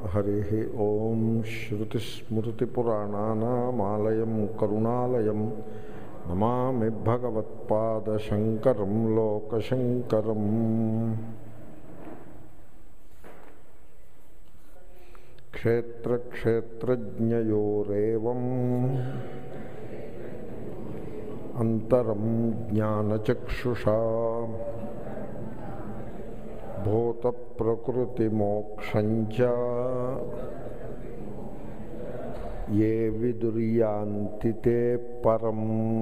హరి ఓం శ్రుతిస్మృతిపురాణానామాలయం కరుణాలయం నమామి భగవత్పాదశంకరం లోకశంకరం క్షేత్రక్షేత్రజ్ఞయోరేవం అంతరం జ్ఞానచక్షుషా భూతప్రకృతిమోక్షంచ ఏ విదుర్యాంతి తే పరం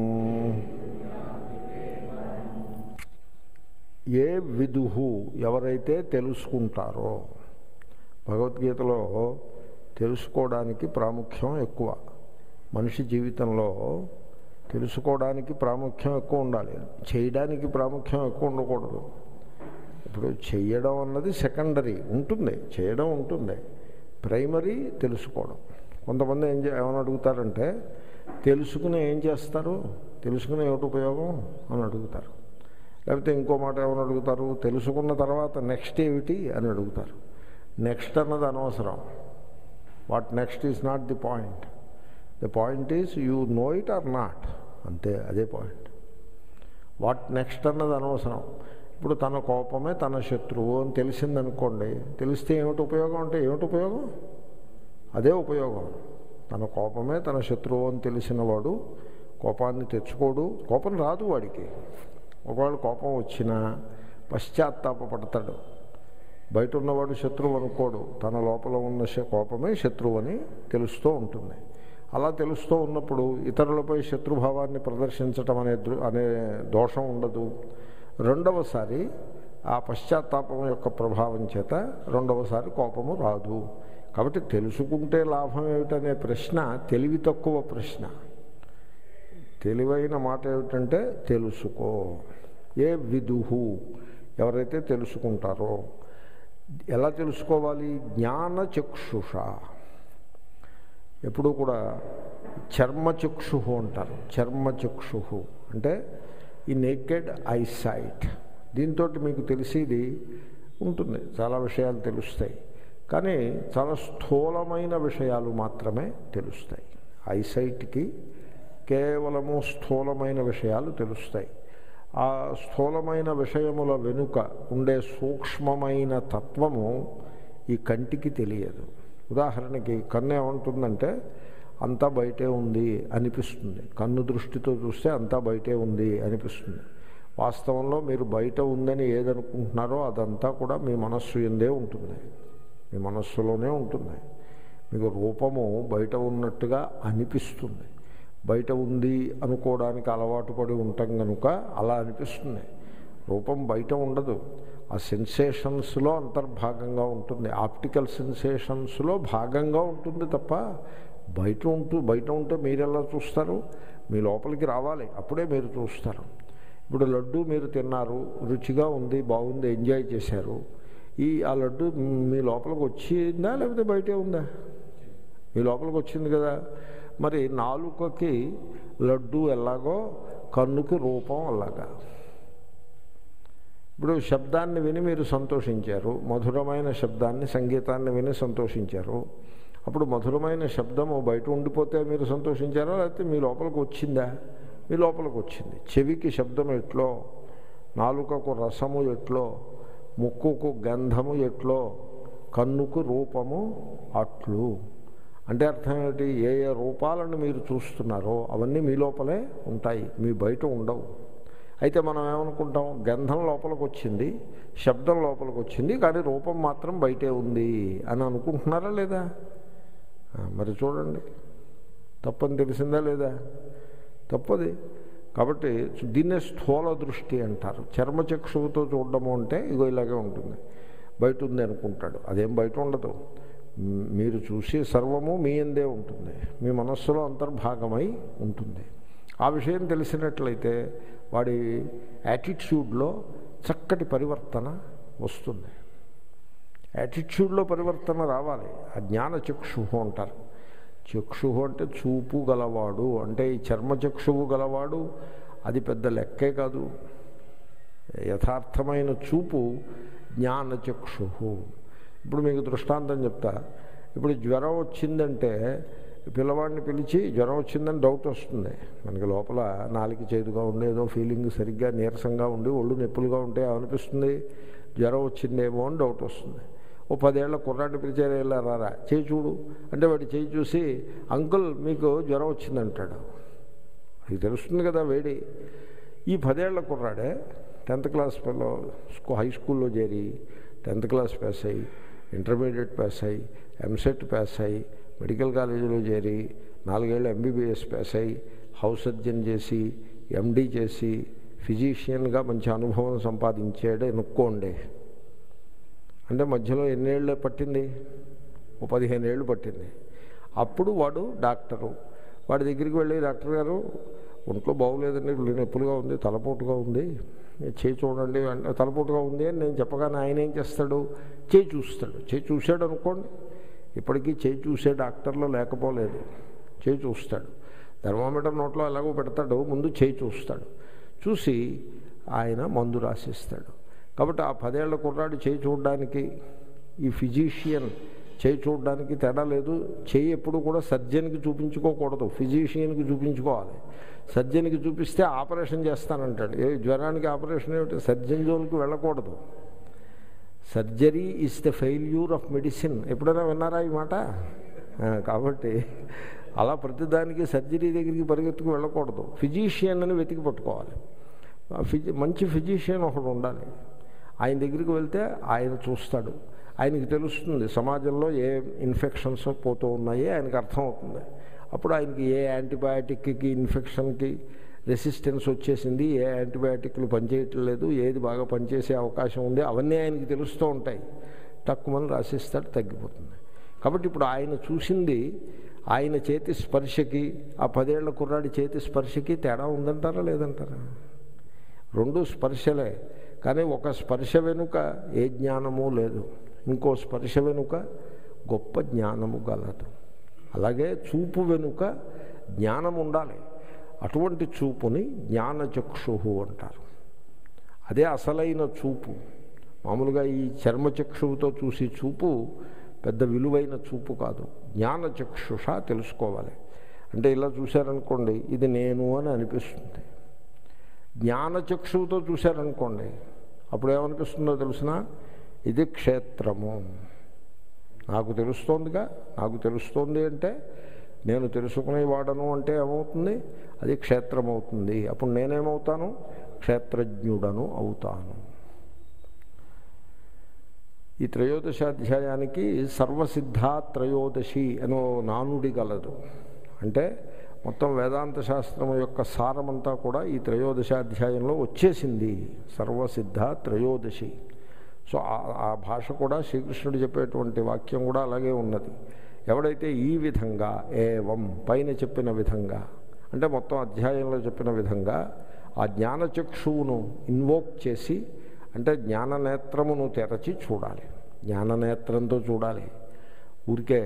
ఏ విదుహు ఎవరైతే తెలుసుకుంటారో భగవద్గీతలో తెలుసుకోవడానికి ప్రాముఖ్యం ఎక్కువ మనిషి జీవితంలో తెలుసుకోవడానికి ప్రాముఖ్యం ఎక్కువ ఉండాలి చేయడానికి ప్రాముఖ్యం ఎక్కువ ఉండకూడదు ఇప్పుడు చేయడం అన్నది సెకండరీ ఉంటుంది చేయడం ఉంటుంది ప్రైమరీ తెలుసుకోవడం కొంతమంది ఏం చే ఏమని అడుగుతారంటే తెలుసుకుని ఏం చేస్తారు తెలుసుకుని ఏమిటి ఉపయోగం అని అడుగుతారు లేకపోతే ఇంకో మాట ఏమని అడుగుతారు తెలుసుకున్న తర్వాత నెక్స్ట్ ఏమిటి అని అడుగుతారు నెక్స్ట్ అన్నది అనవసరం what next is not the point the point is you know it or not అంతే అదే పాయింట్ వాట్ నెక్స్ట్ అన్నది అనవసరం ఇప్పుడు తన కోపమే తన శత్రువు అని తెలిసిందనుకోండి తెలిస్తే ఏమిటి ఉపయోగం అంటే ఏమిటి ఉపయోగం అదే ఉపయోగం తన కోపమే తన శత్రువు అని తెలిసిన వాడు కోపాన్ని తెచ్చుకోడు కోపం రాదు వాడికి ఒకవేళ కోపం వచ్చినా పశ్చాత్తాపడతాడు బయట ఉన్నవాడు శత్రువు అనుకోడు తన లోపల ఉన్న కోపమే శత్రువు అని తెలుస్తూ ఉంటుంది అలా తెలుస్తూ ఉన్నప్పుడు ఇతరులపై శత్రుభావాన్ని ప్రదర్శించటం అనే అనే దోషం ఉండదు రెండవసారి ఆ పశ్చాత్తాపం యొక్క ప్రభావం చేత రెండవసారి కోపము రాదు కాబట్టి తెలుసుకుంటే లాభం ఏమిటనే ప్రశ్న తెలివి తక్కువ ప్రశ్న తెలివైన మాట ఏమిటంటే తెలుసుకో ఏ విదుహు ఎవరైతే తెలుసుకుంటారో ఎలా తెలుసుకోవాలి జ్ఞానచక్షుష ఎప్పుడు కూడా చర్మచక్షు అంటారు చర్మచక్షు అంటే ఈ నేకెడ్ ఐసైట్ దీంతో మీకు తెలిసేది ఉంటుంది చాలా విషయాలు తెలుస్తాయి కానీ చాలా స్థూలమైన విషయాలు మాత్రమే తెలుస్తాయి ఐసైట్కి కేవలము స్థూలమైన విషయాలు తెలుస్తాయి ఆ స్థూలమైన విషయముల వెనుక ఉండే సూక్ష్మమైన తత్వము ఈ కంటికి తెలియదు ఉదాహరణకి కన్ను ఏమంటుందంటే అంతా బయటే ఉంది అనిపిస్తుంది కన్ను దృష్టితో చూస్తే అంతా బయటే ఉంది అనిపిస్తుంది వాస్తవంలో మీరు బయట ఉందని ఏదనుకుంటున్నారో అదంతా కూడా మీ మనస్సు ఎందే ఉంటుంది మీ మనస్సులోనే ఉంటుంది మీకు రూపము బయట ఉన్నట్టుగా అనిపిస్తుంది బయట ఉంది అనుకోవడానికి అలవాటు పడి ఉంటాం కనుక అలా అనిపిస్తుంది రూపం బయట ఉండదు ఆ సెన్సేషన్స్లో అంతర్భాగంగా ఉంటుంది ఆప్టికల్ సెన్సేషన్స్లో భాగంగా ఉంటుంది తప్ప బయట ఉంటూ బయట ఉంటే మీరు ఎలా చూస్తారు మీ లోపలికి రావాలి అప్పుడే మీరు చూస్తారు ఇప్పుడు లడ్డు మీరు తిన్నారు రుచిగా ఉంది బాగుంది ఎంజాయ్ చేశారు ఈ ఆ లడ్డు మీ లోపలికి వచ్చిందా లేకపోతే బయటే ఉందా మీ లోపలికి వచ్చింది కదా మరి నాలుకకి లడ్డు ఎలాగో కన్నుకి రూపం అలాగా ఇప్పుడు శబ్దాన్ని విని మీరు సంతోషించారు మధురమైన శబ్దాన్ని సంగీతాన్ని విని సంతోషించారు అప్పుడు మధురమైన శబ్దము బయట ఉండిపోతే మీరు సంతోషించారా లేకపోతే మీ లోపలికి వచ్చిందా మీ లోపలికి వచ్చింది చెవికి శబ్దం ఎట్లో నాలుకకు రసము ఎట్లో ముక్కుకు గంధము ఎట్లో కన్నుకు రూపము అట్లు అంటే అర్థం ఏంటి ఏ ఏ రూపాలను మీరు చూస్తున్నారో అవన్నీ మీ లోపలే ఉంటాయి మీ బయట ఉండవు అయితే మనం ఏమనుకుంటాం గంధం లోపలికి వచ్చింది శబ్దం లోపలికి వచ్చింది కానీ రూపం మాత్రం బయటే ఉంది అని అనుకుంటున్నారా లేదా మరి చూడండి తప్పని తెలిసిందా లేదా తప్పది కాబట్టి దీన్నే స్థూల దృష్టి అంటారు చర్మచక్షువుతో చూడడము అంటే ఇగో ఇలాగే ఉంటుంది బయట ఉంది అనుకుంటాడు అదేం బయట ఉండదు మీరు చూసే సర్వము మీ అందే ఉంటుంది మీ మనస్సులో అంతర్భాగమై ఉంటుంది ఆ విషయం తెలిసినట్లయితే వాడి యాటిట్యూడ్లో చక్కటి పరివర్తన వస్తుంది యాటిట్యూడ్లో పరివర్తన రావాలి ఆ జ్ఞాన చక్షు అంటారు చక్షు అంటే చూపు గలవాడు అంటే ఈ చర్మచక్షువు గలవాడు అది పెద్ద లెక్కే కాదు యథార్థమైన చూపు జ్ఞానచక్షు ఇప్పుడు మీకు దృష్టాంతం చెప్తా ఇప్పుడు జ్వరం వచ్చిందంటే పిల్లవాడిని పిలిచి జ్వరం వచ్చిందని డౌట్ వస్తుంది మనకి లోపల నాలుగు చేదుగా ఉండి ఏదో ఫీలింగ్ సరిగ్గా నీరసంగా ఉండి ఒళ్ళు నొప్పులుగా ఉంటే అనిపిస్తుంది జ్వరం వచ్చిందేమో అని డౌట్ వస్తుంది ఓ పదేళ్ల కుర్రాడిని పిలిచారు వెళ్ళారా చేయి చూడు అంటే వాడి చేయి చూసి అంకుల్ మీకు జ్వరం వచ్చిందంటాడు అది తెలుస్తుంది కదా వేడి ఈ పదేళ్ల కుర్రాడే టెన్త్ క్లాస్ పిల్ల స్కూ హై స్కూల్లో చేరి టెన్త్ క్లాస్ పాస్ అయ్యి ఇంటర్మీడియట్ పాస్ అయ్యి ఎంసెట్ పాస్ అయ్యి మెడికల్ కాలేజీలో చేరి నాలుగేళ్ళు ఎంబీబీఎస్ పాస్ అయ్యి హౌస్ సర్జన్ చేసి ఎండీ చేసి ఫిజీషియన్గా మంచి అనుభవం సంపాదించాడు ఎనుక్కోండి అంటే మధ్యలో ఎన్నేళ్ళు పట్టింది ఓ పదిహేను ఏళ్ళు పట్టింది అప్పుడు వాడు డాక్టరు వాడి దగ్గరికి వెళ్ళి డాక్టర్ గారు ఒంట్లో బాగోలేదండి నొప్పులుగా ఉంది తలపోటుగా ఉంది చేయి చూడండి అంటే తలపోటుగా ఉంది అని నేను చెప్పగానే ఆయన ఏం చేస్తాడు చేయి చూస్తాడు చేయి చూశాడు అనుకోండి ఇప్పటికీ చేయి చూసే డాక్టర్లు లేకపోలేదు చేయి చూస్తాడు థర్మామీటర్ నోట్లో ఎలాగో పెడతాడు ముందు చేయి చూస్తాడు చూసి ఆయన మందు రాసిస్తాడు కాబట్టి ఆ పదేళ్ల కుర్రాడు చేయి చూడడానికి ఈ ఫిజీషియన్ చేయి చూడడానికి తేడా లేదు చేయి ఎప్పుడు కూడా సర్జన్కి చూపించుకోకూడదు ఫిజీషియన్కి చూపించుకోవాలి సర్జన్కి చూపిస్తే ఆపరేషన్ చేస్తానంటాడు ఏ జ్వరానికి ఆపరేషన్ ఏమిటి సర్జన్ జోలికి వెళ్ళకూడదు surgery is the failure of medicine ఎప్పుడైనా విన్నారా ఈ మాట కాబట్టి అలా ప్రతిదానికి సర్జరీ దగ్గరికి పరిగెత్తుకు వెళ్ళకూడదు ఫిజీషియన్ అని వెతికి పట్టుకోవాలి ఫిజి మంచి ఫిజీషియన్ ఒకడు ఉండాలి ఆయన దగ్గరికి వెళ్తే ఆయన చూస్తాడు ఆయనకి తెలుస్తుంది సమాజంలో ఏ ఇన్ఫెక్షన్స్ పోతూ ఉన్నాయో ఆయనకు అర్థమవుతుంది అప్పుడు ఆయనకి ఏ యాంటీబయాటిక్కి ఇన్ఫెక్షన్కి రెసిస్టెన్స్ వచ్చేసింది ఏ యాంటీబయాటిక్లు పనిచేయటం లేదు ఏది బాగా పనిచేసే అవకాశం ఉంది అవన్నీ ఆయనకి తెలుస్తూ ఉంటాయి తక్కువని రాసిస్తాడు తగ్గిపోతుంది కాబట్టి ఇప్పుడు ఆయన చూసింది ఆయన చేతి స్పర్శకి ఆ పదేళ్ల కుర్రాడి చేతి స్పర్శకి తేడా ఉందంటారా లేదంటారా రెండు స్పర్శలే కానీ ఒక స్పర్శ వెనుక ఏ జ్ఞానము లేదు ఇంకో స్పర్శ వెనుక గొప్ప జ్ఞానము గలదు అలాగే చూపు వెనుక జ్ఞానం ఉండాలి అటువంటి చూపుని జ్ఞానచక్షు అంటారు అదే అసలైన చూపు మామూలుగా ఈ చర్మచక్షువుతో చూసి చూపు పెద్ద విలువైన చూపు కాదు జ్ఞానచక్షుష తెలుసుకోవాలి అంటే ఇలా చూశారనుకోండి ఇది నేను అని అనిపిస్తుంది జ్ఞానచక్షువుతో చూశారనుకోండి అప్పుడు ఏమనిపిస్తుందో తెలిసిన ఇది క్షేత్రము నాకు తెలుస్తోందిగా నాకు తెలుస్తోంది అంటే నేను తెలుసుకునేవాడను అంటే ఏమవుతుంది అది క్షేత్రం అవుతుంది అప్పుడు నేనేమవుతాను క్షేత్రజ్ఞుడను అవుతాను ఈ త్రయోదశాధ్యాయానికి సర్వసిద్ధా త్రయోదశి అనో నానుడి గలదు అంటే మొత్తం వేదాంత శాస్త్రం యొక్క సారమంతా కూడా ఈ త్రయోదశాధ్యాయంలో వచ్చేసింది సర్వసిద్ధ త్రయోదశి సో ఆ భాష కూడా శ్రీకృష్ణుడు చెప్పేటువంటి వాక్యం కూడా అలాగే ఉన్నది ఎవడైతే ఈ విధంగా ఏవం పైన చెప్పిన విధంగా అంటే మొత్తం అధ్యాయంలో చెప్పిన విధంగా ఆ జ్ఞానచక్షువును ఇన్వోక్ చేసి అంటే జ్ఞాననేత్రమును తెరచి చూడాలి జ్ఞాననేత్రంతో చూడాలి ఊరికే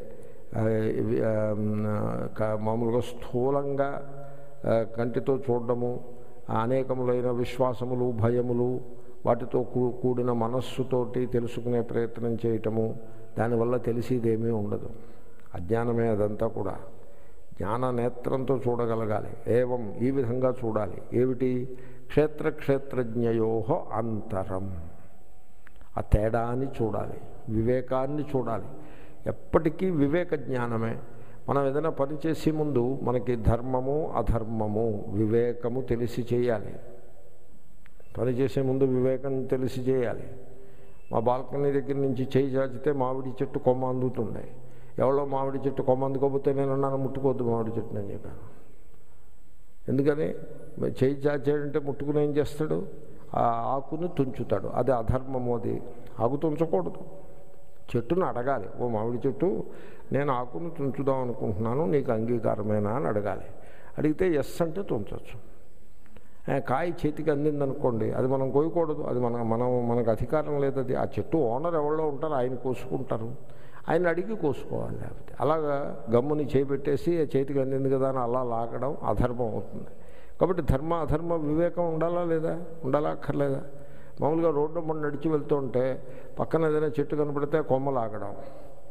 మామూలుగా స్థూలంగా కంటితో చూడడము అనేకములైన విశ్వాసములు భయములు వాటితో కూడిన మనస్సుతోటి తెలుసుకునే ప్రయత్నం చేయటము దానివల్ల తెలిసేదేమీ ఉండదు అజ్ఞానమే అదంతా కూడా జ్ఞాన నేత్రంతో చూడగలగాలి ఏవం ఈ విధంగా చూడాలి ఏమిటి క్షేత్ర క్షేత్రజ్ఞయో అంతరం ఆ తేడాన్ని చూడాలి వివేకాన్ని చూడాలి ఎప్పటికీ వివేక జ్ఞానమే మనం ఏదైనా పని చేసే ముందు మనకి ధర్మము అధర్మము వివేకము తెలిసి చేయాలి పని చేసే ముందు వివేకం తెలిసి చేయాలి మా బాల్కనీ దగ్గర నుంచి చేయి చాచితే మామిడి చెట్టు కొమ్మ అందుతుంది ఎవరో మామిడి చెట్టు కొమ్మ అందుకోకపోతే నేను అన్నాను ముట్టుకోవద్దు మామిడి చెట్టు నేను చెప్పాను ఎందుకని చేయి చాచాడంటే ముట్టుకుని ఏం చేస్తాడు ఆ ఆకుని తుంచుతాడు అది అధర్మము అది ఆకు తుంచకూడదు చెట్టును అడగాలి ఓ మామిడి చెట్టు నేను ఆకును తుంచుదాం అనుకుంటున్నాను నీకు అంగీకారమేనా అని అడగాలి అడిగితే ఎస్ అంటే తుంచవచ్చు కాయ చేతికి అందిందనుకోండి అది మనం కోయకూడదు అది మన మనం మనకు అధికారం లేదు అది ఆ చెట్టు ఓనర్ ఎవరో ఉంటారు ఆయన కోసుకుంటారు ఆయన అడిగి కోసుకోవాలి లేకపోతే అలాగా గమ్ముని చేపెట్టేసి చేతికి అందింది కదా అని అలా లాగడం అధర్మం అవుతుంది కాబట్టి ధర్మ అధర్మ వివేకం ఉండాలా లేదా ఉండాలా అక్కర్లేదా మామూలుగా రోడ్డు మన నడిచి వెళ్తుంటే పక్కన ఏదైనా చెట్టు కనపడితే కొమ్మ లాగడం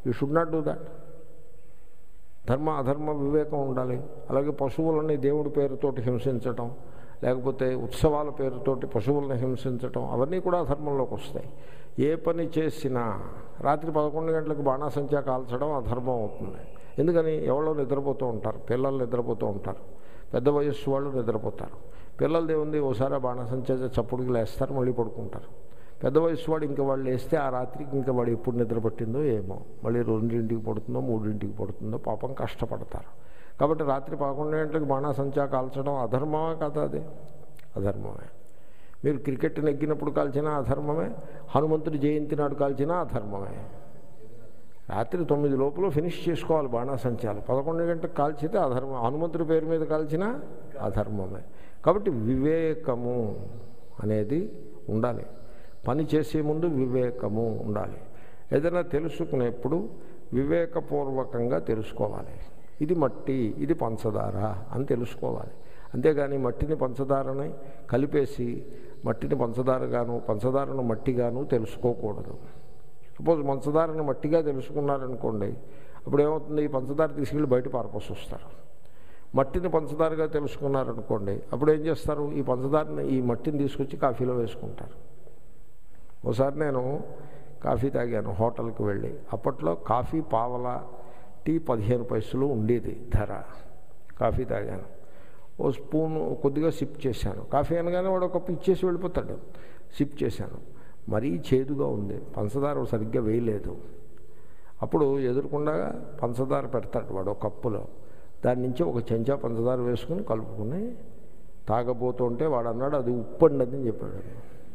you should not do that ధర్మ అధర్మ వివేకం ఉండాలి అలాగే పశువులని దేవుడి పేరుతోటి హింసించటం లేకపోతే ఉత్సవాల పేరుతోటి పశువులను హింసించటం అవన్నీ కూడా అధర్మంలోకి వస్తాయి ఏ పని చేసినా రాత్రి పదకొండు గంటలకు బాణాసంచా కాల్చడం అధర్మం అవుతుంది ఎందుకని ఎవరో నిద్రపోతూ ఉంటారు పిల్లలు నిద్రపోతూ ఉంటారు పెద్ద వయస్సు వాళ్ళు నిద్రపోతారు పిల్లలది ఉంది ఓసారి ఆ బాణాసంచా చప్పుడుకి లేస్తారు మళ్ళీ పడుకుంటారు పెద్ద వయసు వాడు ఇంకా వాళ్ళు వేస్తే ఆ రాత్రికి ఇంకా వాడు ఎప్పుడు నిద్ర పట్టిందో ఏమో మళ్ళీ రెండింటికి పడుతుందో మూడింటికి పడుతుందో పాపం కష్టపడతారు కాబట్టి రాత్రి పదకొండు గంటలకు బాణాసంచా కాల్చడం అధర్మమే కదా అది అధర్మమే మీరు క్రికెట్ నెగ్గినప్పుడు కాల్చినా అధర్మమే హనుమంతుడి జయంతి నాడు కాల్చినా అధర్మమే రాత్రి తొమ్మిది లోపల ఫినిష్ చేసుకోవాలి బాణాసంచాలు పదకొండు గంటలకు కాల్చితే అధర్మం హనుమంతుడి పేరు మీద కాల్చినా అధర్మమే కాబట్టి వివేకము అనేది ఉండాలి పని చేసే ముందు వివేకము ఉండాలి ఏదైనా తెలుసుకునేప్పుడు వివేకపూర్వకంగా తెలుసుకోవాలి ఇది మట్టి ఇది పంచదార అని తెలుసుకోవాలి అంతేగాని మట్టిని పంచదారని కలిపేసి మట్టిని పంచదారగాను పంచదారను మట్టిగాను తెలుసుకోకూడదు సపోజ్ పంచదారను మట్టిగా తెలుసుకున్నారనుకోండి అప్పుడు ఏమవుతుంది ఈ పంచదార తీసుకెళ్ళి బయట పారపోసి వస్తారు మట్టిని పంచదారగా తెలుసుకున్నారనుకోండి అప్పుడు ఏం చేస్తారు ఈ పంచదారని ఈ మట్టిని తీసుకొచ్చి కాఫీలో వేసుకుంటారు ఒకసారి నేను కాఫీ తాగాను హోటల్కి వెళ్ళి అప్పట్లో కాఫీ పావల టీ పదిహేను పైసలు ఉండేది ధర కాఫీ తాగాను ఓ స్పూన్ కొద్దిగా సిప్ చేశాను కాఫీ అనగానే వాడు ఒక కప్పు ఇచ్చేసి వెళ్ళిపోతాడు సిప్ చేశాను మరీ చేదుగా ఉంది పంచదార సరిగ్గా వేయలేదు అప్పుడు ఎదురుకుండా పంచదార పెడతాడు వాడు ఒక కప్పులో దాని నుంచి ఒక చెంచా పంచదార వేసుకుని కలుపుకుని తాగబోతుంటే వాడు అన్నాడు అది ఉప్పు అండి అని చెప్పాడు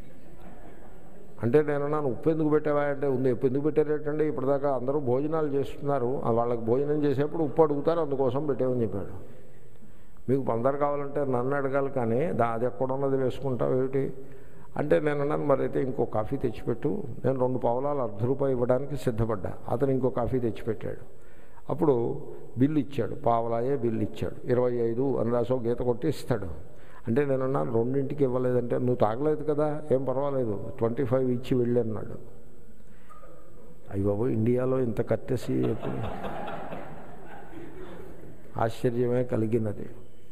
అంటే నేను అన్నాను ఉప్పు ఎందుకు పెట్టావా అంటే ఉంది ఉప్పు ఎందుకు పెట్టారేటండి ఇప్పటిదాకా అందరూ భోజనాలు చేస్తున్నారు ఆ వాళ్ళకి భోజనం చేసేప్పుడు ఉప్పు అడుగుతారు అందుకోసం పెట్టామని చెప్పాడు మీకు పందర కావాలంటే నన్ను అడగాలి కానీ దా అది ఎక్కడున్నది వేసుకుంటావు ఏమిటి అంటే నేను అన్నాను మరి అయితే ఇంకో కాఫీ తెచ్చిపెట్టు నేను రెండు పావులాలు అర్ధ రూపాయి ఇవ్వడానికి సిద్ధపడ్డా అతను ఇంకో కాఫీ తెచ్చిపెట్టాడు అప్పుడు బిల్లు ఇచ్చాడు పావలాయే బిల్లు ఇచ్చాడు ఇరవై ఐదు అని రాసో గీత కొట్టి ఇస్తాడు అంటే నేను అన్నాను రెండింటికి ఇవ్వలేదంటే నువ్వు తాగలేదు కదా ఏం పర్వాలేదు ట్వంటీ ఫైవ్ ఇచ్చి వెళ్ళి అన్నాడు అయ్యి బాబు ఇండియాలో ఇంత కట్టేసి ఆశ్చర్యమే కలిగినది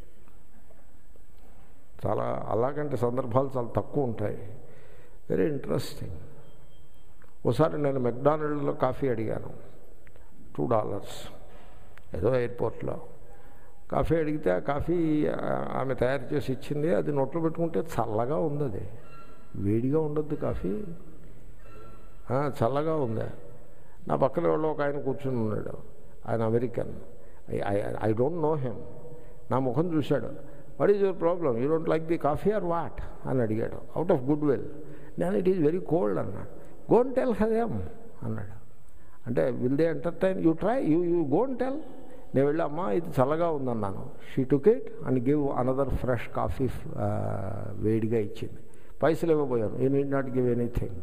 చాలా అలాగంటే సందర్భాలు చాలా తక్కువ ఉంటాయి వెరీ ఇంట్రెస్టింగ్ ఒకసారి నేను మెక్డానల్డ్లో కాఫీ అడిగాను టూ డాలర్స్ ఏదో ఎయిర్పోర్ట్లో కాఫీ అడిగితే ఆ కాఫీ ఆమె తయారు చేసి ఇచ్చింది అది నోట్లో పెట్టుకుంటే చల్లగా ఉంది అది వేడిగా ఉండొద్దు కాఫీ చల్లగా ఉంది నా పక్కన వాళ్ళు ఒక ఆయన కూర్చుని ఉన్నాడు ఆయన American I I don't know him నా ముఖం చూశాడు what is your problem you don't like the coffee or what అని అడిగాడు అవుట్ ఆఫ్ గుడ్ విల్ నేను ఇట్ ఈజ్ వెరీ కోల్డ్ అన్నాడు గోన్ టెల్ హదేమ్ అన్నాడు అంటే will they entertain you try you you gone tell నేను వెళ్ళి అమ్మా ఇది చల్లగా ఉందన్నాను she took it and give another fresh coffee వేడిగా ఇచ్చింది పైసలు ఇవ్వబోయాను you need not give anything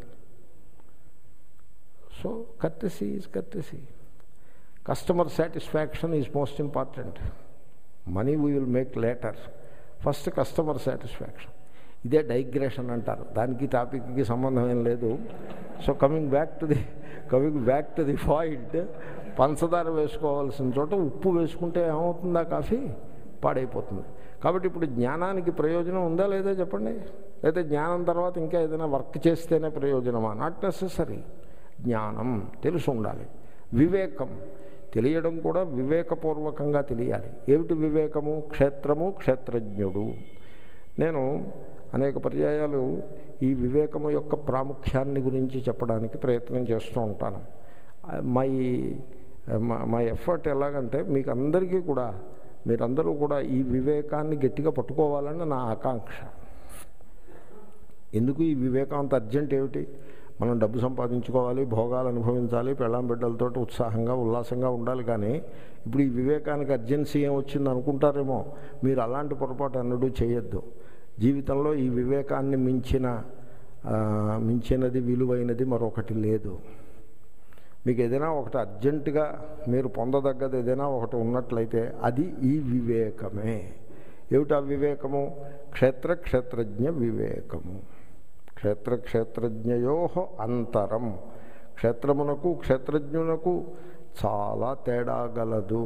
so courtesy is courtesy customer satisfaction is most important money we will make later first customer satisfaction ఇదే డైగ్రెషన్ అంటారు దానికి టాపిక్కి సంబంధం ఏం లేదు so coming back to the coming back to the point పంచదార వేసుకోవాల్సిన చోట ఉప్పు వేసుకుంటే ఏమవుతుందా కాఫీ పాడైపోతుంది కాబట్టి ఇప్పుడు జ్ఞానానికి ప్రయోజనం ఉందా లేదా చెప్పండి లేదా జ్ఞానం తర్వాత ఇంకా ఏదైనా వర్క్ చేస్తేనే ప్రయోజనమా నాట్ నెససరీ జ్ఞానం తెలిసి ఉండాలి వివేకం తెలియడం కూడా వివేకపూర్వకంగా తెలియాలి ఏమిటి వివేకము క్షేత్రము క్షేత్రజ్ఞుడు నేను అనేక పర్యాయాలు ఈ వివేకము యొక్క ప్రాముఖ్యాన్ని గురించి చెప్పడానికి ప్రయత్నం చేస్తూ ఉంటాను మై మా ఎఫర్ట్ ఎలాగంటే మీకు అందరికీ కూడా మీరందరూ కూడా ఈ వివేకాన్ని గట్టిగా పట్టుకోవాలని నా ఆకాంక్ష ఎందుకు ఈ వివేకం అంత అర్జెంట్ ఏమిటి మనం డబ్బు సంపాదించుకోవాలి భోగాలు అనుభవించాలి పెళ్ళాం బిడ్డలతో ఉత్సాహంగా ఉల్లాసంగా ఉండాలి కానీ ఇప్పుడు ఈ వివేకానికి అర్జెన్సీ ఏం వచ్చింది అనుకుంటారేమో మీరు అలాంటి పొరపాటు అన్నడూ చేయొద్దు జీవితంలో ఈ వివేకాన్ని మించిన మించినది విలువైనది మరొకటి లేదు మీకు ఏదైనా ఒకటి అర్జెంటుగా మీరు పొందదగ్గది ఏదైనా ఒకటి ఉన్నట్లయితే అది ఈ వివేకమే ఏమిటా వివేకము క్షేత్ర క్షేత్రజ్ఞ వివేకము క్షేత్ర క్షేత్రజ్ఞయో అంతరం క్షేత్రమునకు క్షేత్రజ్ఞునకు చాలా తేడా గలదు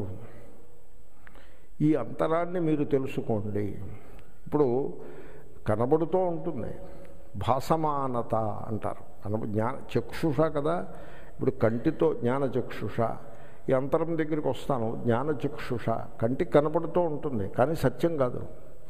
ఈ అంతరాన్ని మీరు తెలుసుకోండి ఇప్పుడు కనబడుతూ ఉంటుంది భాసమానత అంటారు కనబ జ్ఞాన చక్షుష కదా ఇప్పుడు కంటితో జ్ఞాన చక్షుష ఈ అంతరం దగ్గరికి వస్తాను జ్ఞాన చక్షుష కంటికి కనపడుతూ ఉంటుంది కానీ సత్యం కాదు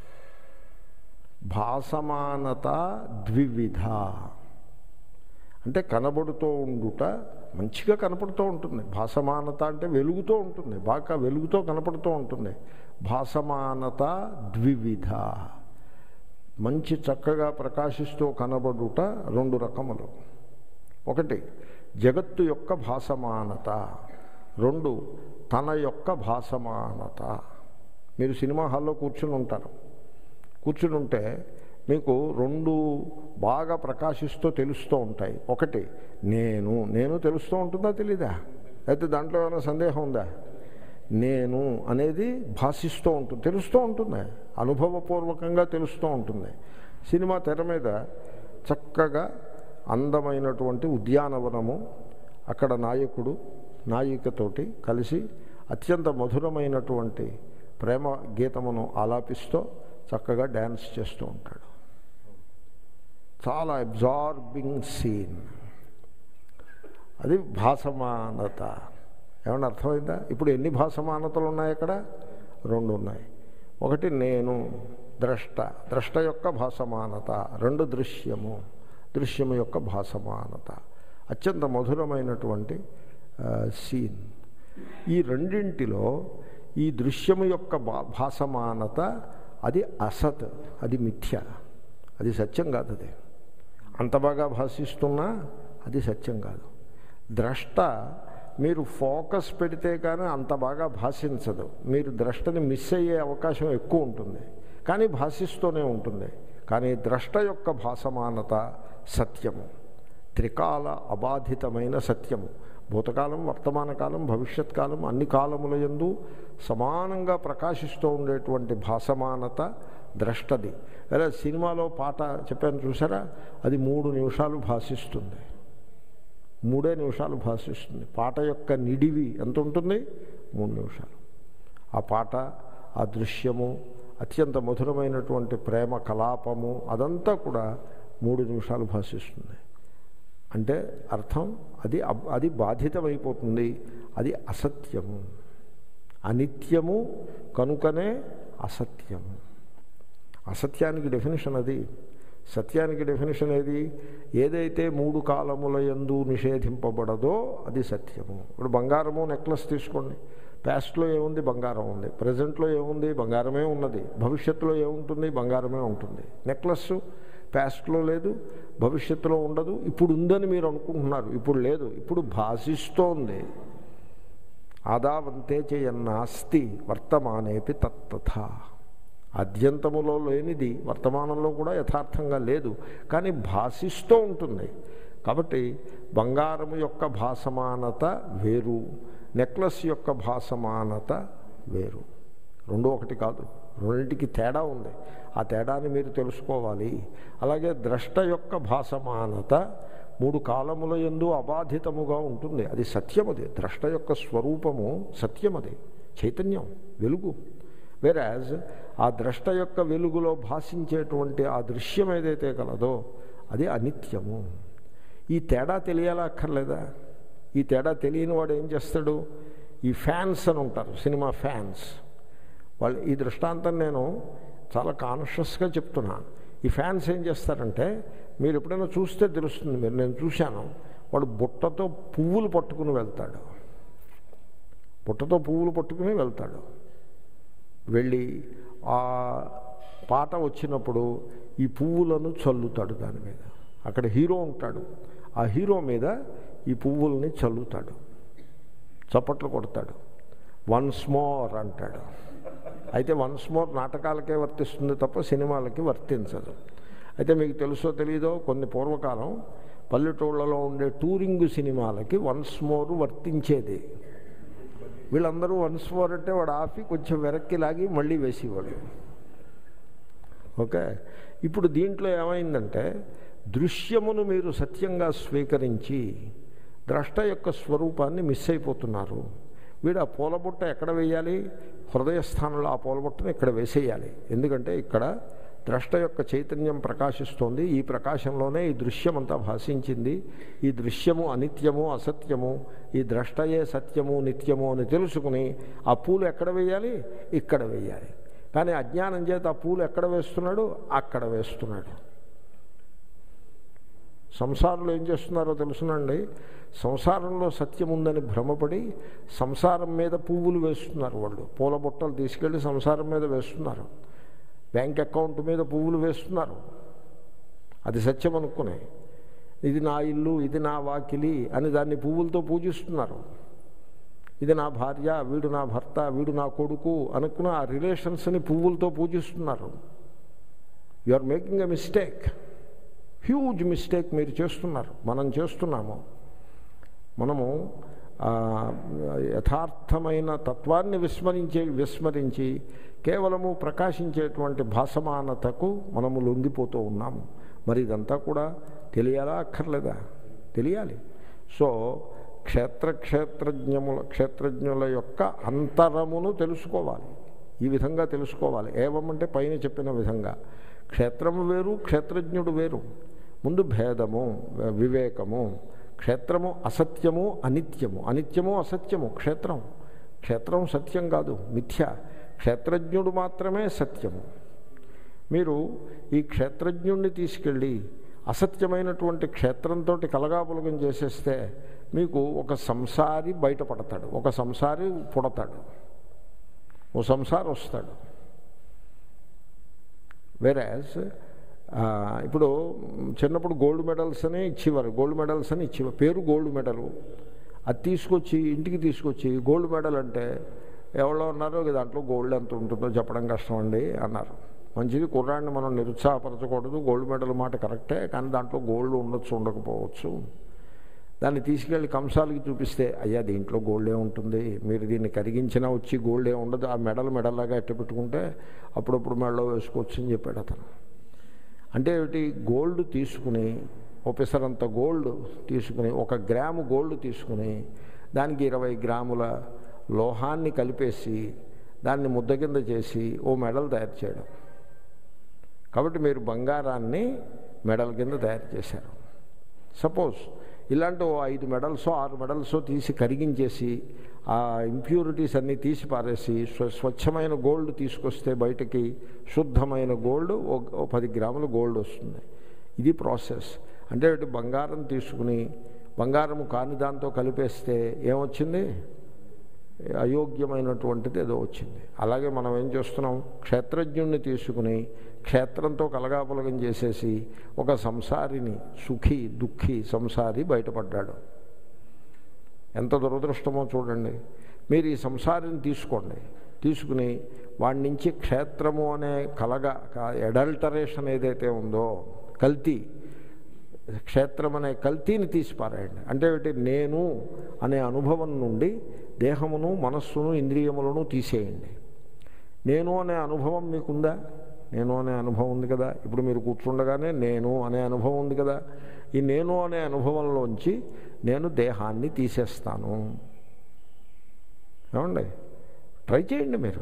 భాసమానత ద్వివిధ అంటే కనబడుతూ ఉండుట మంచిగా కనపడుతూ ఉంటుంది భాసమానత అంటే వెలుగుతూ ఉంటుంది బాగా వెలుగుతో కనపడుతూ ఉంటుంది భాసమానత ద్వివిధ మంచి చక్కగా ప్రకాశిస్తూ కనబడుట రెండు రకములు ఒకటి జగత్తు యొక్క భాసమానత రెండు తన యొక్క భాసమానత మీరు సినిమా హాల్లో కూర్చుని ఉంటారు కూర్చుని ఉంటే మీకు రెండు బాగా ప్రకాశిస్తూ తెలుస్తూ ఉంటాయి ఒకటి నేను నేను తెలుస్తూ ఉంటుందా తెలీదా అయితే దాంట్లో ఏమైనా సందేహం ఉందా నేను అనేది భాషిస్తూ ఉంటుంది తెలుస్తూ ఉంటుంది అనుభవపూర్వకంగా తెలుస్తూ ఉంటుంది సినిమా తెర మీద చక్కగా అందమైనటువంటి ఉద్యానవనము అక్కడ నాయకుడు నాయికతోటి కలిసి అత్యంత మధురమైనటువంటి ప్రేమ గీతమును ఆలాపిస్తూ చక్కగా డ్యాన్స్ చేస్తూ ఉంటాడు చాలా అబ్జార్బింగ్ సీన్ అది భాసమానత ఏమన్నా అర్థమైందా ఇప్పుడు ఎన్ని భాసమానతలు ఉన్నాయి అక్కడ రెండు ఉన్నాయి ఒకటి నేను ద్రష్ట ద్రష్ట యొక్క భాసమానత రెండు దృశ్యము దృశ్యము యొక్క భాసమానత అత్యంత మధురమైనటువంటి సీన్ ఈ రెండింటిలో ఈ దృశ్యము యొక్క భా భాసమానత అది అసత్ అది మిథ్య అది సత్యం కాదు అది అంత బాగా భాషిస్తున్నా అది సత్యం కాదు ద్రష్ట మీరు ఫోకస్ పెడితే కానీ అంత బాగా భాషించదు మీరు ద్రష్టని మిస్ అయ్యే అవకాశం ఎక్కువ ఉంటుంది కానీ భాషిస్తూనే ఉంటుంది కానీ ద్రష్ట యొక్క భాసమానత సత్యము త్రికాల అబాధితమైన సత్యము భూతకాలం వర్తమాన కాలం భవిష్యత్ కాలం అన్ని కాలముల యందు సమానంగా ప్రకాశిస్తూ ఉండేటువంటి భాసమానత ద్రష్టది అదే సినిమాలో పాట చెప్పాను చూసారా అది మూడు నిమిషాలు భాషిస్తుంది మూడే నిమిషాలు భాషిస్తుంది పాట యొక్క నిడివి ఎంత ఉంటుంది మూడు నిమిషాలు ఆ పాట ఆ దృశ్యము అత్యంత మధురమైనటువంటి ప్రేమ కలాపము అదంతా కూడా మూడు నిమిషాలు భాషిస్తుంది అంటే అర్థం అది అది బాధితమైపోతుంది అది అసత్యము అనిత్యము కనుకనే అసత్యము అసత్యానికి డెఫినేషన్ అది సత్యానికి డెఫినేషన్ ఏది ఏదైతే మూడు కాలముల యందు నిషేధింపబడదో అది సత్యము ఇప్పుడు బంగారము నెక్లెస్ తీసుకోండి పాస్ట్లో ఏముంది బంగారం ఉంది ప్రజెంట్లో ఏముంది బంగారమే ఉన్నది భవిష్యత్తులో ఏముంటుంది బంగారమే ఉంటుంది నెక్లెస్ పాస్ట్లో లేదు భవిష్యత్తులో ఉండదు ఇప్పుడు ఉందని మీరు అనుకుంటున్నారు ఇప్పుడు లేదు ఇప్పుడు భాషిస్తోంది ఆదావంతే చేయన్నాస్తి వర్తమానేపి తత్తథ అద్యంతములో లేనిది వర్తమానంలో కూడా యథార్థంగా లేదు కానీ భాషిస్తూ ఉంటుంది కాబట్టి బంగారము యొక్క భాసమానత వేరు నెక్లెస్ యొక్క భాసమానత వేరు రెండు ఒకటి కాదు రెండింటికి తేడా ఉంది ఆ తేడాని మీరు తెలుసుకోవాలి అలాగే ద్రష్ట యొక్క భాసమానత మూడు కాలముల ఎందు అబాధితముగా ఉంటుంది అది సత్యమది ద్రష్ట యొక్క స్వరూపము సత్యమది చైతన్యం వెలుగు వెరాజ్ ఆ ద్రష్ట యొక్క వెలుగులో భాషించేటువంటి ఆ దృశ్యం ఏదైతే కలదో అది అనిత్యము ఈ తేడా తెలియాలా అక్కర్లేదా ఈ తేడా తెలియని వాడు ఏం చేస్తాడు ఈ ఫ్యాన్స్ అని ఉంటారు సినిమా ఫ్యాన్స్ వాళ్ళు ఈ దృష్టాంతం నేను చాలా కాన్షియస్గా చెప్తున్నా ఈ ఫ్యాన్స్ ఏం చేస్తారంటే మీరు ఎప్పుడైనా చూస్తే తెలుస్తుంది మీరు నేను చూశాను వాడు బుట్టతో పువ్వులు పట్టుకుని వెళ్తాడు బుట్టతో పువ్వులు పట్టుకుని వెళ్తాడు వెళ్ళి ఆ పాట వచ్చినప్పుడు ఈ పువ్వులను చల్లుతాడు దాని మీద అక్కడ హీరో ఉంటాడు ఆ హీరో మీద ఈ పువ్వుల్ని చల్లుతాడు చప్పట్లు కొడతాడు వన్స్ మోర్ అంటాడు అయితే వన్స్ మోర్ నాటకాలకే వర్తిస్తుంది తప్ప సినిమాలకి వర్తించదు అయితే మీకు తెలుసో తెలీదో కొన్ని పూర్వకాలం పల్లెటూళ్ళలో ఉండే టూరింగ్ సినిమాలకి వన్స్ మోర్ వర్తించేది వీళ్ళందరూ వన్స్ మోర్ అంటే వాడు ఆఫీ కొంచెం వెనక్కి లాగి మళ్ళీ వేసేవాడు ఓకే ఇప్పుడు దీంట్లో ఏమైందంటే దృశ్యమును మీరు సత్యంగా స్వీకరించి ద్రష్ట యొక్క స్వరూపాన్ని మిస్ అయిపోతున్నారు వీడు ఆ పూలబుట్ట ఎక్కడ వేయాలి హృదయ స్థానంలో ఆ పూలబుట్టను ఇక్కడ వేసేయాలి ఎందుకంటే ఇక్కడ ద్రష్ట యొక్క చైతన్యం ప్రకాశిస్తోంది ఈ ప్రకాశంలోనే ఈ దృశ్యం అంతా భాషించింది ఈ దృశ్యము అనిత్యము అసత్యము ఈ ద్రష్టయే సత్యము నిత్యము అని తెలుసుకుని ఆ పూలు ఎక్కడ వేయాలి ఇక్కడ వేయాలి కానీ అజ్ఞానం చేత ఆ పూలు ఎక్కడ వేస్తున్నాడు అక్కడ వేస్తున్నాడు సంసారంలో ఏం చేస్తున్నారో తెలుసునండి సంసారంలో సత్యం ఉందని భ్రమపడి సంసారం మీద పువ్వులు వేస్తున్నారు వాళ్ళు పూల బుట్టలు తీసుకెళ్ళి సంసారం మీద వేస్తున్నారు బ్యాంక్ అకౌంట్ మీద పువ్వులు వేస్తున్నారు అది సత్యం అనుకునే ఇది నా ఇల్లు ఇది నా వాకిలి అని దాన్ని పువ్వులతో పూజిస్తున్నారు ఇది నా భార్య వీడు నా భర్త వీడు నా కొడుకు అనుకున్న ఆ రిలేషన్స్ని పువ్వులతో పూజిస్తున్నారు you are making a mistake huge mistake మీరు చేస్తున్నారు మనం చేస్తున్నాము మనము యథార్థమైన తత్వాన్ని విస్మరించే విస్మరించి కేవలము ప్రకాశించేటువంటి భాసమానతకు మనము లొంగిపోతూ ఉన్నాము మరి ఇదంతా కూడా తెలియాలా అక్కర్లేదా తెలియాలి సో క్షేత్ర క్షేత్రజ్ఞముల క్షేత్రజ్ఞుల యొక్క అంతరమును తెలుసుకోవాలి ఈ విధంగా తెలుసుకోవాలి ఏవమంటే పైన చెప్పిన విధంగా క్షేత్రము వేరు క్షేత్రజ్ఞుడు వేరు ముందు భేదము వివేకము క్షేత్రము అసత్యము అనిత్యము అనిత్యము అసత్యము క్షేత్రం క్షేత్రం సత్యం కాదు మిథ్య క్షేత్రజ్ఞుడు మాత్రమే సత్యము మీరు ఈ క్షేత్రజ్ఞుణ్ణి తీసుకెళ్ళి అసత్యమైనటువంటి క్షేత్రంతో కలగాపులగం చేసేస్తే మీకు ఒక సంసారి బయటపడతాడు ఒక సంసారి పుడతాడు ఓ సంసారి వస్తాడు వెరాజ్ ఇప్పుడు చిన్నప్పుడు గోల్డ్ మెడల్స్ అని ఇచ్చేవారు గోల్డ్ మెడల్స్ అని ఇచ్చేవారు పేరు గోల్డ్ మెడలు అది తీసుకొచ్చి ఇంటికి తీసుకొచ్చి గోల్డ్ మెడల్ అంటే ఎవరో ఉన్నారో దాంట్లో గోల్డ్ ఎంత ఉంటుందో చెప్పడం కష్టం అండి అన్నారు మంచిది కుర్రాడిని మనం నిరుత్సాహపరచకూడదు గోల్డ్ మెడల్ మాట కరెక్టే కానీ దాంట్లో గోల్డ్ ఉండొచ్చు ఉండకపోవచ్చు దాన్ని తీసుకెళ్ళి కంసాలకి చూపిస్తే అయ్యా దీంట్లో గోల్డే ఉంటుంది మీరు దీన్ని కరిగించినా వచ్చి గోల్డే ఉండదు ఆ మెడల్ మెడల్లాగా ఎట్ట పెట్టుకుంటే అప్పుడప్పుడు మెడలో వేసుకోవచ్చు అని చెప్పాడు అతను అంటే ఏమిటి గోల్డ్ తీసుకుని ఒపెసరంత గోల్డ్ తీసుకుని ఒక గ్రాము గోల్డ్ తీసుకుని దానికి ఇరవై గ్రాముల లోహాన్ని కలిపేసి దాన్ని ముద్ద కింద చేసి ఓ మెడల్ తయారు చేయడం కాబట్టి మీరు బంగారాన్ని మెడల్ కింద తయారు చేశారు సపోజ్ ఇలాంటి ఓ ఐదు మెడల్సో ఆరు మెడల్సో తీసి కరిగించేసి ఆ ఇంప్యూరిటీస్ అన్నీ తీసి పారేసి స్వచ్ఛమైన గోల్డ్ తీసుకొస్తే బయటకి శుద్ధమైన గోల్డ్ ఓ పది గ్రాముల గోల్డ్ వస్తుంది ఇది ప్రాసెస్ అంటే బంగారం తీసుకుని బంగారం కాని దాంతో కలిపేస్తే ఏమొచ్చింది అయోగ్యమైనటువంటిది ఏదో వచ్చింది అలాగే మనం ఏం చేస్తున్నాం క్షేత్రజ్ఞుణ్ణి తీసుకుని క్షేత్రంతో కలగాపులగం చేసేసి ఒక సంసారిని సుఖి దుఃఖి సంసారి బయటపడ్డాడు ఎంత దురదృష్టమో చూడండి మీరు ఈ సంసారిని తీసుకోండి తీసుకుని వాడి నుంచి క్షేత్రము అనే కలగ ఎడల్టరేషన్ ఏదైతే ఉందో కల్తీ క్షేత్రం అనే కల్తీని తీసి పారాయండి అంటే ఏమిటి నేను అనే అనుభవం నుండి దేహమును మనస్సును ఇంద్రియములను తీసేయండి నేను అనే అనుభవం మీకుందా నేను అనే అనుభవం ఉంది కదా ఇప్పుడు మీరు కూర్చుండగానే నేను అనే అనుభవం ఉంది కదా ఈ నేను అనే అనుభవంలోంచి నేను దేహాన్ని తీసేస్తాను ఏమండి ట్రై చేయండి మీరు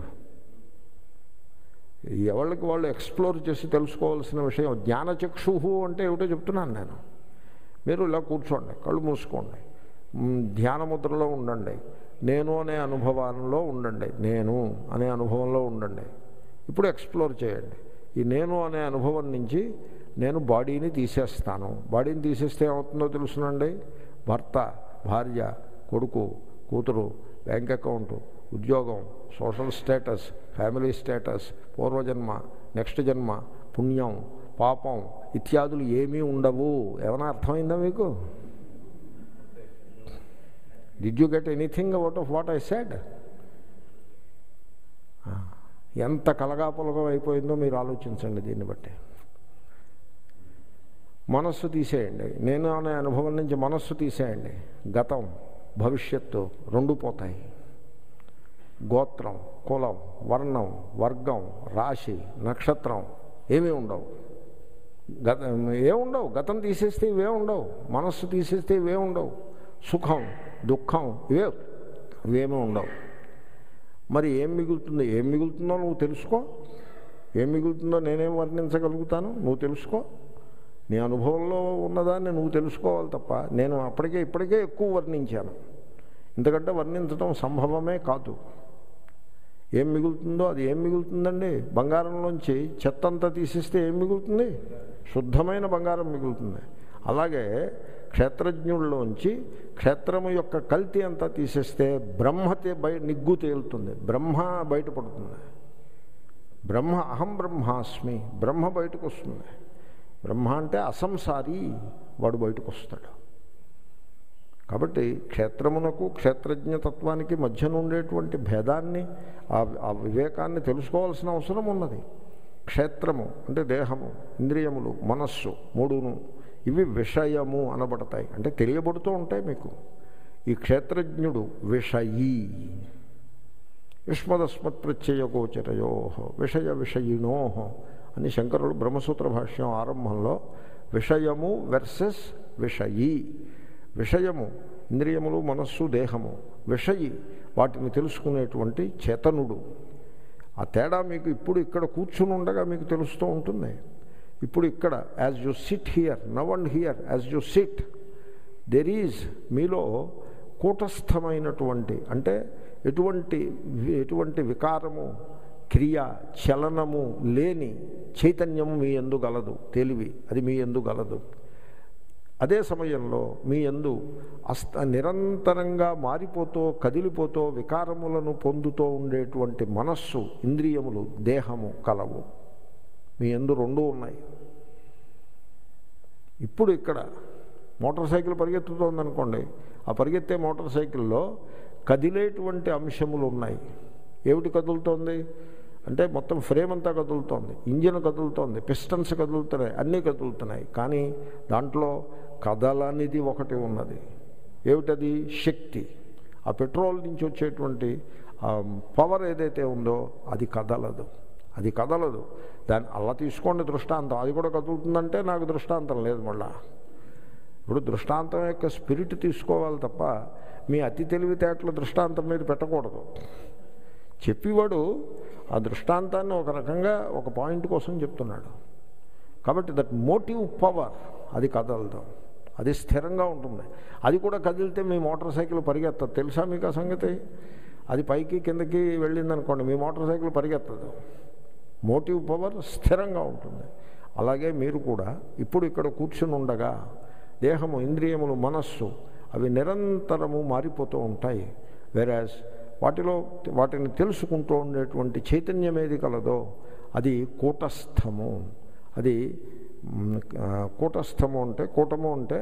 ఎవరికి వాళ్ళు ఎక్స్ప్లోర్ చేసి తెలుసుకోవాల్సిన విషయం జ్ఞానచక్షు అంటే ఏమిటో చెప్తున్నాను నేను మీరు ఇలా కూర్చోండి కళ్ళు మూసుకోండి ధ్యానముద్రలో ఉండండి నేను అనే అనుభవంలో ఉండండి నేను అనే అనుభవంలో ఉండండి ఇప్పుడు ఎక్స్ప్లోర్ చేయండి ఈ నేను అనే అనుభవం నుంచి నేను బాడీని తీసేస్తాను బాడీని తీసేస్తే ఏమవుతుందో తెలుసునండి భర్త భార్య కొడుకు కూతురు బ్యాంక్ అకౌంట్ ఉద్యోగం సోషల్ స్టేటస్ ఫ్యామిలీ స్టేటస్ పూర్వజన్మ నెక్స్ట్ జన్మ పుణ్యం పాపం ఇత్యాదులు ఏమీ ఉండవు ఏమైనా అర్థమైందా మీకు did you get anything out of what I said ఎంత కలగాపులగం అయిపోయిందో మీరు ఆలోచించండి దీన్ని బట్టి మనస్సు తీసేయండి నేను అనే అనుభవం నుంచి మనస్సు తీసేయండి గతం భవిష్యత్తు రెండు పోతాయి గోత్రం కులం వర్ణం వర్గం రాశి నక్షత్రం ఏమీ ఉండవు గత ఏముండవు గతం తీసేస్తే ఇవే ఉండవు మనస్సు తీసేస్తే ఇవే ఉండవు సుఖం దుఃఖం ఇవే ఇవేమీ ఉండవు మరి ఏం మిగులుతుంది ఏం మిగులుతుందో నువ్వు తెలుసుకో ఏం మిగులుతుందో నేనేం వర్ణించగలుగుతాను నువ్వు తెలుసుకో నీ అనుభవంలో ఉన్నదాన్ని నువ్వు తెలుసుకోవాలి తప్ప నేను అప్పటికే ఇప్పటికే ఎక్కువ వర్ణించాను ఎందుకంటే వర్ణించడం సంభవమే కాదు ఏం మిగులుతుందో అది ఏం మిగులుతుందండి బంగారంలోంచి చెత్త అంతా తీసేస్తే ఏం మిగులుతుంది శుద్ధమైన బంగారం మిగులుతుంది అలాగే క్షేత్రజ్ఞుల్లోంచి క్షేత్రము యొక్క కల్తీ అంతా తీసేస్తే బ్రహ్మతే బయ నిగ్గు తేలుతుంది బ్రహ్మ బయటపడుతుంది బ్రహ్మ అహం బ్రహ్మాస్మి బ్రహ్మ బయటకు వస్తుంది బ్రహ్మ అంటే అసంసారి వాడు బయటకు వస్తాడు కాబట్టి క్షేత్రమునకు క్షేత్రజ్ఞతత్వానికి మధ్యన ఉండేటువంటి భేదాన్ని ఆ ఆ వివేకాన్ని తెలుసుకోవాల్సిన అవసరం ఉన్నది క్షేత్రము అంటే దేహము ఇంద్రియములు మనస్సు మూడును ఇవి విషయము అనబడతాయి అంటే తెలియబడుతూ ఉంటాయి మీకు ఈ క్షేత్రజ్ఞుడు విషయీ యుష్మదస్మత్ ప్రత్యయగోచరయో విషయ విషయినో అని శంకరులు బ్రహ్మసూత్ర భాష్యం ఆరంభంలో విషయము వెర్సెస్ విషయీ విషయము ఇంద్రియములు మనస్సు దేహము విషయి వాటిని తెలుసుకునేటువంటి చేతనుడు ఆ తేడా మీకు ఇప్పుడు ఇక్కడ కూర్చుని ఉండగా మీకు తెలుస్తూ ఉంటుంది ఇప్పుడు ఇక్కడ as you sit here now and here as you sit there is మీలో కూటస్థమైనటువంటి అంటే ఎటువంటి ఎటువంటి వికారము క్రియ చలనము లేని చైతన్యము మీ ఎందు గలదు తెలివి అది మీ ఎందు గలదు అదే సమయంలో మీ ఎందు అస్త నిరంతరంగా మారిపోతూ కదిలిపోతూ వికారములను పొందుతూ ఉండేటువంటి మనస్సు ఇంద్రియములు దేహము కలవు మీ ఎందు రెండు ఉన్నాయి ఇప్పుడు ఇక్కడ మోటార్ సైకిల్ పరిగెత్తుతోంది అనుకోండి ఆ పరిగెత్తే మోటార్ సైకిల్లో కదిలేటువంటి అంశములు ఉన్నాయి ఏమిటి కదులుతోంది అంటే మొత్తం ఫ్రేమ్ అంతా కదులుతోంది ఇంజిన్ కదులుతోంది పిస్టన్స్ కదులుతున్నాయి అన్నీ కదులుతున్నాయి కానీ దాంట్లో కదలనిది ఒకటి ఉన్నది ఏమిటది శక్తి ఆ పెట్రోల్ నుంచి వచ్చేటువంటి పవర్ ఏదైతే ఉందో అది కదలదు అది కదలదు దాన్ని అలా తీసుకోండి దృష్టాంతం అది కూడా కదులుతుందంటే నాకు దృష్టాంతం లేదు మళ్ళా ఇప్పుడు దృష్టాంతం యొక్క స్పిరిట్ తీసుకోవాలి తప్ప మీ అతి తెలివితేటల దృష్టాంతం మీద పెట్టకూడదు చెప్పేవాడు ఆ దృష్టాంతాన్ని ఒక రకంగా ఒక పాయింట్ కోసం చెప్తున్నాడు కాబట్టి దట్ మోటివ్ పవర్ అది కదలదు అది స్థిరంగా ఉంటుంది అది కూడా కదిలితే మీ మోటార్ సైకిల్ పరిగెత్తదు తెలుసా మీకు ఆ సంగతి అది పైకి కిందకి వెళ్ళిందనుకోండి మీ మోటార్ సైకిల్ పరిగెత్తదు మోటివ్ పవర్ స్థిరంగా ఉంటుంది అలాగే మీరు కూడా ఇప్పుడు ఇక్కడ కూర్చుని ఉండగా దేహము ఇంద్రియములు మనస్సు అవి నిరంతరము మారిపోతూ ఉంటాయి వెరాజ్ వాటిలో వాటిని తెలుసుకుంటూ ఉండేటువంటి చైతన్యం ఏది కలదో అది కూటస్థము అది కూటస్థము అంటే కూటము అంటే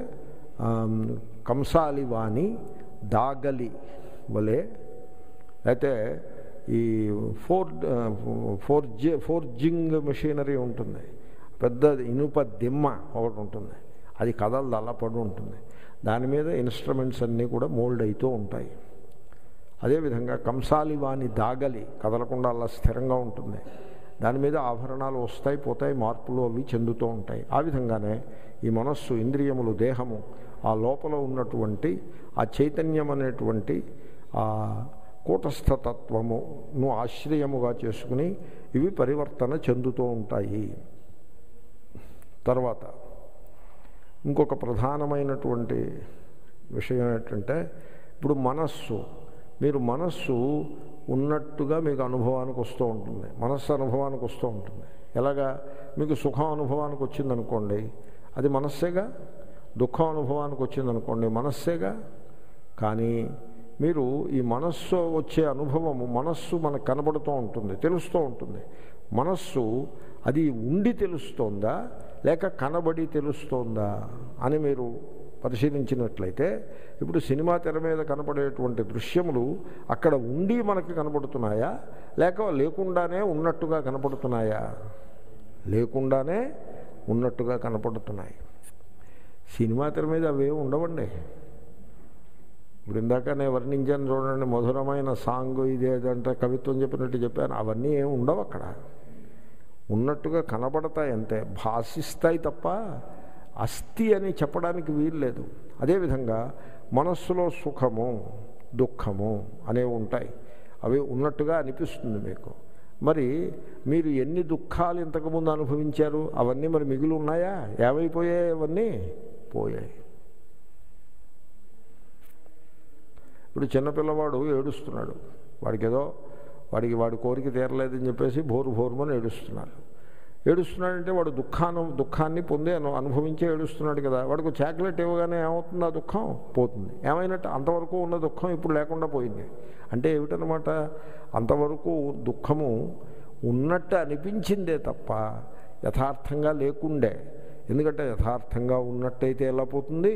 కంసాలి వాణి దాగలి వలె అయితే ఈ ఫోర్ ఫోర్జి ఫోర్జింగ్ మెషినరీ ఉంటుంది పెద్ద ఇనుప దిమ్మ ఒకటి ఉంటుంది అది కదలదు అలా పడి ఉంటుంది దాని మీద ఇన్స్ట్రుమెంట్స్ అన్నీ కూడా మోల్డ్ అవుతూ ఉంటాయి అదేవిధంగా కంసాలి వాణి దాగలి కదలకుండా అలా స్థిరంగా ఉంటుంది దాని మీద ఆభరణాలు వస్తాయి పోతాయి మార్పులు అవి చెందుతూ ఉంటాయి ఆ విధంగానే ఈ మనస్సు ఇంద్రియములు దేహము ఆ లోపల ఉన్నటువంటి ఆ చైతన్యం అనేటువంటి ఆ కూటస్థతత్వమును ఆశ్రయముగా చేసుకుని ఇవి పరివర్తన చెందుతూ ఉంటాయి తర్వాత ఇంకొక ప్రధానమైనటువంటి విషయం ఏంటంటే ఇప్పుడు మనస్సు మీరు మనస్సు ఉన్నట్టుగా మీకు అనుభవానికి వస్తూ ఉంటుంది మనస్సు అనుభవానికి వస్తూ ఉంటుంది ఎలాగా మీకు సుఖం అనుభవానికి వచ్చిందనుకోండి అది మనస్సేగా దుఃఖం అనుభవానికి వచ్చిందనుకోండి మనస్సేగా కానీ మీరు ఈ మనస్సు వచ్చే అనుభవము మనస్సు మనకు కనబడుతూ ఉంటుంది తెలుస్తూ ఉంటుంది మనస్సు అది ఉండి తెలుస్తోందా లేక కనబడి తెలుస్తోందా అని మీరు పరిశీలించినట్లయితే ఇప్పుడు సినిమా తెర మీద కనపడేటువంటి దృశ్యములు అక్కడ ఉండి మనకి కనపడుతున్నాయా లేక లేకుండానే ఉన్నట్టుగా కనపడుతున్నాయా లేకుండానే ఉన్నట్టుగా కనపడుతున్నాయి సినిమా తెర మీద అవేమి ఉండవండి ఇప్పుడు ఇందాక నేను వర్ణించాను చూడండి మధురమైన సాంగ్ ఇదేదంటే కవిత్వం చెప్పినట్టు చెప్పాను అవన్నీ ఏమి ఉండవు అక్కడ ఉన్నట్టుగా కనబడతాయి అంతే భాషిస్తాయి తప్ప అస్థి అని చెప్పడానికి వీల్లేదు అదేవిధంగా మనస్సులో సుఖము దుఃఖము అనేవి ఉంటాయి అవి ఉన్నట్టుగా అనిపిస్తుంది మీకు మరి మీరు ఎన్ని దుఃఖాలు ఇంతకుముందు అనుభవించారు అవన్నీ మరి మిగిలి ఉన్నాయా ఏమైపోయాయి అవన్నీ పోయాయి ఇప్పుడు చిన్నపిల్లవాడు ఏడుస్తున్నాడు వాడికి ఏదో వాడికి వాడి కోరిక తీరలేదని చెప్పేసి భోరు భోరుమని ఏడుస్తున్నాడు ఏడుస్తున్నాడంటే వాడు దుఃఖాన్ని దుఃఖాన్ని పొంది అను అనుభవించి ఏడుస్తున్నాడు కదా వాడికి చాక్లెట్ ఇవ్వగానే ఏమవుతుంది ఆ దుఃఖం పోతుంది ఏమైనట్టు అంతవరకు ఉన్న దుఃఖం ఇప్పుడు లేకుండా పోయింది అంటే ఏమిటనమాట అంతవరకు దుఃఖము ఉన్నట్టు అనిపించిందే తప్ప యథార్థంగా లేకుండే ఎందుకంటే యథార్థంగా ఉన్నట్టయితే ఎలా పోతుంది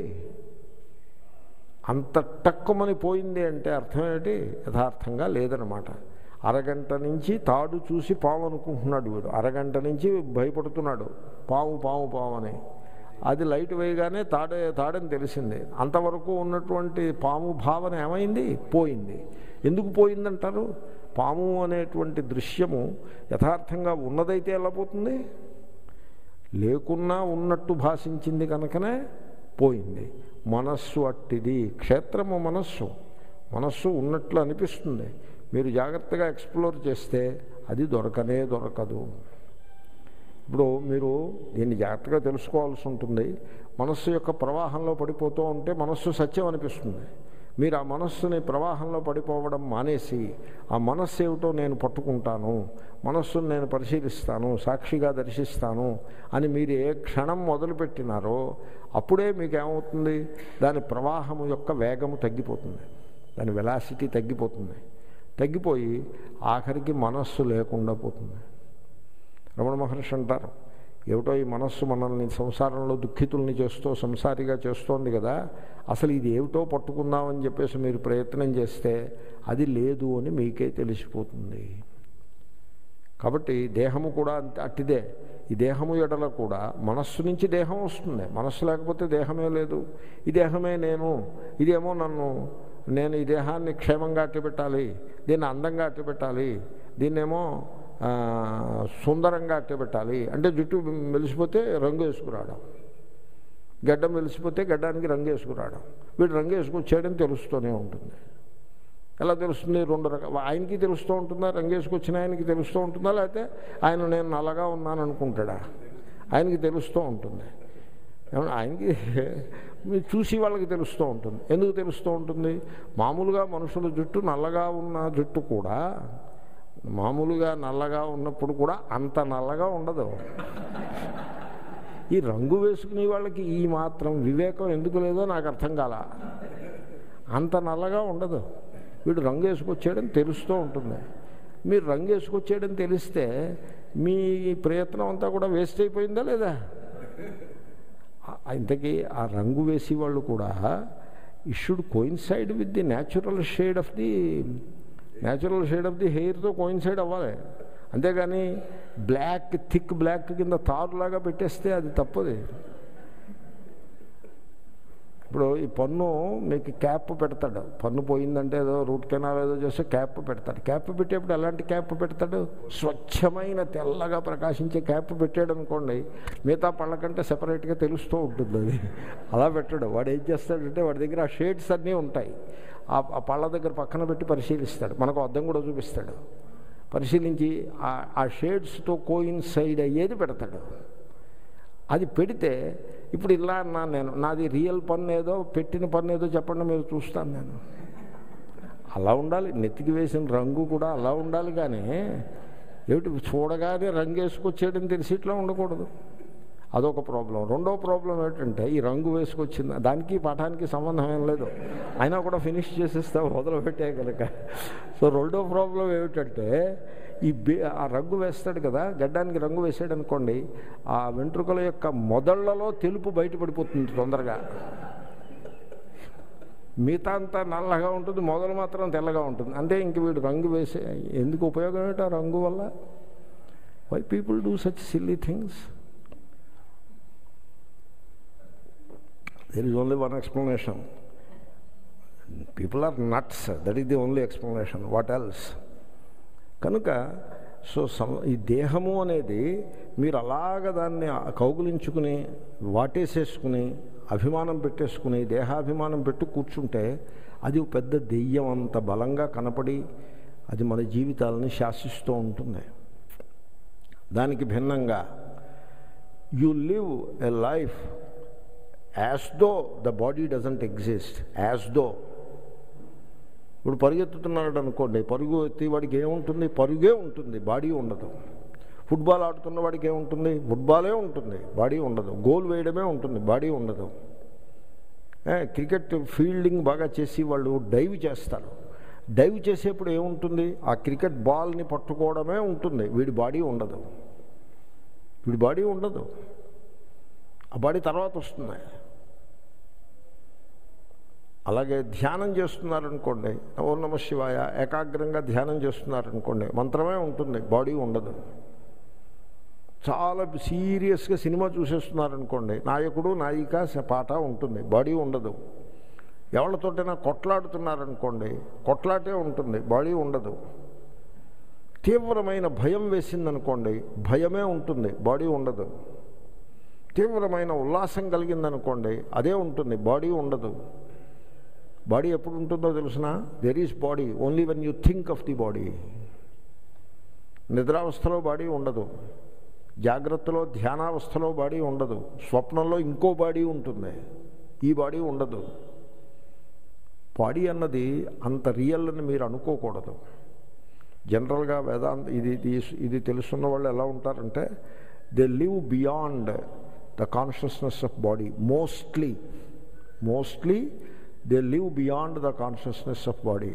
అంత టక్కుమని పోయింది అంటే అర్థం ఏంటి యథార్థంగా లేదనమాట అరగంట నుంచి తాడు చూసి పాము అనుకుంటున్నాడు వీడు అరగంట నుంచి భయపడుతున్నాడు పాము పాము పాము అని అది లైట్ వేయగానే తాడే తాడని తెలిసింది అంతవరకు ఉన్నటువంటి పాము భావన ఏమైంది పోయింది ఎందుకు పోయిందంటారు పాము అనేటువంటి దృశ్యము యథార్థంగా ఉన్నదైతే ఎలా పోతుంది లేకున్నా ఉన్నట్టు భాషించింది కనుకనే పోయింది మనస్సు అట్టిది క్షేత్రము మనస్సు మనస్సు ఉన్నట్లు అనిపిస్తుంది మీరు జాగ్రత్తగా ఎక్స్ప్లోర్ చేస్తే అది దొరకనే దొరకదు ఇప్పుడు మీరు దీన్ని జాగ్రత్తగా తెలుసుకోవాల్సి ఉంటుంది మనస్సు యొక్క ప్రవాహంలో పడిపోతూ ఉంటే మనస్సు సత్యం అనిపిస్తుంది మీరు ఆ మనస్సుని ప్రవాహంలో పడిపోవడం మానేసి ఆ మనస్సు ఏమిటో నేను పట్టుకుంటాను మనస్సును నేను పరిశీలిస్తాను సాక్షిగా దర్శిస్తాను అని మీరు ఏ క్షణం మొదలుపెట్టినారో అప్పుడే మీకు ఏమవుతుంది దాని ప్రవాహము యొక్క వేగము తగ్గిపోతుంది దాని వెలాసిటీ తగ్గిపోతుంది తగ్గిపోయి ఆఖరికి మనస్సు లేకుండా పోతుంది రమణ మహర్షి అంటారు ఏమిటో ఈ మనస్సు మనల్ని సంసారంలో దుఃఖితుల్ని చేస్తూ సంసారిగా చేస్తోంది కదా అసలు ఇది ఏమిటో పట్టుకుందామని చెప్పేసి మీరు ప్రయత్నం చేస్తే అది లేదు అని మీకే తెలిసిపోతుంది కాబట్టి దేహము కూడా అంతే అట్టిదే ఈ దేహము ఎడల కూడా మనస్సు నుంచి దేహం వస్తుంది మనస్సు లేకపోతే దేహమే లేదు ఈ దేహమే నేను ఇదేమో నన్ను నేను ఈ దేహాన్ని క్షేమంగా అట్టబెట్టాలి దీన్ని అందంగా అట్టబెట్టాలి దీన్నేమో ఆ, సుందరంగా అట్టబెట్టాలి అంటే జుట్టు మెలిసిపోతే రంగు వేసుకురావడం గడ్డం మెలిసిపోతే గడ్డానికి రంగు వేసుకురావడం వీడు రంగు వేసుకొచ్చాడని తెలుస్తూనే ఉంటుంది ఎలా తెలుస్తుంది రెండు రకాల ఆయనకి తెలుస్తూ ఉంటుందా రంగు వేసుకొచ్చిన ఆయనకి తెలుస్తూ ఉంటుందా లేకపోతే ఆయన నేను నల్లగా ఉన్నాను అనుకుంటాడా ఆయనకి తెలుస్తూ ఉంటుంది ఏమన్నా ఆయనకి మీరు చూసి వాళ్ళకి తెలుస్తూ ఉంటుంది ఎందుకు తెలుస్తూ ఉంటుంది మామూలుగా మనుషుల జుట్టు నల్లగా ఉన్న జుట్టు కూడా మామూలుగా నల్లగా ఉన్నప్పుడు కూడా అంత నల్లగా ఉండదు ఈ రంగు వేసుకునే వాళ్ళకి ఈ మాత్రం వివేకం ఎందుకు లేదో నాకు అర్థం కాల అంత నల్లగా ఉండదు వీడు రంగు వేసుకొచ్చాడని తెలుస్తూ ఉంటుంది మీరు రంగు వేసుకొచ్చాడని తెలిస్తే మీ ప్రయత్నం అంతా కూడా వేస్ట్ అయిపోయిందా లేదా ఆ- ఇంతకీ ఆ రంగు వేసి వాళ్ళు కూడా ఈ should coincide with the natural shade of the natural shade of the హెయిర్తో కోయిన్సైడ్ అవ్వాలి అంతేగాని బ్లాక్ థిక్ బ్లాక్ కింద తారులాగా పెట్టేస్తే అది తప్పది ఇప్పుడు ఈ పన్ను మీకు క్యాప్ పెడతాడు పన్ను పోయిందంటే ఏదో రూట్ కెనాల్ ఏదో చేస్తే క్యాప్ పెడతాడు క్యాప్ పెట్టేప్పుడు ఎలాంటి క్యాప్ పెడతాడు స్వచ్ఛమైన తెల్లగా ప్రకాశించే క్యాప్ పెట్టాడు అనుకోండి మిగతా పళ్ళ కంటే సెపరేట్గా తెలుస్తూ ఉంటుంది అది అలా పెట్టాడు వాడు ఏం చేస్తాడంటే వాడి దగ్గర ఆ షేడ్స్ అన్నీ ఉంటాయి ఆ ఆ పళ్ళ దగ్గర పక్కన పెట్టి పరిశీలిస్తాడు మనకు అద్దం కూడా చూపిస్తాడు పరిశీలించి ఆ- ఆ షేడ్స్తో కోయిన్సైడ్ అయ్యేది పెడతాడు అది పెడితే ఇప్పుడు ఇలా అన్నాను నేను నాది రియల్ పన్ను ఏదో పెట్టిన పన్ను ఏదో చెప్పండి మీరు చూస్తాను నేను అలా ఉండాలి నెత్తికి వేసిన రంగు కూడా అలా ఉండాలి కానీ ఏమిటి చూడగానే రంగు వేసుకొచ్చేయడం తెలిసి ఇట్లా ఉండకూడదు అదొక ప్రాబ్లం రెండో ప్రాబ్లం ఏంటంటే ఈ రంగు వేసుకొచ్చింది దానికి పాఠానికి సంబంధం ఏం లేదు అయినా కూడా ఫినిష్ చేసేస్తా మొదలు పెట్టే కనుక సో రెండో ప్రాబ్లం ఏమిటంటే ఈ బే ఆ రంగు వేస్తాడు కదా గడ్డానికి రంగు వేసాడు అనుకోండి ఆ వెంట్రుకల యొక్క మొదళ్లలో తెలుపు బయటపడిపోతుంది తొందరగా మిగతా అంతా నల్లగా ఉంటుంది మొదలు మాత్రం తెల్లగా ఉంటుంది అంటే ఇంక వీడు రంగు వేసే ఎందుకు ఉపయోగం ఏంటి ఆ రంగు వల్ల why people do such silly things there is only one explanation people are nuts that is the only explanation what else కనుక సో సం ఈ దేహము అనేది మీరు అలాగ దాన్ని కౌగులించుకుని వాటేసేసుకుని అభిమానం పెట్టేసుకుని దేహాభిమానం పెట్టి కూర్చుంటే అది ఒక పెద్ద దెయ్యం అంత బలంగా కనపడి అది మన జీవితాలని శాసిస్తూ ఉంటుంది దానికి భిన్నంగా you live a life as though the body doesn't exist as though ఇప్పుడు పరిగెత్తుతున్నాడు అనుకోండి పరుగు ఎత్తి వాడికి ఏముంటుంది పరుగే ఉంటుంది బాడీ ఉండదు ఫుట్బాల్ ఆడుతున్న వాడికి ఏముంటుంది ఫుట్బాలే ఉంటుంది బాడీ ఉండదు గోల్ వేయడమే ఉంటుంది బాడీ ఉండదు ఏ, క్రికెట్ ఫీల్డింగ్ బాగా చేసి వాళ్ళు డైవ్ చేస్తారు డైవ్ చేసేప్పుడు ఏముంటుంది ఆ క్రికెట్ బాల్ని పట్టుకోవడమే ఉంటుంది వీడి బాడీ ఉండదు వీడి బాడీ ఉండదు ఆ బాడీ తర్వాత వస్తుంది అలాగే ధ్యానం చేస్తున్నారనుకోండి ఓం నమ శివాయ ఏకాగ్రంగా ధ్యానం చేస్తున్నారనుకోండి మంత్రమే ఉంటుంది బాడీ ఉండదు చాలా సీరియస్గా సినిమా చూసేస్తున్నారనుకోండి నాయకుడు నాయిక స- పాట ఉంటుంది బాడీ ఉండదు ఎవరితోటైనా కొట్లాడుతున్నారనుకోండి కొట్లాటే ఉంటుంది బాడీ ఉండదు తీవ్రమైన భయం వేసిందనుకోండి భయమే ఉంటుంది బాడీ ఉండదు తీవ్రమైన ఉల్లాసం కలిగిందనుకోండి అదే ఉంటుంది బాడీ ఉండదు బాడీ ఎప్పుడు ఉంటుందో తెలుసిన there is body only when you think of the body నిద్రావస్థలో బాడీ ఉండదు జాగ్రత్తలో ధ్యానావస్థలో బాడీ ఉండదు స్వప్నంలో ఇంకో బాడీ ఉంటుంది ఈ బాడీ ఉండదు బాడీ అన్నది అంత రియల్ అని మీరు అనుకోకూడదు జనరల్గా వేదాంత ఇది ఇది ఇది తెలుసున్న వాళ్ళు ఎలా ఉంటారంటే they live beyond the consciousness of body mostly mostly they live beyond the consciousness of body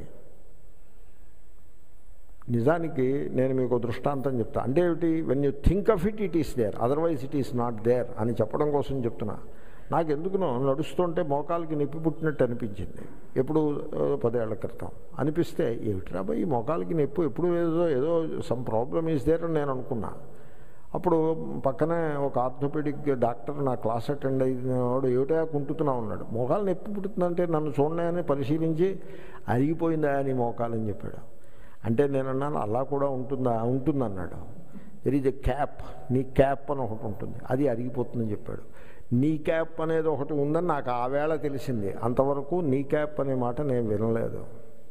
నిజానికి నేను మీకు దృష్టాంతం చెప్తా అంటే ఏమిటి when you think of it it is there otherwise it is not there అని చెప్పడం కోసం చెప్తున్నా నాకు ఎందుకునో నడుస్తుంటే మోకాలకి నొప్పి పుట్టినట్టు అనిపించింది ఎప్పుడు ఆ, పదేళ్ల క్రితం అనిపిస్తే ఏమిట్రా బాయ్ ఈ మోకాలకి నొప్పి ఎప్పుడు ఏదో ఏదో సమ్ ప్రాబ్లమ్ ఈస్ దేర్ అని నేను అనుకున్నా అప్పుడు పక్కనే ఒక ఆర్థోపెడిక్ డాక్టర్ నా క్లాస్ అటెండ్ అయినవాడు ఏమిటా కుంటుతున్నా ఉన్నాడు మోకాలు నొప్పి పుట్టుతుందంటే నన్ను చూడని పరిశీలించి అరిగిపోయిందా అని మోకాలని చెప్పాడు అంటే నేను అన్నాను అలా కూడా ఉంటుందా ఉంటుందన్నాడు there is a cap knee cap అని ఒకటి ఉంటుంది అది అరిగిపోతుందని చెప్పాడు నీ క్యాప్ అనేది ఒకటి ఉందని నాకు ఆ వేళ తెలిసింది అంతవరకు నీ క్యాప్ అనే మాట నేను వినలేదు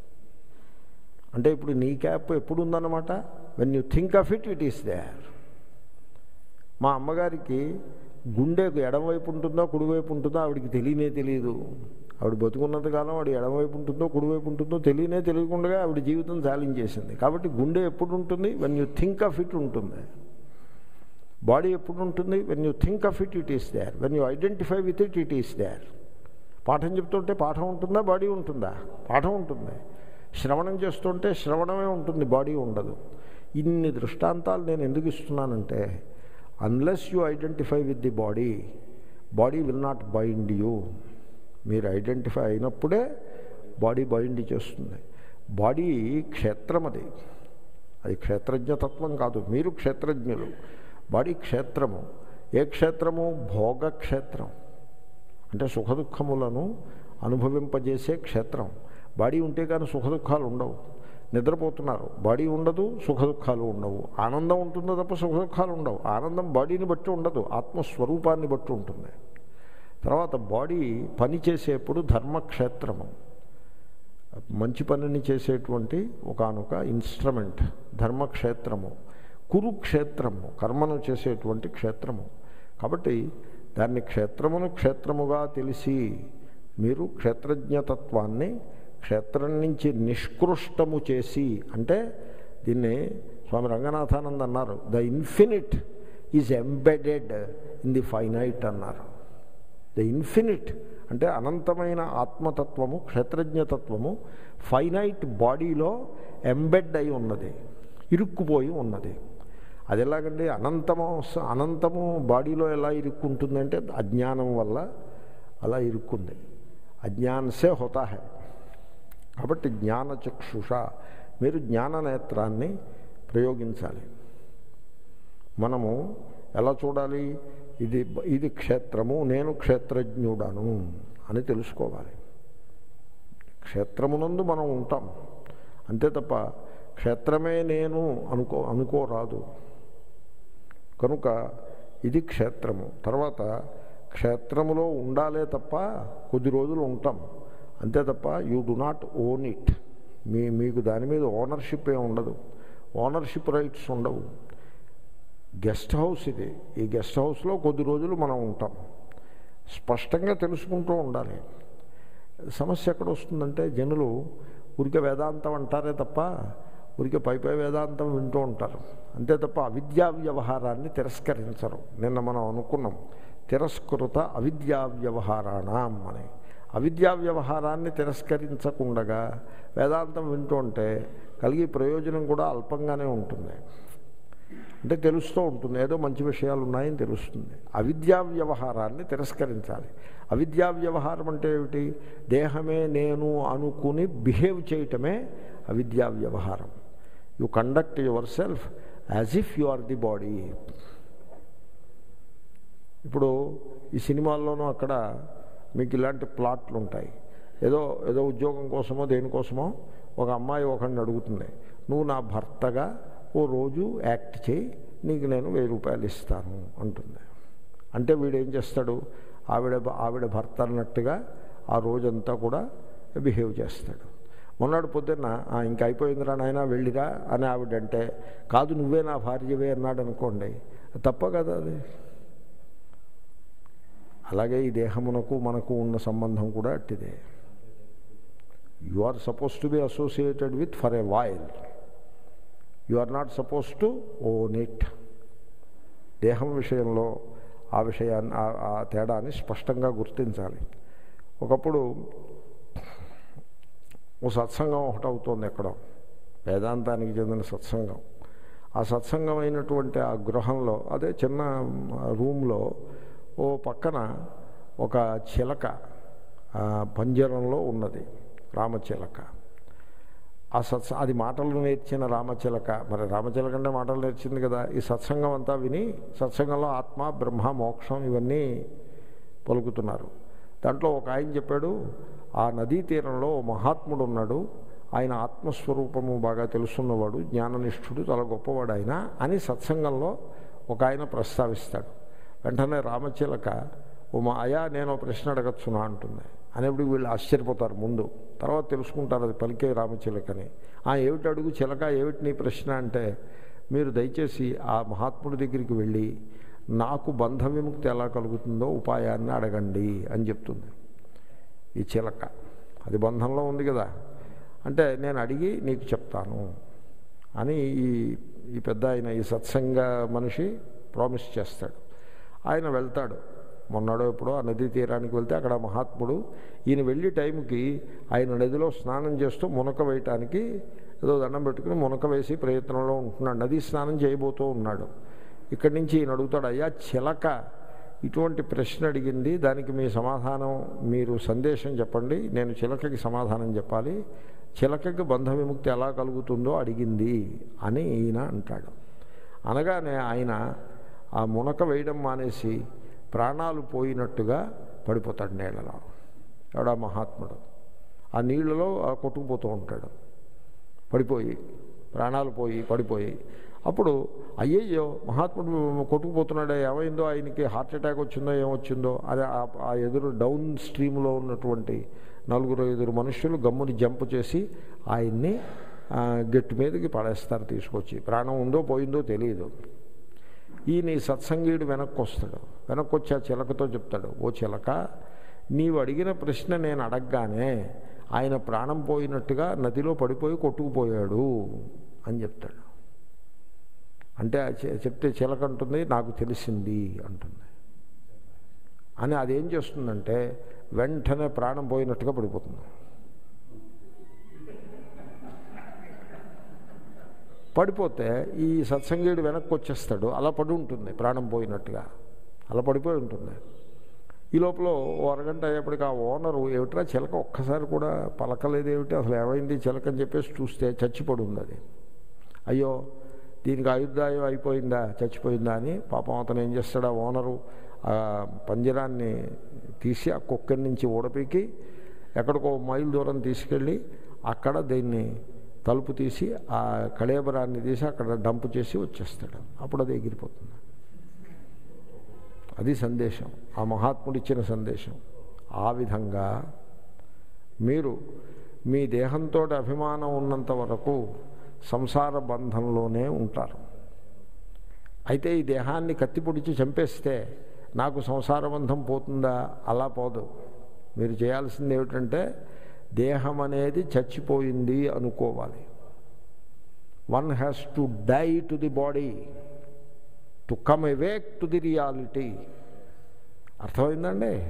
అంటే ఇప్పుడు నీ క్యాప్ ఎప్పుడు ఉందన్నమాట when you think of it it is there మా అమ్మగారికి గుండెకు ఎడమవైపు ఉంటుందో కుడివైపు ఉంటుందో ఆవిడికి తెలియనే తెలియదు ఆవిడ బతుకున్నంత కాలం ఆవిడ ఎడమవైపు ఉంటుందో కుడివైపు ఉంటుందో తెలియనే తెలియకుండా ఆవిడ జీవితం చాలించేసింది కాబట్టి గుండె ఎప్పుడు ఉంటుంది when you think of it ఉంటుంది బాడీ ఎప్పుడు ఉంటుంది when you think of it it is there when you identify with it it is there పాఠం చెప్తుంటే పాఠం ఉంటుందా బాడీ ఉంటుందా పాఠం ఉంటుంది శ్రవణం చేస్తుంటే శ్రవణమే ఉంటుంది బాడీ ఉండదు ఇన్ని దృష్టాంతాలు నేను ఎందుకు ఇస్తున్నానంటే unless you identify with the body body will not bind you మీరు ఐడెంటిఫై అయినప్పుడే బాడీ బైండ్ చేస్తుంది బాడీ క్షేత్రం అది అది క్షేత్రజ్ఞతత్వం కాదు మీరు క్షేత్రజ్ఞులు బాడీ క్షేత్రము ఏ క్షేత్రము భోగ క్షేత్రం అంటే సుఖదుఖములను అనుభవింపజేసే క్షేత్రం బాడీ ఉంటే కానీ సుఖదుఖాలు ఉండవు నిద్రపోతున్నారు బాడీ ఉండదు సుఖదుఖాలు ఉండవు ఆనందం ఉంటుందో తప్ప సుఖదుఖాలు ఉండవు ఆనందం బాడీని బట్టి ఉండదు ఆత్మస్వరూపాన్ని బట్టి ఉంటుంది తర్వాత బాడీ పని చేసేప్పుడు ధర్మక్షేత్రము మంచి పనిని చేసేటువంటి ఒకనొక ఇన్స్ట్రుమెంట్ ధర్మక్షేత్రము కురుక్షేత్రము కర్మను చేసేటువంటి క్షేత్రము కాబట్టి దాన్ని క్షేత్రమును క్షేత్రముగా తెలిసి మీరు క్షేత్రజ్ఞతత్వాన్ని క్షేత్రం నుంచి నిష్కృష్టము చేసి అంటే దీన్ని స్వామి రంగనాథానంద్ అన్నారు the infinite is embedded in the finite అన్నారు ద ఇన్ఫినిట్ అంటే అనంతమైన ఆత్మతత్వము క్షేత్రజ్ఞతత్వము ఫైనైట్ బాడీలో ఎంబెడ్ అయి ఉన్నది ఇరుక్కుపోయి ఉన్నది అది ఎలాగండి అనంతము అనంతము బాడీలో ఎలా ఇరుక్కుంటుందంటే అజ్ఞానం వల్ల అలా ఇరుక్కుంది అజ్ఞానసే హోతా హై కాబట్టి జ్ఞానచక్షుష మీరు జ్ఞాన నేత్రాన్ని ప్రయోగించాలి మనము ఎలా చూడాలి ఇది ఇది క్షేత్రము నేను క్షేత్రజ్ఞుడను అని తెలుసుకోవాలి క్షేత్రమునందు మనం ఉంటాం అంతే తప్ప క్షేత్రమే నేను అనుకో అనుకోరాదు కనుక ఇది క్షేత్రము తర్వాత క్షేత్రములో ఉండాలే తప్ప కొద్ది రోజులు ఉంటాం అంతే తప్ప you do not own it మీ మీకు దాని మీద ఓనర్షిప్ ఏ ఉండదు ఓనర్షిప్ రైట్స్ ఉండవు గెస్ట్ హౌస్ ఇది ఈ గెస్ట్ హౌస్లో కొద్ది రోజులు మనం ఉంటాం స్పష్టంగా తెలుసుకుంటూ ఉండాలి సమస్య ఎక్కడ వస్తుందంటే జనులు ఊరికే వేదాంతం అంటారే తప్ప ఊరికే పై పై వేదాంతం వింటూ ఉంటారు అంతే తప్ప అవిద్యా వ్యవహారాన్ని తిరస్కరించరు నిన్న మనం అనుకున్నాం తిరస్కృత అవిద్యా వ్యవహారాణం అని అవిద్యా వ్యవహారాన్ని తిరస్కరించకుండగా వేదాంతం వింటూ ఉంటే కలిగే ప్రయోజనం కూడా అల్పంగానే ఉంటుంది అంటే తెలుస్తూ ఉంటుంది ఏదో మంచి విషయాలు ఉన్నాయని తెలుస్తుంది అవిద్యా వ్యవహారాన్ని తిరస్కరించాలి అవిద్యా వ్యవహారం అంటే ఏమిటి దేహమే నేను అనుకుని బిహేవ్ చేయటమే అవిద్యా వ్యవహారం you conduct yourself as if you are the body ఇప్పుడు ఈ సినిమాల్లోనూ అక్కడ మీకు ఇలాంటి ప్లాట్లు ఉంటాయి ఏదో ఏదో ఉద్యోగం కోసమో దేనికోసమో ఒక అమ్మాయి ఒకరిని అడుగుతుంది నువ్వు నా భర్తగా ఓ రోజు యాక్ట్ చేయి నీకు నేను వెయ్యి రూపాయలు ఇస్తాను అంటుంది అంటే వీడు ఏం చేస్తాడు ఆవిడ ఆవిడ భర్త అన్నట్టుగా ఆ రోజంతా కూడా బిహేవ్ చేస్తాడు మొన్నటి పొద్దున్న "ఆ, ఇంక అయిపోయిందిరా నాయన వెళ్ళిరా అని ఆవిడంటే కాదు నువ్వే నా భార్యవే అన్నాడు అనుకోండి తప్ప కదా అది అలాగే ఈ దేహమునకు మనకు ఉన్న సంబంధం కూడా అట్టిదే you are suppose to be associated with for a while you are not suppose to own it దేహం విషయంలో ఆ విషయాన్ని ఆ- ఆ తేడాన్ని స్పష్టంగా గుర్తించాలి ఒకప్పుడు ఓ సత్సంగం ఒకటి అవుతోంది ఎక్కడో వేదాంతానికి చెందిన సత్సంగం ఆ సత్సంగం అయినటువంటి ఆ గృహంలో అదే చిన్న రూమ్లో ఓ పక్కన ఒక చిలక ఆ, పంజరంలో ఉన్నది రామచిలక ఆ సత్స అది మాటలు నేర్చిన రామచిలక మరి రామచిలక అంటే మాటలు నేర్చింది కదా ఈ సత్సంగం అంతా విని సత్సంగంలో ఆత్మ బ్రహ్మ మోక్షం ఇవన్నీ పలుకుతున్నారు దాంట్లో ఒక ఆయన చెప్పాడు ఆ నదీ తీరంలో ఓ మహాత్ముడు ఉన్నాడు ఆయన ఆత్మస్వరూపము బాగా తెలుసున్నవాడు జ్ఞాననిష్ఠుడు చాలా గొప్పవాడు ఆయన అని సత్సంగంలో ఒక ఆయన ప్రస్తావిస్తాడు వెంటనే రామచిలక ఓ మా అయా నేను ఓ ప్రశ్న అడగచ్చునా అంటుంది అనేప్పుడు వీళ్ళు ఆశ్చర్యపోతారు ముందు తర్వాత తెలుసుకుంటారు అది పలికే రామచిలకని ఆ ఏమిటి అడుగు చిలక ఏమిటి నీ ప్రశ్న అంటే మీరు దయచేసి ఆ మహాత్ముడి దగ్గరికి వెళ్ళి నాకు బంధ విముక్తి ఎలా కలుగుతుందో ఉపాయాన్ని అడగండి అని చెప్తుంది ఈ చిలక అది బంధంలో ఉంది కదా అంటే నేను అడిగి నీకు చెప్తాను అని ఈ ఈ పెద్ద ఆయన ఈ సత్సంగ మనిషి ప్రామిస్ చేస్తాడు ఆయన వెళ్తాడు మొన్నడో ఎప్పుడో ఆ నదీ తీరానికి వెళ్తే అక్కడ ఆ మహాత్ముడు ఈయన వెళ్ళి టైంకి ఆయన నదిలో స్నానం చేస్తూ మునక వేయటానికి ఏదో దండం పెట్టుకుని మునక వేసి ప్రయత్నంలో ఉంటున్నాడు నదీ స్నానం చేయబోతూ ఉన్నాడు ఇక్కడి నుంచి ఈయన అడుగుతాడు అయ్యా చిలక ఇటువంటి ప్రశ్న అడిగింది దానికి మీ సమాధానం మీరు సందేశం చెప్పండి నేను చిలకకి సమాధానం చెప్పాలి చిలకకి బంధ విముక్తి ఎలా కలుగుతుందో అడిగింది అని ఈయన అంటాడు అనగానే ఆయన ఆ మునక వేయడం మానేసి ప్రాణాలు పోయినట్టుగా పడిపోతాడు నీళ్ళలో ఎవడా మహాత్ముడు ఆ నీళ్ళలో ఆ కొట్టుకుపోతూ ఉంటాడు పడిపోయి ప్రాణాలు పోయి పడిపోయి అప్పుడు అయ్యయ్యో మహాత్ముడు కొట్టుకుపోతున్నాడే ఏమైందో ఆయనకి హార్ట్ అటాక్ వచ్చిందో ఏమొచ్చిందో అది ఆ- ఆ ఎదురు డౌన్ స్ట్రీమ్లో ఉన్నటువంటి నలుగురు ఐదుగురు మనుషులు గమ్ముని జంప్ చేసి ఆయన్ని ఆ, గట్టు మీదకి పడేస్తారు తీసుకొచ్చి ప్రాణం ఉందో పోయిందో తెలియదు ఈయన ఈ సత్సంగీయుడు వెనక్కి వస్తాడు వెనక్కి వచ్చి ఆ చిలకతో చెప్తాడు ఓ చిలక నీవు అడిగిన ప్రశ్న నేను అడగగానే ఆయన ప్రాణం పోయినట్టుగా నదిలో పడిపోయి కొట్టుకుపోయాడు అని చెప్తాడు అంటే ఆ చె- చెప్తే చిలక అంటుంది నాకు తెలిసింది అంటుంది అని అదేం చేస్తుందంటే వెంటనే ప్రాణం పోయినట్టుగా పడిపోతుంది పడిపోతే ఈ సత్సంగీయుడు వెనక్కి వచ్చేస్తాడు అలా పడి ఉంటుంది ప్రాణం పోయినట్టుగా అలా పడిపోయి ఉంటుంది ఈ లోపల ఓ అరగంట అయ్యేప్పటికి ఆ ఓనరు ఏమిట్రా చిలక ఒక్కసారి కూడా పలకలేదేమిటి అసలు ఏమైంది చిలక అని చెప్పేసి చూస్తే చచ్చిపడి ఉంది అది అయ్యో దీనికి ఆయుర్దాయం అయిపోయిందా చచ్చిపోయిందా అని పాపం అతను ఏం చేస్తాడు ఆ ఓనరు ఆ పంజరాన్ని తీసి ఆ కుక్కడి నుంచి ఊడపీకి ఎక్కడికో మైల్ దూరం తీసుకెళ్ళి అక్కడ దీన్ని తలుపు తీసి ఆ కళేబరాన్ని తీసి అక్కడ డంప్ చేసి వచ్చేస్తాడు అప్పుడు అది ఎగిరిపోతుంది అది సందేశం ఆ మహాత్ముడిచ్చిన సందేశం ఆ విధంగా మీరు మీ దేహంతో అభిమానం ఉన్నంత వరకు సంసార బంధంలోనే ఉంటారు అయితే ఈ దేహాన్ని కత్తిపొడిచి చంపేస్తే నాకు సంసార బంధం పోతుందా అలా పోదు మీరు చేయాల్సింది ఏమిటంటే దేహం అనేది చచ్చిపోయింది అనుకోవాలి one has to die to the body to come awake to the reality అర్థమైందండి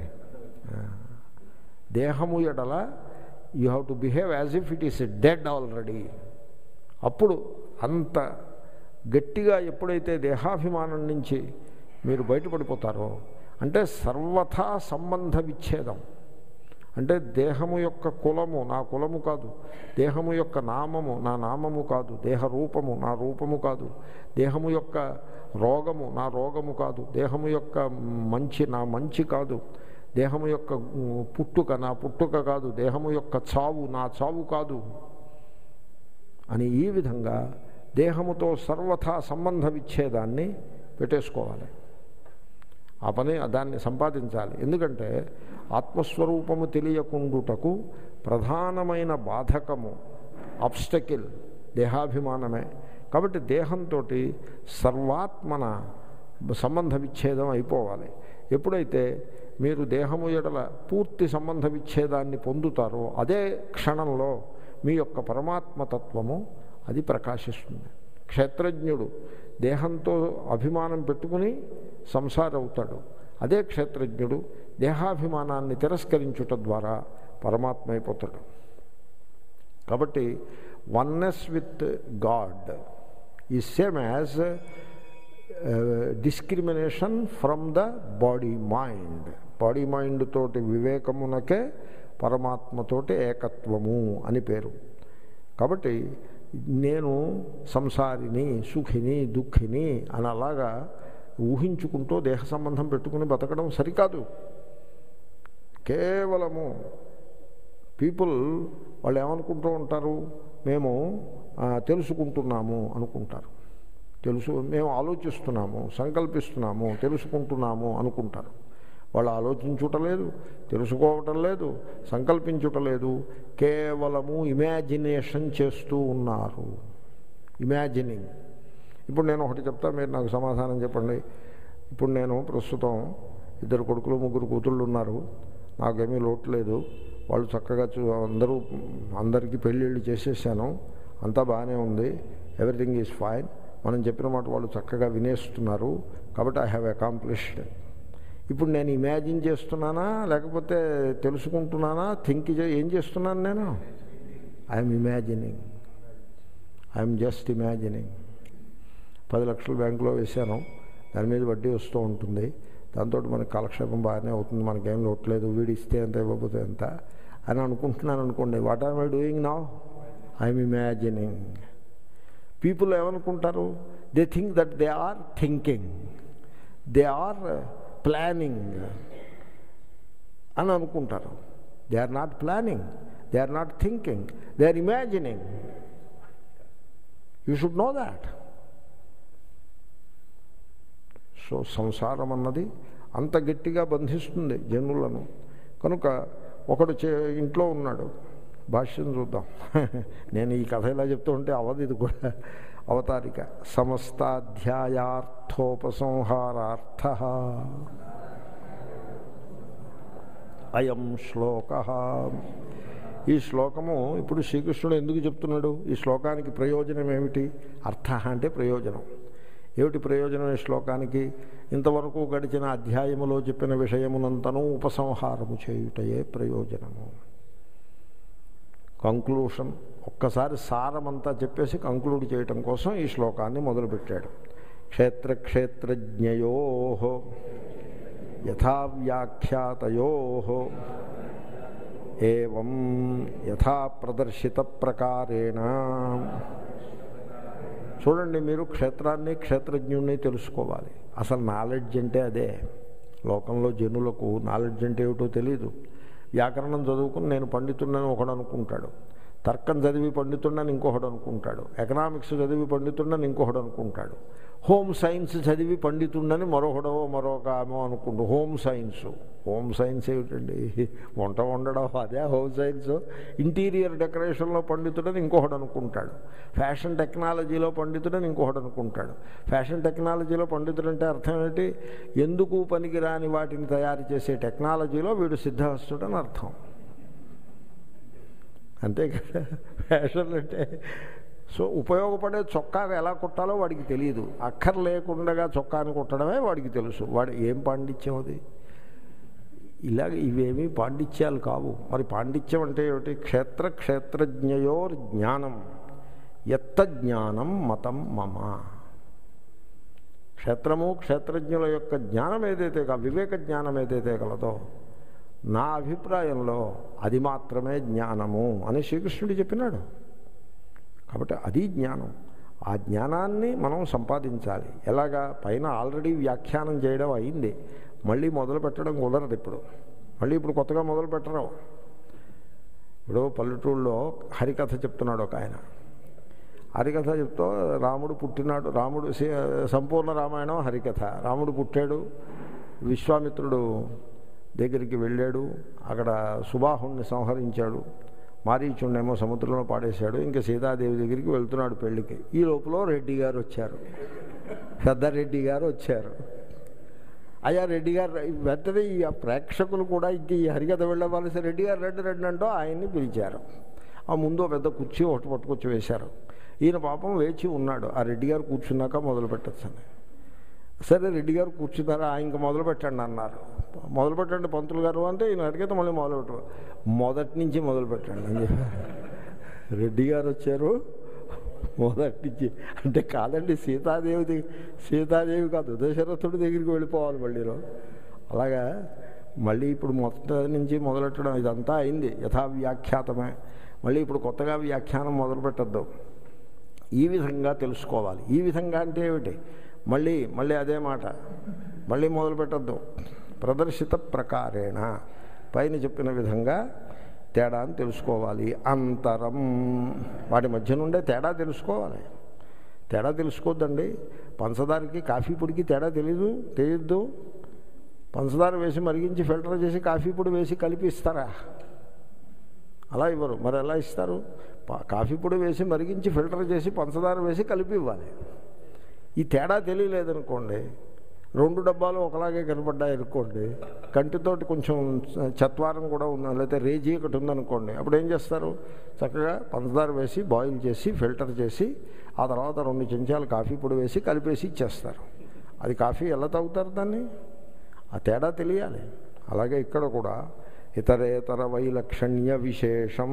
దేహము ఎడల you have to behave as if it is dead already అప్పుడు అంత గట్టిగా ఎప్పుడైతే దేహాభిమానం నుంచి మీరు బయటపడిపోతారో అంటే సర్వథా సంబంధ విచ్ఛేదం అంటే దేహము యొక్క కులము నా కులము కాదు దేహము యొక్క నామము నా నామము కాదు దేహ రూపము నా రూపము కాదు దేహము యొక్క రోగము నా రోగము కాదు దేహము యొక్క మంచి నా మంచి కాదు దేహము యొక్క పుట్టుక నా పుట్టుక కాదు దేహము యొక్క చావు నా చావు కాదు అని ఈ విధంగా దేహముతో సర్వథా సంబంధ విచ్ఛేదాన్ని పెట్టేసుకోవాలి ఆ పని దాన్ని సంపాదించాలి ఎందుకంటే ఆత్మస్వరూపము తెలియకుండుటకు ప్రధానమైన బాధకము అబ్స్టకిల్ దేహాభిమానమే కాబట్టి దేహంతో సర్వాత్మన సంబంధ విచ్ఛేదం అయిపోవాలి ఎప్పుడైతే మీరు దేహము ఎడల పూర్తి సంబంధ విచ్ఛేదాన్ని పొందుతారో అదే క్షణంలో మీ యొక్క పరమాత్మతత్వము అది ప్రకాశిస్తుంది క్షేత్రజ్ఞుడు దేహంతో అభిమానం పెట్టుకుని సంసార అవుతాడు అదే క్షేత్రజ్ఞుడు దేహాభిమానాన్ని తిరస్కరించుట ద్వారా పరమాత్మ అయిపోతాడు కాబట్టి oneness with God is same as discrimination from the body mind body mind తోటి వివేకమునకే పరమాత్మతోటి ఏకత్వము అని పేరు కాబట్టి నేను సంసారిని సుఖిని దుఃఖిని అని అలాగా ఊహించుకుంటూ దేహ సంబంధం పెట్టుకుని బతకడం సరికాదు కేవలము పీపుల్ వాళ్ళు ఏమనుకుంటూ ఉంటారు మేము తెలుసుకుంటున్నాము అనుకుంటారు తెలుసు మేము ఆలోచిస్తున్నాము సంకల్పిస్తున్నాము తెలుసుకుంటున్నాము అనుకుంటారు వాళ్ళు ఆలోచించుట లేదు తెలుసుకోవటం లేదు సంకల్పించుట లేదు కేవలము ఇమాజినేషన్ చేస్తూ ఉన్నారు ఇమాజినింగ్ ఇప్పుడు నేను ఒకటి చెప్తా మీరు నాకు సమాధానం చెప్పండి ఇప్పుడు నేను ప్రస్తుతం ఇద్దరు కొడుకులు ముగ్గురు కూతుళ్ళు ఉన్నారు నాకేమీ లోటు లేదు వాళ్ళు చక్కగా చూ అందరూ అందరికీ పెళ్ళిళ్ళు చేసేసాను అంతా బాగానే ఉంది ఎవ్రీథింగ్ ఈజ్ ఫైన్ మనం చెప్పిన మాట వాళ్ళు చక్కగా వినేస్తున్నారు కాబట్టి ఐ హ్యావ్ అకాంప్లిష్డ్ ఇప్పుడు నేను ఇమాజిన్ చేస్తున్నానా లేకపోతే తెలుసుకుంటున్నానా థింక్ ఏం చేస్తున్నాను నేను I'm imagining I'm just imagining పది లక్షలు బ్యాంకులో వేశాను దాని మీద వడ్డీ వస్తూ ఉంటుంది దాంతో మనకి కాలక్షేపం బాగానే అవుతుంది మనకేం లోట్లేదు వీడు ఇస్తే ఎంత ఇవ్వకపోతే ఎంత అని అనుకుంటున్నాను అనుకోండి what are I doing now I'm imagining people ఏమనుకుంటారు they think that they are thinking they are planning అని అనుకుంటారు they are not planning they are not thinking they are imagining you should know that so సంసారం అన్నది అంత గట్టిగా బంధిస్తుంది జనులను కనుక ఒకడు చే ఇంట్లో ఉన్నాడు భాష్యం చూద్దాం నేను ఈ కథ ఇలా చెప్తూ ఉంటే అవధి ఇది కూడా అవతారిక సమస్తాధ్యాయార్థోపసంహారార్థ అయం శ్లోక ఈ శ్లోకము ఇప్పుడు శ్రీకృష్ణుడు ఎందుకు చెప్తున్నాడు ఈ శ్లోకానికి ప్రయోజనం ఏమిటి అర్థ అంటే ప్రయోజనం ఏమిటి ప్రయోజనం ఈ శ్లోకానికి ఇంతవరకు గడిచిన అధ్యాయములో చెప్పిన విషయమునంతను ఉపసంహారము చేయుటయే ప్రయోజనము కంక్లూషన్ ఒక్కసారి సారమంతా చెప్పేసి కంక్లూడ్ చేయటం కోసం ఈ శ్లోకాన్ని మొదలుపెట్టాడు క్షేత్రక్షేత్రజ్ఞయో యథా వ్యాఖ్యాతయో ఏం యథా ప్రదర్శిత ప్రకారేణ చూడండి మీరు క్షేత్రాన్ని క్షేత్రజ్ఞుణ్ణి తెలుసుకోవాలి అసలు నాలెడ్జ్ అంటే అదే లోకంలో జనులకు నాలెడ్జ్ అంటే ఏమిటో తెలియదు వ్యాకరణం చదువుకుని నేను పండితుడని ఒకడు అనుకుంటాడు తర్కం చదివి పండితుడని ఇంకొకడు అనుకుంటాడు ఎకనామిక్స్ చదివి పండితుడని ఇంకొకడు అనుకుంటాడు హోమ్ సైన్స్ చదివి పండితుండని మరొకడో మరొక ఆమె అనుకుంటు హోమ్ సైన్స్ హోమ్ సైన్స్ ఏమిటండి వంట వండడం అదే హోమ్ సైన్స్ ఇంటీరియర్ డెకరేషన్లో పండితుడని ఇంకొకడు అనుకుంటాడు ఫ్యాషన్ టెక్నాలజీలో పండితుడని ఇంకొకడు అనుకుంటాడు ఫ్యాషన్ టెక్నాలజీలో పండితుడు అంటే అర్థం ఏంటి ఎందుకు పనికిరాని వాటిని తయారు చేసే టెక్నాలజీలో వీడు సిద్ధహస్తుడని అర్థం అంతే కదా ఫ్యాషన్ అంటే సో ఉపయోగపడే చొక్కాగా ఎలా కుట్టాలో వాడికి తెలియదు అక్కర్ లేకుండా చొక్కాని కుట్టడమే వాడికి తెలుసు వాడు ఏం పాండిత్యం అది ఇలాగ ఇవేమీ పాండిత్యాలు కావు మరి పాండిత్యం అంటే ఏమిటి క్షేత్ర క్షేత్రజ్ఞయోర్ జ్ఞానం ఎత్త జ్ఞానం మతం మమ క్షేత్రము క్షేత్రజ్ఞుల యొక్క జ్ఞానం ఏదైతే కా వివేక జ్ఞానం ఏదైతే కలదో నా అభిప్రాయంలో అది మాత్రమే జ్ఞానము అని శ్రీకృష్ణుడు చెప్పినాడు కాబట్టి అది జ్ఞానం ఆ జ్ఞానాన్ని మనం సంపాదించాలి ఎలాగా పైన ఆల్రెడీ వ్యాఖ్యానం చేయడం అయింది మళ్ళీ మొదలు పెట్టడం కుదరదు ఇప్పుడు మళ్ళీ ఇప్పుడు కొత్తగా మొదలు పెట్టరు ఇప్పుడు పల్లెటూళ్ళలో హరికథ చెప్తున్నాడు ఒక ఆయన హరికథ చెప్తూ రాముడు పుట్టినాడు రాముడు సీ- సంపూర్ణ రామాయణం హరికథ రాముడు పుట్టాడు విశ్వామిత్రుడు దగ్గరికి వెళ్ళాడు అక్కడ సుబాహుణ్ణి సంహరించాడు మారీచుణ్ణేమో సముద్రంలో పాడేశాడు ఇంకా సీతాదేవి దగ్గరికి వెళ్తున్నాడు పెళ్లికి ఈ లోపల రెడ్డి గారు వచ్చారు పెద్దారెడ్డి గారు వచ్చారు అయ్యా రెడ్డి గారు వెంటనే ఈ ప్రేక్షకులు కూడా ఇంక ఈ హరికథ వెళ్ళవలసి రెడ్డి గారు రెడ్డి రెడ్డి అంటూ ఆయన్ని పిలిచారు ఆ ముందు ఓ పెద్ద కుర్చీ ఒకటి పట్టుకొచ్చి వేశారు ఈయన పాపం వేచి ఉన్నాడు ఆ రెడ్డి గారు కూర్చున్నాక మొదలు పెట్టచ్చని సరే రెడ్డి గారు కూర్చున్నారా ఇంక మొదలు పెట్టండి అన్నారు మొదలు పెట్టండి పంతులు గారు అంటే ఈయన అడిగితే మళ్ళీ మొదలు పెట్టు మొదటి నుంచి మొదలు పెట్టండి అని చెప్పారు రెడ్డి గారు వచ్చారు మొదటి నుంచి అంటే కాదండి సీతాదేవి దగ్గర సీతాదేవి కాదు దశరథుడి దగ్గరికి వెళ్ళిపోవాలి మళ్ళీలో అలాగా మళ్ళీ ఇప్పుడు మొదటి నుంచి మొదలెట్టడం ఇదంతా అయింది యథా వ్యాఖ్యాతమే మళ్ళీ ఇప్పుడు కొత్తగా వ్యాఖ్యానం మొదలు పెట్టద్దు ఈ విధంగా తెలుసుకోవాలి ఈ విధంగా అంటే ఏమిటి మళ్ళీ మళ్ళీ అదే మాట మళ్ళీ మొదలు పెట్టద్దు ప్రదర్శిత ప్రకారేణ పైన చెప్పిన విధంగా తేడాను తెలుసుకోవాలి అంతరం వాటి మధ్య నుండే తేడా తెలుసుకోవాలి తేడా తెలుసుకోవద్దండి పంచదారకి కాఫీ పొడికి తేడా తెలీదు తెలియద్దు పంచదార వేసి మరిగించి ఫిల్టర్ చేసి కాఫీ పొడి వేసి కలిపి ఇస్తారా అలా ఇవ్వరు మరి ఎలా ఇస్తారు పా- కాఫీ పొడి వేసి మరిగించి ఫిల్టర్ చేసి పంచదార వేసి కలిపి ఇవ్వాలి ఈ తేడా తెలియలేదనుకోండి రెండు డబ్బాలు ఒకలాగే కనపడ్డాయి అనుకోండి కంటితోటి కొంచెం చత్వారం కూడా ఉంది లేకపోతే రేజీ ఒకటి ఉందనుకోండి అప్పుడు ఏం చేస్తారు చక్కగా పంచదార వేసి బాయిల్ చేసి ఫిల్టర్ చేసి ఆ తర్వాత రెండు చెంచాలు కాఫీ పొడి వేసి కలిపేసి ఇచ్చేస్తారు అది కాఫీ ఎలా తాగుతారు దాన్ని ఆ తేడా తెలియాలి అలాగే ఇక్కడ కూడా ఇతరేతర వైలక్షణ్య విశేషం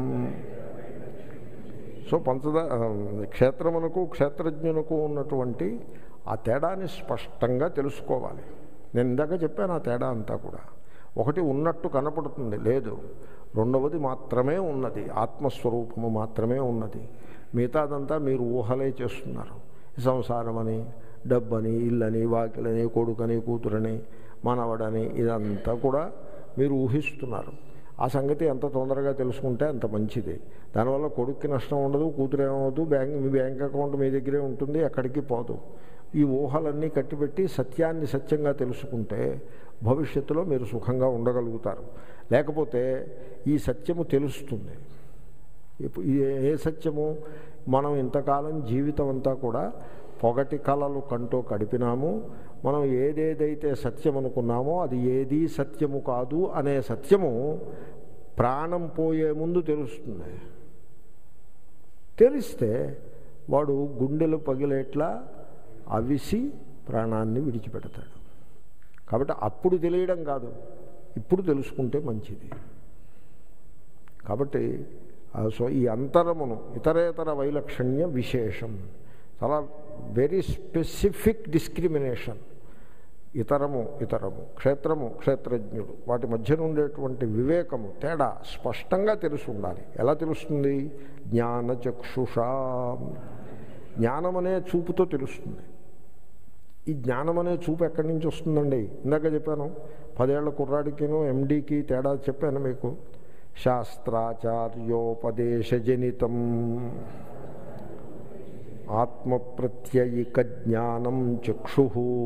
సో పంచదార క్షేత్రమునకు క్షేత్రజ్ఞునకు ఉన్నటువంటి ఆ తేడాని స్పష్టంగా తెలుసుకోవాలి నేను ఇందాక చెప్పాను ఆ తేడా అంతా కూడా ఒకటి ఉన్నట్టు కనపడుతుంది లేదు రెండవది మాత్రమే ఉన్నది ఆత్మస్వరూపము మాత్రమే ఉన్నది మిగతాదంతా మీరు ఊహలే చేస్తున్నారు సంసారమని డబ్బని ఇల్లని వాకిలని కొడుకని కూతురని మనవడని ఇదంతా కూడా మీరు ఊహిస్తున్నారు ఆ సంగతి ఎంత తొందరగా తెలుసుకుంటే అంత మంచిది దానివల్ల కొడుక్కి నష్టం ఉండదు కూతురు ఏమవుతుంది బ్యాంక్ మీ బ్యాంక్ అకౌంట్ మీ దగ్గరే ఉంటుంది ఎక్కడికి పోదు ఈ ఊహలన్నీ కట్టిపెట్టి సత్యాన్ని సత్యంగా తెలుసుకుంటే భవిష్యత్తులో మీరు సుఖంగా ఉండగలుగుతారు లేకపోతే ఈ సత్యము తెలుస్తుంది ఇప్పుడు ఈ- ఏ సత్యము మనం ఇంతకాలం జీవితం అంతా కూడా పొగటి కళలు కంటూ గడిపినాము మనం ఏదేదైతే సత్యం అనుకున్నామో అది ఏదీ సత్యము కాదు అనే సత్యము ప్రాణం పోయే ముందు తెలుస్తుంది తెలిస్తే వాడు గుండెలు పగిలేట్లా అవిసి ప్రాణాన్ని విడిచిపెడతాడు కాబట్టి అప్పుడు తెలియడం కాదు ఇప్పుడు తెలుసుకుంటే మంచిది కాబట్టి ఆ, సో ఈ అంతరమును ఇతరేతర వైలక్షణ్య విశేషం చాలా వెరీ స్పెసిఫిక్ డిస్క్రిమినేషన్ ఇతరము ఇతరము క్షేత్రము క్షేత్రజ్ఞుడు వాటి మధ్య ఉండేటువంటి వివేకము తేడా స్పష్టంగా తెలిసి ఉండాలి ఎలా తెలుస్తుంది జ్ఞానచక్షుషా జ్ఞానం అనే చూపుతో తెలుస్తుంది ఈ జ్ఞానం అనే చూపు ఎక్కడి నుంచి వస్తుందండి ఇందాక చెప్పాను పదేళ్ల కుర్రాడికిను ఎండీకి తేడా చెప్పాను మీకు శాస్త్రాచార్యోపదేశజనితం ఆత్మప్రత్యయిక జ్ఞానం చక్షు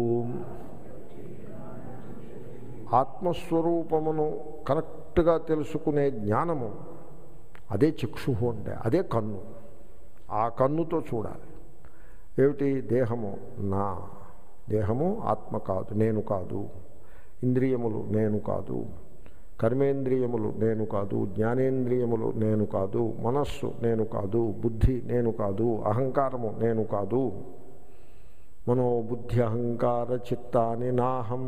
ఆత్మస్వరూపమును కరెక్ట్గా తెలుసుకునే జ్ఞానము అదే చక్షు అంటే అదే కన్ను ఆ కన్నుతో చూడాలి ఏమిటి దేహము నా దేహము ఆత్మ కాదు నేను కాదు ఇంద్రియములు నేను కాదు కర్మేంద్రియములు నేను కాదు జ్ఞానేంద్రియములు నేను కాదు మనస్సు నేను కాదు బుద్ధి నేను కాదు అహంకారము నేను కాదు మనోబుద్ధి అహంకార చిత్తాని నాహం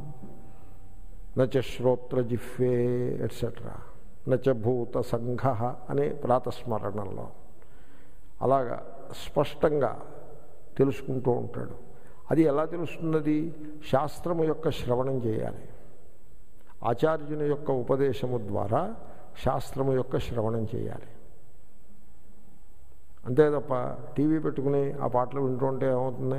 నచ శ్రోత్రజిహ్వే ఎట్సెట్రా నచ భూత సంఘ అనే ప్రాతస్మరణంలో అలాగా స్పష్టంగా తెలుసుకుంటూ ఉంటాడు అది ఎలా తెలుస్తున్నది శాస్త్రము యొక్క శ్రవణం చేయాలి ఆచార్యుని యొక్క ఉపదేశము ద్వారా శాస్త్రము యొక్క శ్రవణం చేయాలి అంతే తప్ప టీవీ పెట్టుకుని ఆ పాటలు వింటుంటే ఏమవుతుంది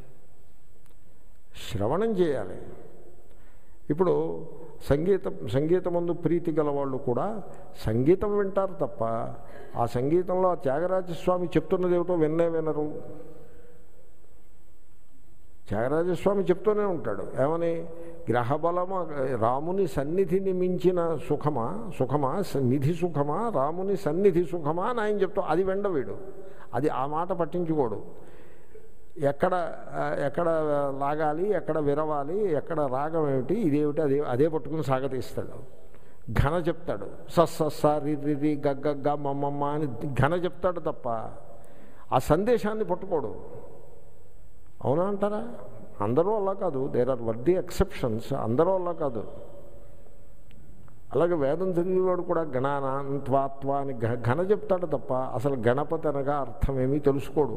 శ్రవణం చేయాలి ఇప్పుడు సంగీతం సంగీతమందు ప్రీతి గలవాళ్ళు కూడా సంగీతం వింటారు తప్ప ఆ సంగీతంలో ఆ త్యాగరాజస్వామి చెప్తున్నది ఏమిటో విన్నే వినరు త్యాగరాజస్వామి చెప్తూనే ఉంటాడు ఏమని గ్రహబలమా రాముని సన్నిధిని మించిన సుఖమా సుఖమా నిధి సుఖమా రాముని సన్నిధి సుఖమా అని ఆయన చెప్తా అది వెండవీడు అది ఆ మాట పట్టించుకోడు ఎక్కడ ఎక్కడ లాగాలి ఎక్కడ విరవాలి ఎక్కడ రాగం ఏమిటి ఇదేమిటి అదే అదే పట్టుకుని సాగతీస్తాడు ఘన చెప్తాడు సస్స రి రి రి గగ్గ మమ్మమ్మ అని ఘన చెప్తాడు తప్ప ఆ సందేశాన్ని పట్టుకోడు అవునా అంటారా అందరూ అలా కాదు దేర్ ఆర్ వర్ది ఎక్సెప్షన్స్ అందరూ అలా కాదు అలాగే వేదం చదివేవాడు కూడా గణానాత్వాత్వా అని ఘన చెప్తాడు తప్ప అసలు గణపతి అనగా అర్థమేమీ తెలుసుకోడు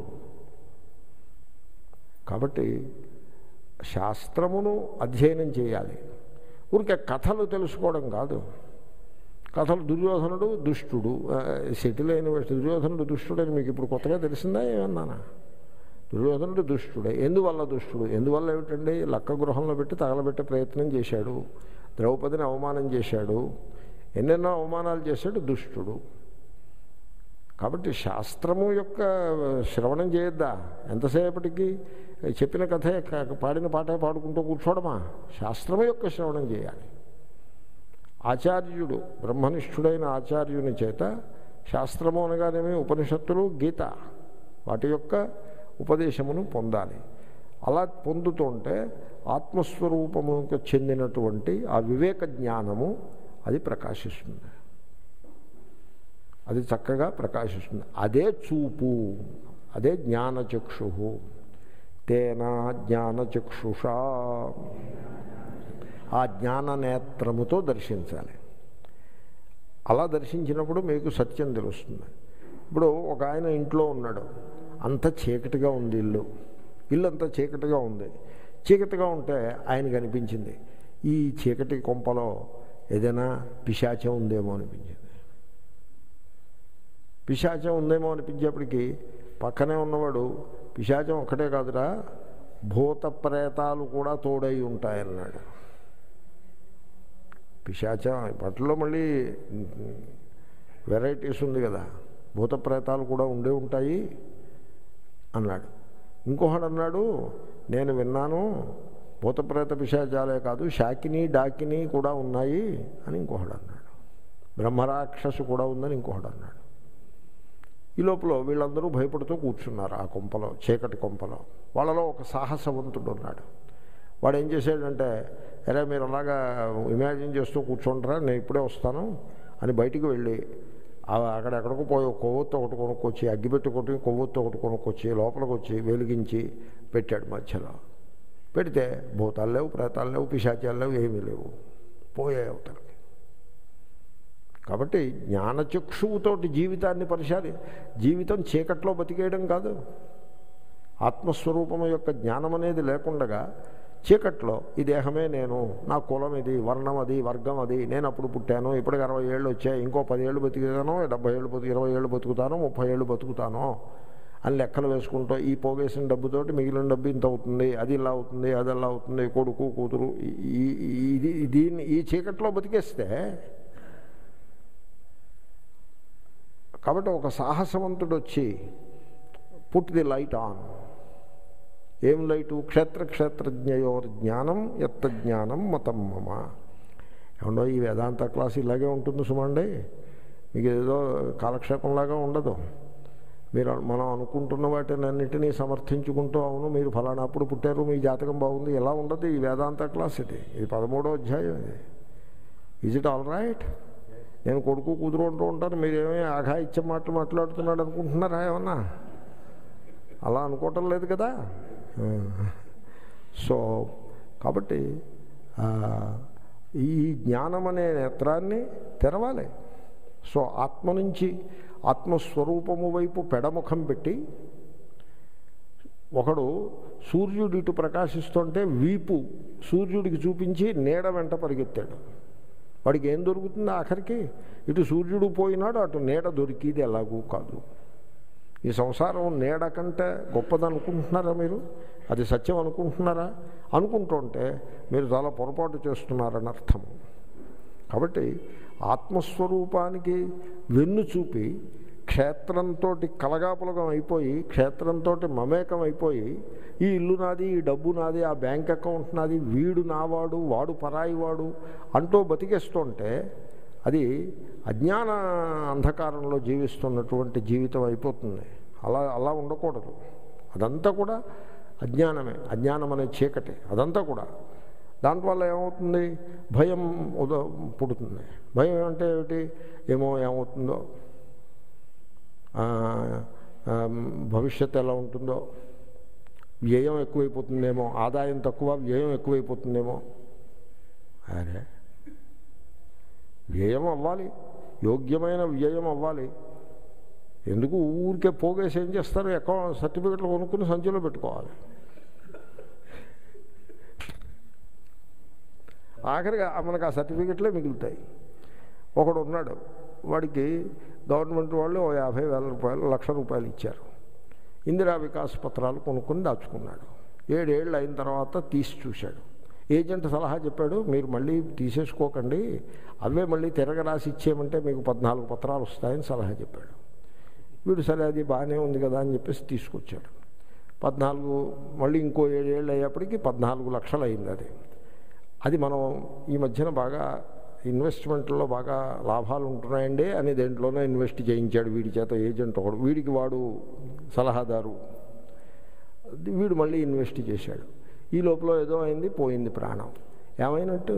కాబట్టి శాస్త్రమును అధ్యయనం చేయాలి ఊరికే కథలు తెలుసుకోవడం కాదు కథలు దుర్యోధనుడు దుష్టుడు సెటిల్ అయిన దుర్యోధనుడు దుష్టుడని మీకు ఇప్పుడు కొత్తగా తెలిసిందా ఏమన్నానా దుర్యోధనుడు దుష్టుడే ఎందువల్ల దుష్టుడు ఎందువల్ల ఏమిటండి లక్క గృహంలో పెట్టి తగలబెట్టే ప్రయత్నం చేశాడు ద్రౌపదిని అవమానం చేశాడు ఎన్నెన్నో అవమానాలు చేశాడు దుష్టుడు కాబట్టి శాస్త్రము యొక్క శ్రవణం చేయొద్దా ఎంతసేపటికి చెప్పిన కథే పాడిన పాటే పాడుకుంటూ కూర్చోవడమా శాస్త్రము యొక్క శ్రవణం చేయాలి ఆచార్యుడు బ్రహ్మనిష్ఠుడైన ఆచార్యుని చేత శాస్త్రము అనగానేమి ఉపనిషత్తులు గీత వాటి యొక్క ఉపదేశమును పొందాలి అలా పొందుతుంటే ఆత్మస్వరూపముకు చెందినటువంటి ఆ వివేక జ్ఞానము అది ప్రకాశిస్తుంది అది చక్కగా ప్రకాశిస్తుంది అదే చూపు అదే జ్ఞానచక్షు తేనా జ్ఞానచక్షుషా ఆ జ్ఞాన నేత్రముతో దర్శించాలి అలా దర్శించినప్పుడు మీకు సత్యం తెలుస్తుంది ఇప్పుడు ఒక ఆయన ఇంట్లో ఉన్నాడు అంత చీకటిగా ఉంది ఇల్లు ఇల్లు అంతా చీకటిగా ఉంది చీకటిగా ఉంటే ఆయనకు అనిపించింది ఈ చీకటి కొంపలో ఏదైనా పిశాచం ఉందేమో అనిపించింది పిశాచం ఉందేమో అనిపించేప్పటికీ పక్కనే ఉన్నవాడు పిశాచం ఒక్కటే కాదురా భూత ప్రేతాలు కూడా తోడై ఉంటాయన్నాడు పిశాచం బట్టలో మళ్ళీ వెరైటీస్ ఉంది కదా భూత ప్రేతాలు కూడా ఉండే ఉంటాయి అన్నాడు ఇంకొకడు అన్నాడు నేను విన్నాను భూతప్రేత పిశాచాలే కాదు శాకిని డాకిని కూడా ఉన్నాయి అని ఇంకొకడు అన్నాడు బ్రహ్మరాక్షసు కూడా ఉందని ఇంకొకడు అన్నాడు ఈ లోపల వీళ్ళందరూ భయపడుతూ కూర్చున్నారు ఆ కొంపలో చీకటి కొంపలో వాళ్ళలో ఒక సాహసవంతుడు ఉన్నాడు వాడు ఏం చేశాడంటే అరే మీరు అలాగా ఇమాజిన్ చేస్తూ కూర్చుంటారా నేను ఇప్పుడే వస్తాను అని బయటికి వెళ్ళి అక్కడ ఎక్కడికో పోయి కొవ్వొత్తు ఒకటి కొనుక్కొచ్చి అగ్గిపెట్టి కొట్టి కొవ్వొత్తు ఒకటి కొనుక్కొచ్చి లోపలికి వచ్చి వెలిగించి పెట్టాడు మధ్యలో పెడితే భూతాలు లేవు ప్రేతాలు లేవు పిశాచాలు లేవు ఏమీ లేవు పోయాయి అవతలకి కాబట్టి జ్ఞానచక్షువుతోటి జీవితాన్ని పరిశాలి జీవితం చీకట్లో బతికేయడం కాదు ఆత్మస్వరూపం యొక్క జ్ఞానం అనేది లేకుండగా చీకట్లో ఈ దేహమే నేను నా కులం ఇది వర్ణం అది వర్గం అది నేను అప్పుడు పుట్టాను ఇప్పటికి అరవై ఏళ్ళు వచ్చాయి ఇంకో పదేళ్ళు బతికుతాను డెబ్బై ఏళ్ళు బతుకు ఇరవై ఏళ్ళు బతుకుతాను ముప్పై ఏళ్ళు బతుకుతాను అని లెక్కలు వేసుకుంటూ ఈ పోగేసిన డబ్బుతోటి మిగిలిన డబ్బు ఇంత అవుతుంది అది ఇలా అవుతుంది అది అలా అవుతుంది కొడుకు కూతురు ఈ ఇది దీన్ని ఈ చీకట్లో బతికేస్తే కాబట్టి ఒక సాహసవంతుడు వచ్చి పుట్ ది లైట్ ఆన్ ఏం లైటు క్షేత్ర క్షేత్రజ్ఞయోర్ జ్ఞానం ఎత్త జ్ఞానం మతం మమ ఏమన్నా ఈ వేదాంత క్లాస్ ఇలాగే ఉంటుంది సుమండి మీకు ఏదో కాలక్షేపంలాగా ఉండదు మీరు మనం అనుకుంటున్న వాటిని అన్నిటినీ సమర్థించుకుంటూ అవును మీరు ఫలానాప్పుడు పుట్టారు మీ జాతకం బాగుంది ఎలా ఉండదు ఈ వేదాంత క్లాస్ ఇది ఇది పదమూడో అధ్యాయం ఇది ఈజ్ ఇట్ ఆల్ రైట్ నేను కొడుకు కూతురు ఉంటూ ఉంటాను మీరేమీ ఆఘా ఇచ్చే మాటలు మాట్లాడుతున్నాడు అనుకుంటున్నారా ఏమన్నా అలా అనుకోవటం లేదు కదా సో కాబట్టి ఈ జ్ఞానం అనే నేత్రాన్ని తెరవాలి సో ఆత్మ నుంచి ఆత్మస్వరూపము వైపు పెడముఖం పెట్టి ఒకడు సూర్యుడు ఇటు ప్రకాశిస్తుంటే వీపు సూర్యుడికి చూపించి నీడ వెంట పరిగెత్తాడు వాడికి ఏం దొరుకుతుంది ఆఖరికి ఇటు సూర్యుడు పోయినాడు అటు నీడ దొరికిది ఎలాగూ కాదు ఈ సంసారం నీడ కంటే గొప్పదనుకుంటున్నారా మీరు అది సత్యం అనుకుంటున్నారా అనుకుంటుంటే మీరు చాలా పొరపాటు చేస్తున్నారని అర్థం కాబట్టి ఆత్మస్వరూపానికి వెన్ను చూపి క్షేత్రంతో కలగాపులగం అయిపోయి క్షేత్రంతో మమేకం అయిపోయి ఈ ఇల్లు నాది ఈ డబ్బు నాది ఆ బ్యాంక్ అకౌంట్ నాది వీడు నావాడు వాడు పరాయి వాడు అంటూ బతికేస్తుంటే అది అజ్ఞాన అంధకారంలో జీవిస్తున్నటువంటి జీవితం అయిపోతుంది అలా అలా ఉండకూడదు అదంతా కూడా అజ్ఞానమే అజ్ఞానం అనే చీకటి అదంతా కూడా దాంట్వల్ల ఏమవుతుంది భయం ఉద పుడుతుంది భయం అంటే ఏమిటి ఏమో ఏమవుతుందో భవిష్యత్తు ఎలా ఉంటుందో వ్యయం ఎక్కువైపోతుందేమో ఆదాయం తక్కువ వ్యయం ఎక్కువైపోతుందేమో అరే వ్యయం అవ్వాలి యోగ్యమైన వ్యయం అవ్వాలి ఎందుకు ఊరికే పోగేసి ఏం చేస్తారు అకౌంట్ సర్టిఫికెట్లు కొనుక్కుని సంచిలో పెట్టుకోవాలి ఆఖరిగా మనకు ఆ సర్టిఫికెట్లే మిగులుతాయి ఒకడు ఉన్నాడు వాడికి గవర్నమెంట్ వాళ్ళు ఓ యాభై వేల రూపాయలు లక్ష రూపాయలు ఇచ్చారు ఇందిరా వికాస్ పత్రాలు కొనుక్కొని దాచుకున్నాడు ఏడేళ్ళు అయిన తర్వాత తీసి చూశాడు ఏజెంట్ సలహా చెప్పాడు మీరు మళ్ళీ తీసేసుకోకండి అవే మళ్ళీ తిరగరాసి ఇచ్చేయమంటే మీకు పద్నాలుగు పత్రాలు వస్తాయని సలహా చెప్పాడు వీడు సరే అది బాగానే ఉంది కదా అని చెప్పేసి తీసుకొచ్చాడు పద్నాలుగు మళ్ళీ ఇంకో ఏడేళ్ళు అయ్యేప్పటికీ పద్నాలుగు లక్షలు అయింది అది అది మనం ఈ మధ్యన బాగా ఇన్వెస్ట్మెంట్లో బాగా లాభాలు ఉంటున్నాయండి అని దేంట్లోనే ఇన్వెస్ట్ చేయించాడు వీడి చేత ఏజెంట్ ఒకడు వీడికి వాడు సలహాదారు వీడు మళ్ళీ ఇన్వెస్ట్ చేశాడు ఈ లోపల ఏదో అయింది పోయింది ప్రాణం ఏమైనట్టు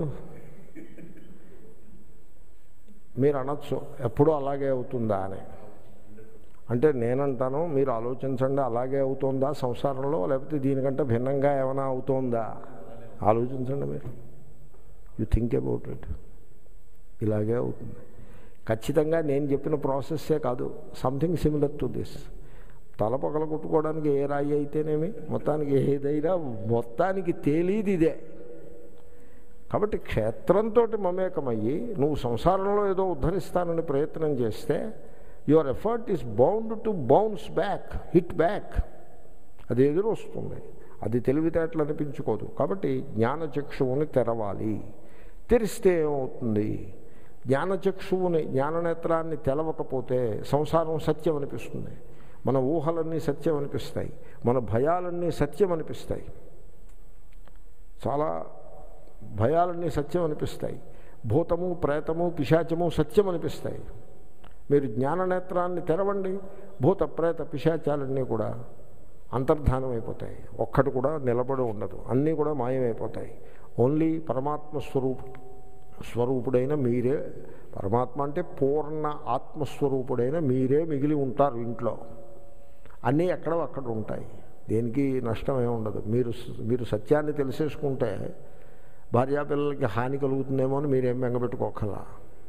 మీరు అనొచ్చు ఎప్పుడూ అలాగే అవుతుందా అని అంటే నేనంటాను మీరు ఆలోచించండి అలాగే అవుతుందా సంసారంలో లేకపోతే దీనికంటే భిన్నంగా ఏమైనా అవుతోందా ఆలోచించండి మీరు యు థింక్ అబౌట్ ఇట్ ఇలాగే అవుతుంది ఖచ్చితంగా నేను చెప్పిన ప్రాసెస్సే కాదు సంథింగ్ సిమిలర్ టు దిస్ తల పగల కొట్టుకోవడానికి ఏ రాయి అయితేనేమి మొత్తానికి ఏదైనా మొత్తానికి తేలీది ఇదే కాబట్టి క్షేత్రంతో మమేకమయ్యి నువ్వు సంసారంలో ఏదో ఉద్ధరిస్తానని ప్రయత్నం చేస్తే your effort is bound to bounce back hit back అది ఎదురు వస్తుంది అది తెలివితేటలు అనిపించుకోదు కాబట్టి జ్ఞానచక్షువుని తెరవాలి తెరిస్తే ఏమవుతుంది జ్ఞానచక్షువుని జ్ఞాననేత్రాన్ని తెలవకపోతే సంసారం సత్యం అనిపిస్తుంది మన ఊహలన్నీ సత్యం అనిపిస్తాయి మన భయాలన్నీ సత్యం అనిపిస్తాయి చాలా భయాలన్నీ సత్యం అనిపిస్తాయి భూతము ప్రేతము పిశాచము సత్యం అనిపిస్తాయి మీరు జ్ఞాననేత్రాన్ని తెరవండి భూత ప్రేత పిశాచాలన్నీ కూడా అంతర్ధానం అయిపోతాయి ఒక్కటి కూడా నిలబడి ఉండదు అన్నీ కూడా మాయమైపోతాయి ఓన్లీ పరమాత్మ స్వరూపు స్వరూపుడైన మీరే పరమాత్మ అంటే పూర్ణ ఆత్మస్వరూపుడైన మీరే మిగిలి ఉంటారు ఇంట్లో అన్నీ ఎక్కడో అక్కడ ఉంటాయి దేనికి నష్టం ఏమి ఉండదు మీరు మీరు సత్యాన్ని తెలిసేసుకుంటే భార్యాపిల్లలకి హాని కలుగుతుందేమో అని మీరేం బెంగపెట్టుకోకలా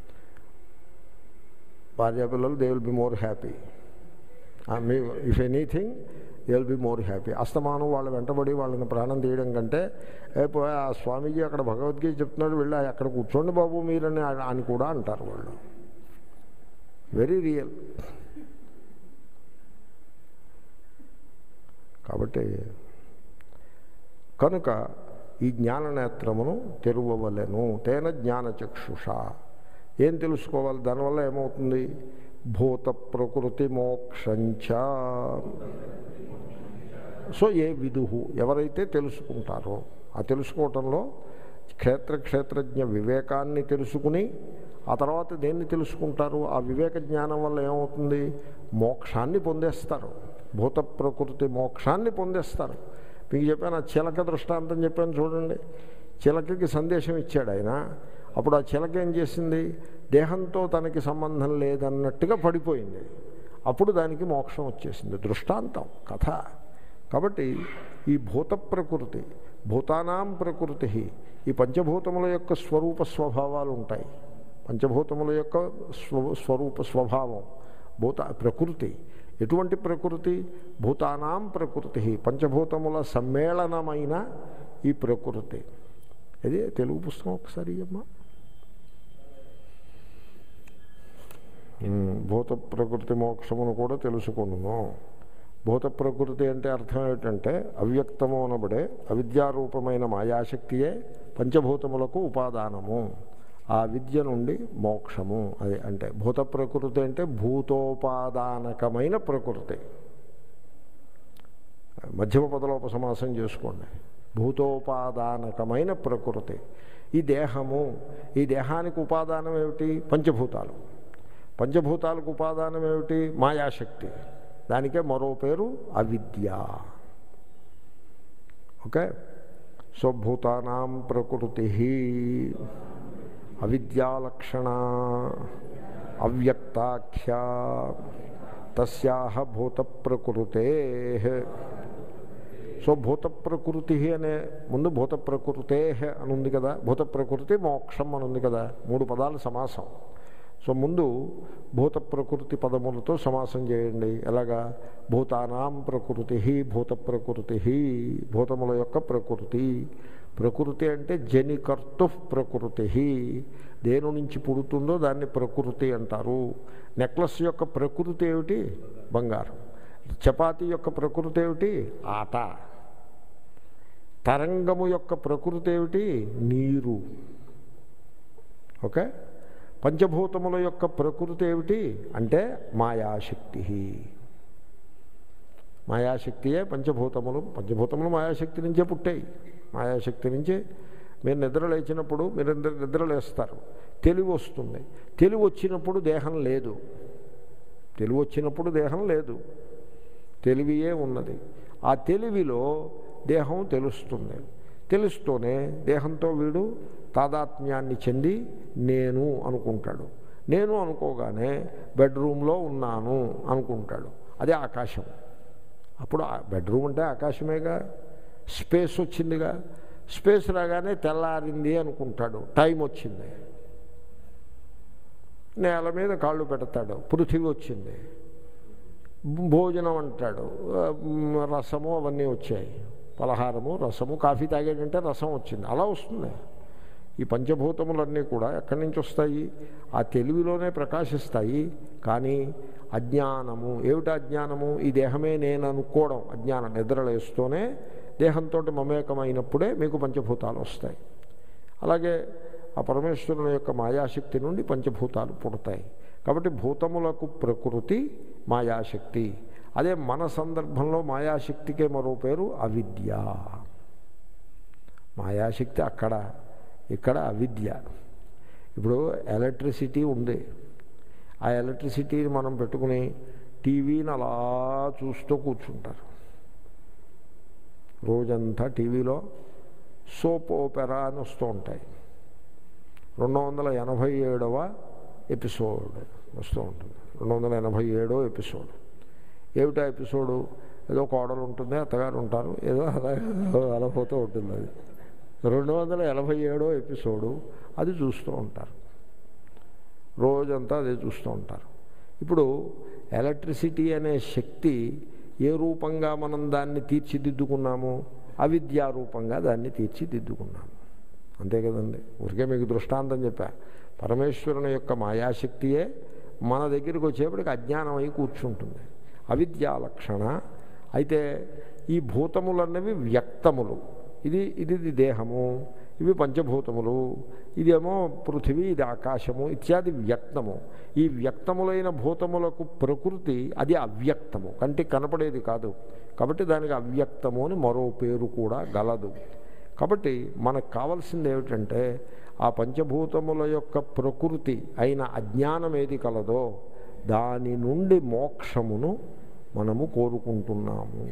భార్యాపిల్లలు they will be more happy me if anything they will be more happy అస్తమానం వాళ్ళు వెంటబడి వాళ్ళని ప్రాణం తీయడం కంటే ఏపో ఆ స్వామీజీ అక్కడ భగవద్గీత చెప్తున్నాడు వెళ్ళి అక్కడ కూర్చోండి బాబు మీరని అని కూడా అంటారు వాళ్ళు వెరీ రియల్ కాబట్టి కనుక ఈ జ్ఞాననేత్రమును తెరువవలెను తేన జ్ఞానచక్షుష ఏం తెలుసుకోవాలి దానివల్ల ఏమవుతుంది భూత ప్రకృతి మోక్షంచ సో ఏ విదుహు ఎవరైతే తెలుసుకుంటారో ఆ తెలుసుకోవటంలో క్షేత్ర క్షేత్రజ్ఞ వివేకాన్ని తెలుసుకుని ఆ తర్వాత దేన్ని తెలుసుకుంటారు ఆ వివేక జ్ఞానం వల్ల ఏమవుతుంది మోక్షాన్ని పొందేస్తారు భూత ప్రకృతి మోక్షాన్ని పొందేస్తారు మీకు చెప్పాను ఆ చిలక దృష్టాంతం చెప్పాను చూడండి చిలకకి సందేశం ఇచ్చాడు ఆయన అప్పుడు ఆ చిలక ఏం చేసింది దేహంతో తనకి సంబంధం లేదన్నట్టుగా పడిపోయింది అప్పుడు దానికి మోక్షం వచ్చేసింది దృష్టాంతం కథ కాబట్టి ఈ భూత ప్రకృతి భూతానాం ప్రకృతి ఈ పంచభూతముల యొక్క స్వరూప స్వభావాలు ఉంటాయి పంచభూతముల యొక్క స్వ స్వరూప స్వభావం భూత ప్రకృతి ఎటువంటి ప్రకృతి భూతానాం ప్రకృతి పంచభూతముల సమ్మేళనమైన ఈ ప్రకృతి ఇది తెలుగు పుస్తకం ఒకసారి అమ్మా భూత ప్రకృతి మోక్షమును కూడా తెలుసుకును భూత ప్రకృతి అంటే అర్థం ఏమిటంటే అవ్యక్తము అనబడే అవిద్యారూపమైన మాయాశక్తియే పంచభూతములకు ఉపాదానము ఆ విద్య నుండి మోక్షము అది అంటే భూత ప్రకృతి అంటే భూతోపాదానకమైన ప్రకృతి మధ్యమ పదలోపసమాసం చేసుకోండి భూతోపాదానకమైన ప్రకృతి ఈ దేహము ఈ దేహానికి ఉపాదానం ఏమిటి పంచభూతాలు పంచభూతాలకు ఉపాదానం ఏమిటి మాయాశక్తి దానికే మరో పేరు అవిద్య ఓకే సో భూతానాం ప్రకృతి అవిద్యాలక్షణ అవ్యక్తాఖ్య తస్యాహ భూత ప్రకృతే సో భూత ప్రకృతి అనే ముందు భూత ప్రకృతే అని ఉంది కదా భూత ప్రకృతి మోక్షం అని ఉంది కదా మూడు పదాలు సమాసం సో ముందు భూత ప్రకృతి పదములతో సమాసం చేయండి ఎలాగా భూతానాం ప్రకృతి భూత ప్రకృతి భూతముల యొక్క ప్రకృతి ప్రకృతి అంటే జనికర్తు ప్రకృతి దేని నుంచి పుడుతుందో దాన్ని ప్రకృతి అంటారు నెక్లెస్ యొక్క ప్రకృతి ఏమిటి బంగారం చపాతీ యొక్క ప్రకృతి ఏమిటి ఆట తరంగము యొక్క ప్రకృతి ఏమిటి నీరు ఓకే పంచభూతముల యొక్క ప్రకృతి ఏమిటి అంటే మాయాశక్తి మాయాశక్తియే పంచభూతములు పంచభూతములు మాయాశక్తి నుంచే పుట్టాయి మాయాశక్తి నుంచే మీరు నిద్ర లేచినప్పుడు మీరు నిద్ర లేస్తారు తెలివి వస్తుంది తెలివి వచ్చినప్పుడు దేహం లేదు తెలివి వచ్చినప్పుడు దేహం లేదు తెలివియే ఉన్నది ఆ తెలివిలో దేహం తెలుస్తుంది తెలుస్తూనే దేహంతో వీడు తాదాత్మ్యాన్ని చెంది నేను అనుకుంటాడు నేను అనుకోగానే బెడ్రూమ్లో ఉన్నాను అనుకుంటాడు అదే ఆకాశం అప్పుడు బెడ్రూమ్ అంటే ఆకాశమేగా స్పేస్ వచ్చిందిగా స్పేస్ రాగానే తెల్లారింది అనుకుంటాడు టైం వచ్చింది నేల మీద కాళ్ళు పెడతాడు పృథివీ వచ్చింది భోజనం అంటాడు రసము అవన్నీ వచ్చాయి పలహారము రసము కాఫీ తాగాడంటే రసం వచ్చింది అలా వస్తుంది ఈ పంచభూతములన్నీ కూడా ఎక్కడి నుంచి వస్తాయి ఆ తెలివిలోనే ప్రకాశిస్తాయి కానీ అజ్ఞానము ఏమిటి అజ్ఞానము ఈ దేహమే నేను అనుకోవడం అజ్ఞానం నిద్రలేస్తూనే దేహంతో మమేకమైనప్పుడే మీకు పంచభూతాలు వస్తాయి అలాగే ఆ పరమేశ్వరుని యొక్క మాయాశక్తి నుండి పంచభూతాలు పుడతాయి కాబట్టి భూతములకు ప్రకృతి మాయాశక్తి అదే మన సందర్భంలో మాయాశక్తికే మరో పేరు అవిద్య మాయాశక్తి అక్కడ ఇక్కడ అవిద్య ఇప్పుడు ఎలక్ట్రిసిటీ ఉంది ఆ ఎలక్ట్రిసిటీని మనం పెట్టుకుని టీవీని అలా చూస్తూ కూర్చుంటారు రోజంతా టీవీలో సోప్ ఓపెరా అని వస్తూ ఉంటాయి రెండు వందల ఎనభై ఏడవ ఎపిసోడ్ వస్తూ ఉంటుంది రెండు వందల ఎనభై ఏడో ఎపిసోడ్ ఏమిటా ఎపిసోడు ఏదో కోడలు ఉంటుంది అత్తగారు ఉంటారు ఏదో అలా అలా పోతూ ఉంటుంది అది రెండు వందల ఎనభై ఏడో ఎపిసోడు అది చూస్తూ ఉంటారు రోజంతా అదే చూస్తూ ఉంటారు ఇప్పుడు ఎలక్ట్రిసిటీ అనే శక్తి ఏ రూపంగా మనం దాన్ని తీర్చిదిద్దుకున్నాము అవిద్యారూపంగా దాన్ని తీర్చిదిద్దుకున్నాము అంతే కదండి ఊరికే మీకు దృష్టాంతం చెప్పా పరమేశ్వరుని యొక్క మాయాశక్తియే మన దగ్గరికి వచ్చేప్పటికి అజ్ఞానం అయి కూర్చుంటుంది అవిద్యా లక్షణ అయితే ఈ భూతములన్నవి వ్యక్తములు ఇది ఇది దేహము ఇవి పంచభూతములు ఇదేమో పృథివీ ఇది ఆకాశము ఇత్యాది వ్యక్తము ఈ వ్యక్తములైన భూతములకు ప్రకృతి అది అవ్యక్తము కంటికి కనపడేది కాదు కాబట్టి దానికి అవ్యక్తము అని మరో పేరు కూడా గలదు కాబట్టి మనకు కావలసింది ఏమిటంటే ఆ పంచభూతముల యొక్క ప్రకృతి అయిన అజ్ఞానం ఏది కలదో దాని నుండి మోక్షమును మనము కోరుకుంటున్నాము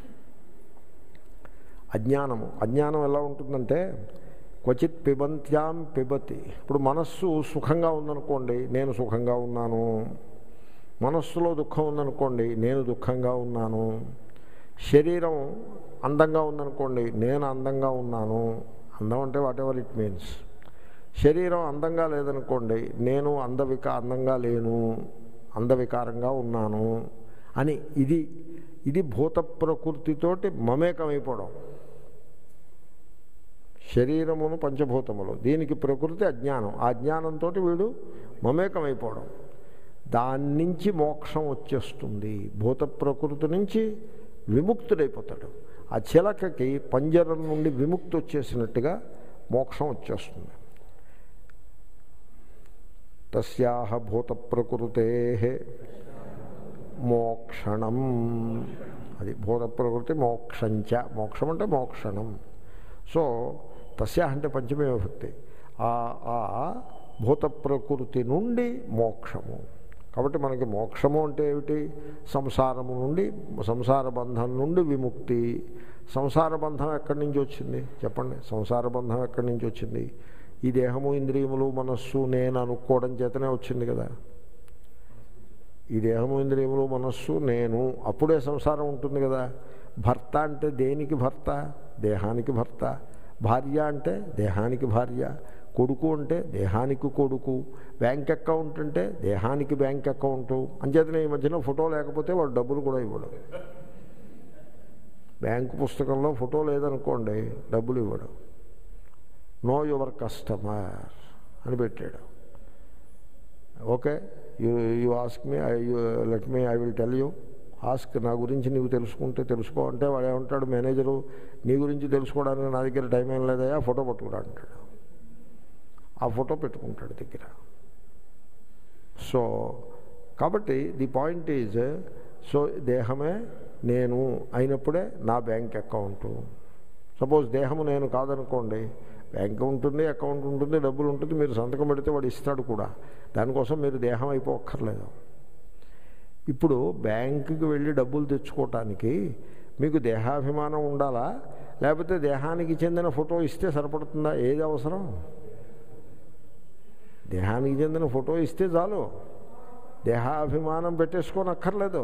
అజ్ఞానము అజ్ఞానం ఎలా ఉంటుందంటే క్వచిత్ పిబంత్యాం పిబతి ఇప్పుడు మనస్సు సుఖంగా ఉందనుకోండి నేను సుఖంగా ఉన్నాను మనస్సులో దుఃఖం ఉందనుకోండి నేను దుఃఖంగా ఉన్నాను శరీరం అందంగా ఉందనుకోండి నేను అందంగా ఉన్నాను అందం అంటే వాట్ ఎవర్ ఇట్ మీన్స్ శరీరం అందంగా లేదనుకోండి నేను అందవిక అందంగా లేను అందవికారంగా ఉన్నాను అని ఇది ఇది భూత ప్రకృతితోటి మమేకమైపోవడం శరీరమును పంచభూతములు దీనికి ప్రకృతి అజ్ఞానం ఆ జ్ఞానంతో వీడు మమేకమైపోవడం దాని నుంచి మోక్షం వచ్చేస్తుంది భూత ప్రకృతి నుంచి విముక్తుడైపోతాడు ఆ చిలకకి పంజరం నుండి విముక్తి వచ్చేసినట్టుగా మోక్షం వచ్చేస్తుంది తస్యాహ భూత ప్రకృతే మోక్షణం అది భూత ప్రకృతి మోక్షంచ మోక్షం అంటే మోక్షణం సో తస్యా అంటే పంచమే విభక్తి ఆ ఆ భూత ప్రకృతి నుండి మోక్షము కాబట్టి మనకి మోక్షము అంటే ఏమిటి సంసారము నుండి సంసార బంధం నుండి విముక్తి సంసార బంధం ఎక్కడి నుంచి వచ్చింది చెప్పండి సంసార బంధం ఎక్కడి నుంచి వచ్చింది ఈ దేహము ఇంద్రియములు మనస్సు నేను అనుకోవడం చేతనే వచ్చింది కదా ఈ దేహము ఇంద్రియములు మనస్సు నేను అప్పుడే సంసారం ఉంటుంది కదా భర్త అంటే దేనికి భర్త దేహానికి భర్త భార్య అంటే దేహానికి భార్య కొడుకు అంటే దేహానికి కొడుకు బ్యాంక్ అకౌంట్ అంటే దేహానికి బ్యాంక్ అకౌంట్ అంచేతనే ఈ మధ్యన ఫోటో లేకపోతే వాడు డబ్బులు కూడా ఇవ్వడు బ్యాంకు పుస్తకంలో ఫోటో లేదనుకోండి డబ్బులు ఇవ్వడు నో యువర్ కస్టమర్ అని పెట్టాడు okay you you ask me I let me I will tell you ask నా గురించి నీవు తెలుసుకుంటే తెలుసుకో అంటే వాడు ఏమంటాడు మేనేజరు నీ గురించి తెలుసుకోవడానికి నా దగ్గర టైం ఏం లేదయా ఫోటో పట్టుకురా అంటాడు ఆ ఫోటో పెట్టుకుంటాడు దగ్గర సో కాబట్టి ది పాయింట్ ఈజ్ సో దేహమే నేను అయినప్పుడే నా బ్యాంక్ అకౌంటు సపోజ్ దేహము నేను కాదనుకోండి బ్యాంక్ ఉంటుంది అకౌంట్ ఉంటుంది డబ్బులు ఉంటుంది మీరు సంతకం పెడితే వాడు ఇస్తాడు కూడా దానికోసం మీరు దేహం అయిపోక్కర్లేదు ఇప్పుడు బ్యాంకుకి వెళ్ళి డబ్బులు తెచ్చుకోవటానికి మీకు దేహాభిమానం ఉండాలా లేకపోతే దేహానికి చెందిన ఫోటో ఇస్తే సరిపడుతుందా ఏది అవసరం దేహానికి చెందిన ఫోటో ఇస్తే చాలు దేహాభిమానం పెట్టేసుకొని అక్కర్లేదు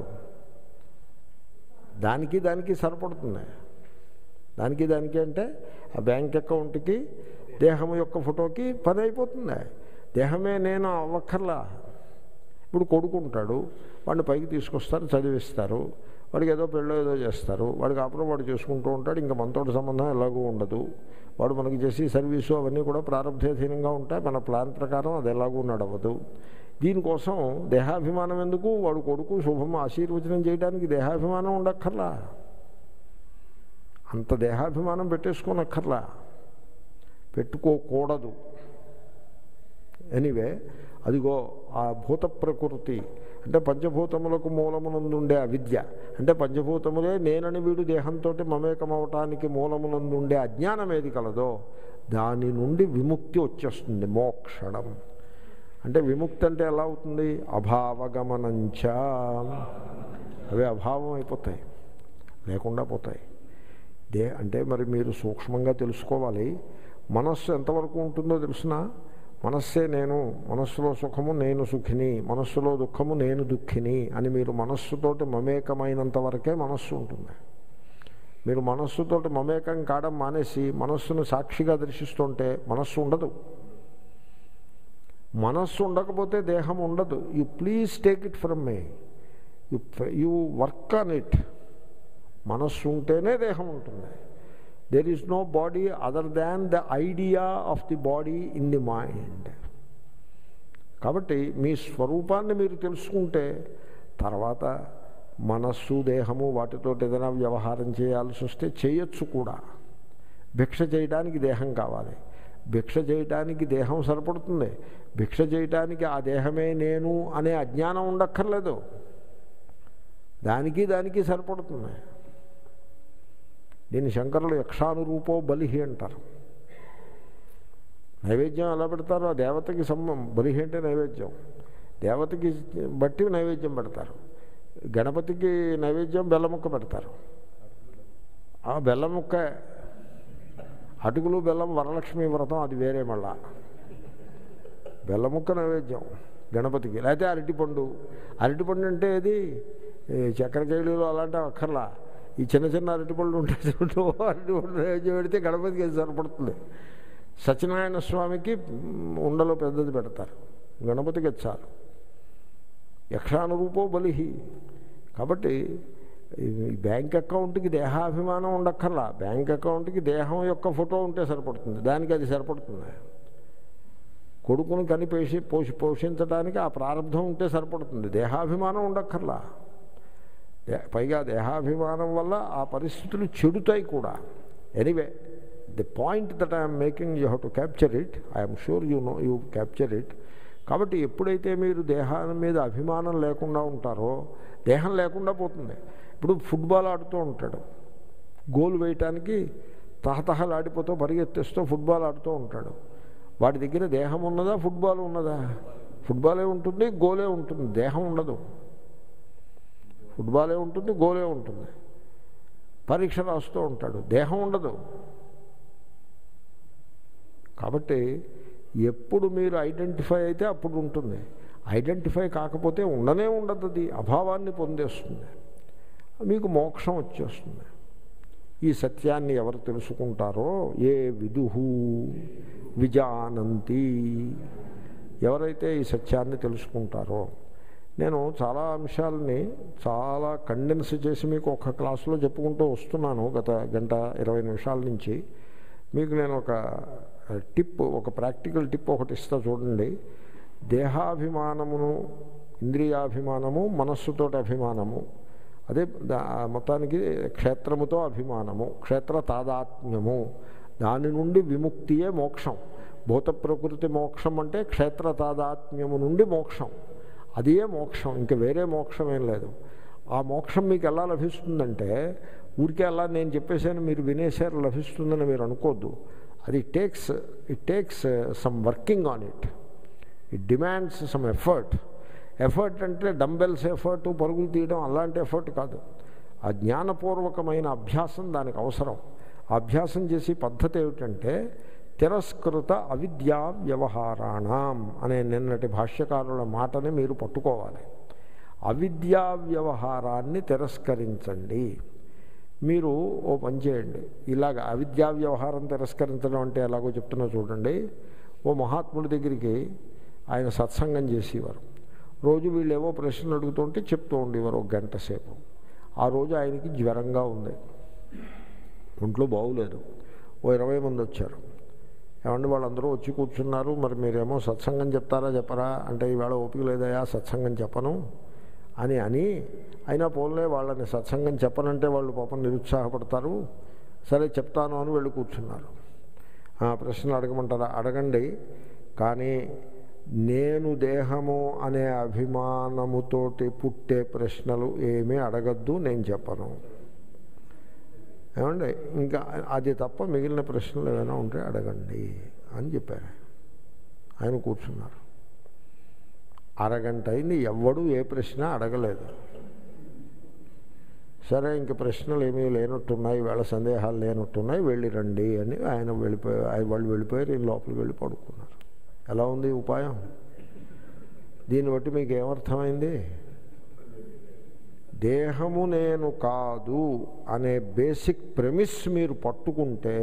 దానికి దానికి సరిపడుతుంది దానికి దానికి అంటే ఆ బ్యాంక్ అకౌంట్కి దేహం యొక్క ఫోటోకి పని అయిపోతుంది దేహమే నేను అవ్వక్కర్లా ఇప్పుడు కొడుకుంటాడు వాడిని పైకి తీసుకొస్తారు చదివిస్తారు వాడికి ఏదో పెళ్ళో ఏదో చేస్తారు వాడికి అప్పుడు వాడు చేసుకుంటూ ఉంటాడు ఇంకా మనతోటి సంబంధం ఎలాగూ ఉండదు వాడు మనకి చేసి సర్వీసు అవన్నీ కూడా ప్రారంభాధీనంగా ఉంటాయి మన ప్లాన్ ప్రకారం అది ఎలాగూ నడవదు దీనికోసం దేహాభిమానం ఎందుకు వాడు కొడుకు శుభం ఆశీర్వచనం చేయడానికి దేహాభిమానం ఉండక్కర్లా అంత దేహాభిమానం పెట్టేసుకోనక్కర్లా పెట్టుకోకూడదు ఎనీవే అదిగో ఆ భూత ప్రకృతి అంటే పంచభూతములకు మూలమునందుండే అవిద్య అంటే పంచభూతములే నేనని వీడు దేహంతో మమేకమవటానికి మూలమునందుండే అజ్ఞానం ఏది కలదో దాని నుండి విముక్తి వచ్చేస్తుంది మోక్షణం అంటే విముక్తి అంటే ఎలా అవుతుంది అభావగమనంచ అవి అభావం అయిపోతాయి లేకుండా పోతాయి దే అంటే మరి మీరు సూక్ష్మంగా తెలుసుకోవాలి మనస్సు ఎంతవరకు ఉంటుందో తెలుసిన మనస్సే నేను మనస్సులో సుఖము నేను సుఖిని మనస్సులో దుఃఖము నేను దుఃఖిని అని మీరు మనస్సుతోటి మమేకమైనంత వరకే మనస్సు ఉంటుంది మీరు మనస్సుతోటి మమేకం కావడం మానేసి మనస్సును సాక్షిగా దర్శిస్తుంటే మనస్సు ఉండదు మనస్సు ఉండకపోతే దేహం ఉండదు you please take it from me you you work on it మనస్సు ఉంటేనే దేహం ఉంటుంది there is no body other than the idea of the body in the mind కాబట్టి మీ స్వరూపాన్ని మీరు తెలుసుకుంటే తర్వాత మనస్సు దేహము వాటితో ఏదైనా వ్యవహారం చేయాల్సి వస్తే చేయొచ్చు కూడా భిక్ష చేయడానికి దేహం కావాలి భిక్ష చేయటానికి దేహం సరిపడుతుంది భిక్ష చేయటానికి ఆ దేహమే నేను అనే అజ్ఞానం ఉండక్కర్లేదు దానికి దానికి సరిపడుతుంది దీన్ని శంకరులు యక్షానురూపో బలిహి అంటారు నైవేద్యం ఎలా పెడతారో ఆ దేవతకి సంబం బలిహి అంటే నైవేద్యం దేవతకి బట్టి నైవేద్యం పెడతారు గణపతికి నైవేద్యం బెల్లముక్క పెడతారు ఆ బెల్లం ముక్క అటుకులు బెల్లం వరలక్ష్మి వ్రతం అది వేరే మళ్ళా బెల్లం ముక్క నైవేద్యం గణపతికి లేకపోతే అరటిపండు అరటిపండు అంటే ఇది చక్కెరకేళీలు అలాంటి అక్కర్లా ఈ చిన్న చిన్న అరటిపళ్ళు ఉంటాయి చూడు అరటిపండు నైవేద్యం పెడితే గణపతికి అది సరిపడుతుంది సత్యనారాయణ స్వామికి ఉండలో పెద్దది పెడతారు గణపతికి అది చాలు యక్షానురూపో బలిహి కాబట్టి ఈ బ్యాంక్ అకౌంట్కి దేహాభిమానం ఉండక్కర్లా బ్యాంక్ అకౌంట్కి దేహం యొక్క ఫోటో ఉంటే సరిపడుతుంది దానికి అది సరిపడుతుంది కొడుకును కనిపేసి పోషి పోషించడానికి ఆ ప్రారంభం ఉంటే సరిపడుతుంది దేహాభిమానం ఉండక్కర్లా పైగా దేహాభిమానం వల్ల ఆ పరిస్థితులు చెడుతాయి కూడా anyway the point that I'm making you have to capture it I'm sure you know you capture it కాబట్టి ఎప్పుడైతే మీరు దేహాన్ని మీద అభిమానం లేకుండా ఉంటారో దేహం లేకుండా పోతుంది ఇప్పుడు ఫుట్బాల్ ఆడుతూ ఉంటాడు గోల్ వేయటానికి తహతహలాడిపోతూ పరిగెత్తేస్తూ ఫుట్బాల్ ఆడుతూ ఉంటాడు వాడి దగ్గర దేహం ఉన్నదా ఫుట్బాల్ ఉన్నదా ఫుట్బాలే ఉంటుంది గోలే ఉంటుంది దేహం ఉండదు ఫుట్బాలే ఉంటుంది గోలే ఉంటుంది పరీక్ష రాస్తూ ఉంటాడు దేహం ఉండదు కాబట్టి ఎప్పుడు మీరు ఐడెంటిఫై అయితే అప్పుడు ఉంటుంది ఐడెంటిఫై కాకపోతే ఉండనే ఉండదు అది అభావాన్ని పొందేస్తుంది మీకు మోక్షం వచ్చేస్తుంది ఈ సత్యాన్ని ఎవరు తెలుసుకుంటారో ఏ విదుహు విజానంతి ఎవరైతే ఈ సత్యాన్ని తెలుసుకుంటారో నేను చాలా అంశాలని చాలా కండెన్స్ చేసి మీకు ఒక క్లాసులో చెప్పుకుంటూ వస్తున్నాను గత గంట ఇరవై నిమిషాల నుంచి మీకు నేను ఒక టిప్ ఒక ప్రాక్టికల్ టిప్ ఒకటి ఇస్తా చూడండి దేహాభిమానమును ఇంద్రియాభిమానము మనస్సుతో అభిమానము అదే మొత్తానికి క్షేత్రముతో అభిమానము క్షేత్ర తాదాత్మ్యము దాని నుండి విముక్తియే మోక్షం భూత ప్రకృతి మోక్షం అంటే క్షేత్ర తాదాత్మ్యము నుండి మోక్షం అదే మోక్షం ఇంకా వేరే మోక్షం ఏం లేదు ఆ మోక్షం మీకు ఎలా లభిస్తుందంటే ఊరికే అలా నేను చెప్పేసాను మీరు వినేశారు లభిస్తుందని మీరు అనుకోద్దు అది takes it takes some working on it it demands some effort effort అంటే డంబెల్స్ ఎఫర్ట్ పరుగులు తీయడం అలాంటి ఎఫర్ట్ కాదు ఆ జ్ఞానపూర్వకమైన అభ్యాసం దానికి అవసరం అభ్యాసం చేసే పద్ధతి ఏమిటంటే తిరస్కృత అవిద్యా వ్యవహారాణం అనే నిన్నటి భాష్యకారుల మాటని మీరు పట్టుకోవాలి అవిద్యా వ్యవహారాన్ని తిరస్కరించండి మీరు ఓ పని చేయండి ఇలాగ అవిద్యా వ్యవహారం తిరస్కరించడం అంటే ఎలాగో చెప్తున్నా చూడండి ఓ మహాత్ముడి దగ్గరికి ఆయన సత్సంగం చేసేవారు రోజు వీళ్ళు ఏవో ప్రశ్నలు అడుగుతుంటే చెప్తూ ఉండేవారు ఒక గంట సేపు ఆ రోజు ఆయనకి జ్వరంగా ఉంది ఒంట్లో బాగులేదు ఓ ఇరవై మంది వచ్చారు ఏమంటే వాళ్ళందరూ వచ్చి కూర్చున్నారు మరి మీరేమో సత్సంగం చెప్తారా చెప్పరా అంటే ఈవేళ ఓపిక లేదయా సత్సంగం చెప్పను అని అని అయినా పోలే వాళ్ళని సత్సంగం చెప్పనంటే వాళ్ళు పాపం నిరుత్సాహపడతారు సరే చెప్తాను అని వెళ్ళి కూర్చున్నారు ప్రశ్న అడగమంటారా అడగండి కానీ నేను దేహము అనే అభిమానముతోటి పుట్టే ప్రశ్నలు ఏమీ అడగద్దు నేను చెప్పను ఏమండి ఇంకా అది తప్ప మిగిలిన ప్రశ్నలు ఏమైనా ఉంటే అడగండి అని చెప్పారు ఆయన కూర్చున్నారు అరగంట అయింది ఎవ్వడూ ఏ ప్రశ్న అడగలేదు సరే ఇంక ప్రశ్నలు ఏమీ లేనట్టున్నాయి వేళ సందేహాలు లేనట్టున్నాయి వెళ్ళి రండి అని ఆయన వెళ్ళిపోయి వాళ్ళు వెళ్ళిపోయారు ఈయన లోపలికి వెళ్ళి పడుకున్నారు ఎలా ఉంది ఉపాయం దీన్ని బట్టి మీకు ఏమర్థమైంది దేహము నేను కాదు అనే బేసిక్ ప్రెమిస్ మీరు పట్టుకుంటే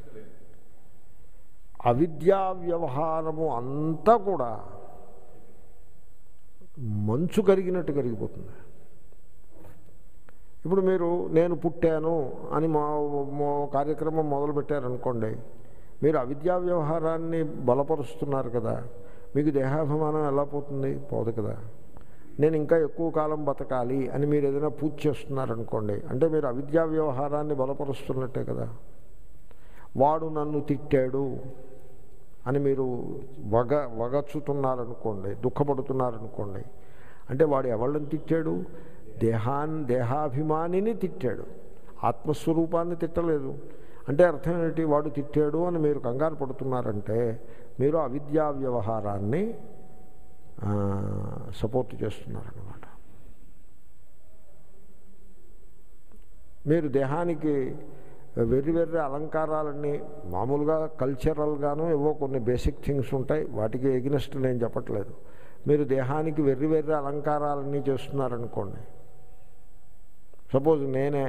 అవిద్యా వ్యవహారము అంతా కూడా మంచు కరిగినట్టు కరిగిపోతుంది ఇప్పుడు మీరు నేను పుట్టాను అని మా మా కార్యక్రమం మొదలుపెట్టారనుకోండి మీరు అవిద్యా వ్యవహారాన్ని బలపరుస్తున్నారు కదా మీకు దేహాభిమానం ఎలా పోతుంది పోదు కదా నేను ఇంకా ఎక్కువ కాలం బతకాలి అని మీరు ఏదైనా పూజ చేస్తున్నారనుకోండి అంటే మీరు అవిద్యా వ్యవహారాన్ని బలపరుస్తున్నట్టే కదా వాడు నన్ను తిట్టాడు అని మీరు వగ వగచుతున్నారనుకోండి దుఃఖపడుతున్నారనుకోండి అంటే వాడు ఎవళ్ళని తిట్టాడు దేహాన్ దేహాభిమానిని తిట్టాడు ఆత్మస్వరూపాన్ని తిట్టలేదు అంటే అర్థం ఏంటి వాడు తిట్టాడు అని మీరు కంగారు పడుతున్నారంటే మీరు అవిద్యా వ్యవహారాన్ని ఆ, సపోర్ట్ చేస్తున్నారన్నమాట మీరు దేహానికి వెర్రి వెర్రి అలంకారాలన్నీ మామూలుగా కల్చరల్గాను ఏవో కొన్ని బేసిక్ థింగ్స్ ఉంటాయి వాటికి ఎగ్నెస్ట్ నేను చెప్పట్లేదు మీరు దేహానికి వెర్రి వెర్రి అలంకారాలన్నీ చేస్తున్నారనుకోండి సపోజ్ నేనే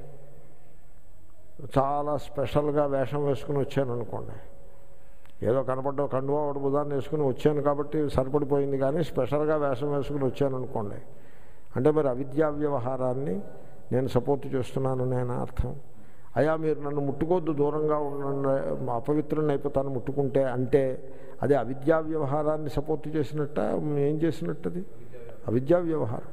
చాలా స్పెషల్గా వేషం వేసుకుని వచ్చాను అనుకోండి ఏదో కనపడ్డ కండువా ఒకటి బుధాన్ని వేసుకుని వచ్చాను కాబట్టి సరిపడిపోయింది కానీ స్పెషల్గా వేషం వేసుకుని వచ్చాను అనుకోండి అంటే మరి అవిద్యా వ్యవహారాన్ని నేను సపోర్ట్ చేస్తున్నాను నేను అర్థం అయా మీరు నన్ను ముట్టుకోవద్దు దూరంగా ఉండండి అపవిత్రుని అయిపోతాను ముట్టుకుంటే అంటే అది అవిద్యా వ్యవహారాన్ని సపోర్ట్ చేసినట్ట ఏం చేసినట్టు అది అవిద్యా వ్యవహారం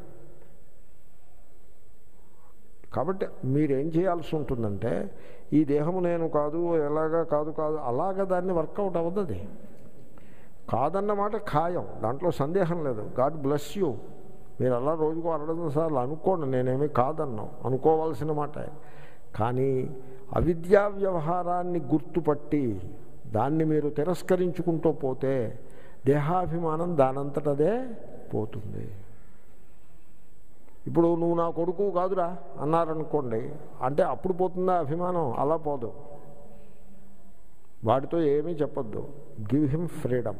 కాబట్టి మీరేం చేయాల్సి ఉంటుందంటే ఈ దేహము నేను కాదు ఎలాగా కాదు కాదు అలాగా దాన్ని వర్కౌట్ అవ్వదు అది కాదన్నమాట ఖాయం దాంట్లో సందేహం లేదు గాడ్ బ్లెస్ యూ మీరు అలా రోజుకు అరడదు సార్లు అనుకోండి నేనేమీ కాదన్నాం అనుకోవాల్సిన మాట కానీ అవిద్యా వ్యవహారాన్ని గుర్తుపట్టి దాన్ని మీరు తిరస్కరించుకుంటూ పోతే దేహాభిమానం దానంతటదే పోతుంది ఇప్పుడు నువ్వు నా కొడుకు కాదురా అన్నారనుకోండి అంటే అప్పుడు పోతుందా అభిమానం అలా పోదు వాటితో ఏమీ చెప్పొద్దు give him freedom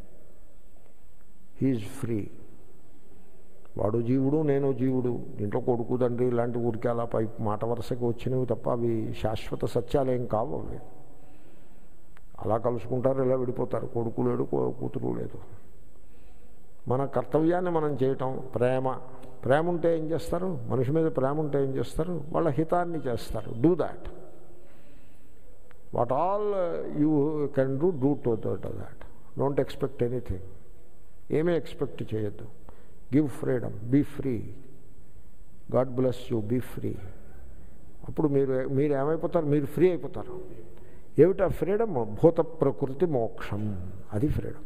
he free వాడు జీవుడు నేను జీవుడు ఇంట్లో కొడుకు తండ్రి ఇలాంటి ఊరికి అలా పై మాట వరుసకి వచ్చినవి తప్ప అవి శాశ్వత సత్యాలు ఏం కావు అవి అలా కలుసుకుంటారు ఇలా విడిపోతారు కొడుకు లేడు కూ- కూతురు లేదు మన కర్తవ్యాన్ని మనం చేయటం ప్రేమ ప్రేమ ఉంటే ఏం చేస్తారు మనిషి మీద ప్రేమ ఉంటే ఏం చేస్తారు వాళ్ళ హితాన్ని చేస్తారు do that what all you can do do to that don't expect anything ఏమీ ఎక్స్పెక్ట్ చేయొద్దు give freedom be free God bless you be free అప్పుడు మీరు మీరు ఏమైపోతారు మీరు ఫ్రీ అయిపోతారు ఏమిటా ఫ్రీడమ్ భూత ప్రకృతి మోక్షం అది ఫ్రీడమ్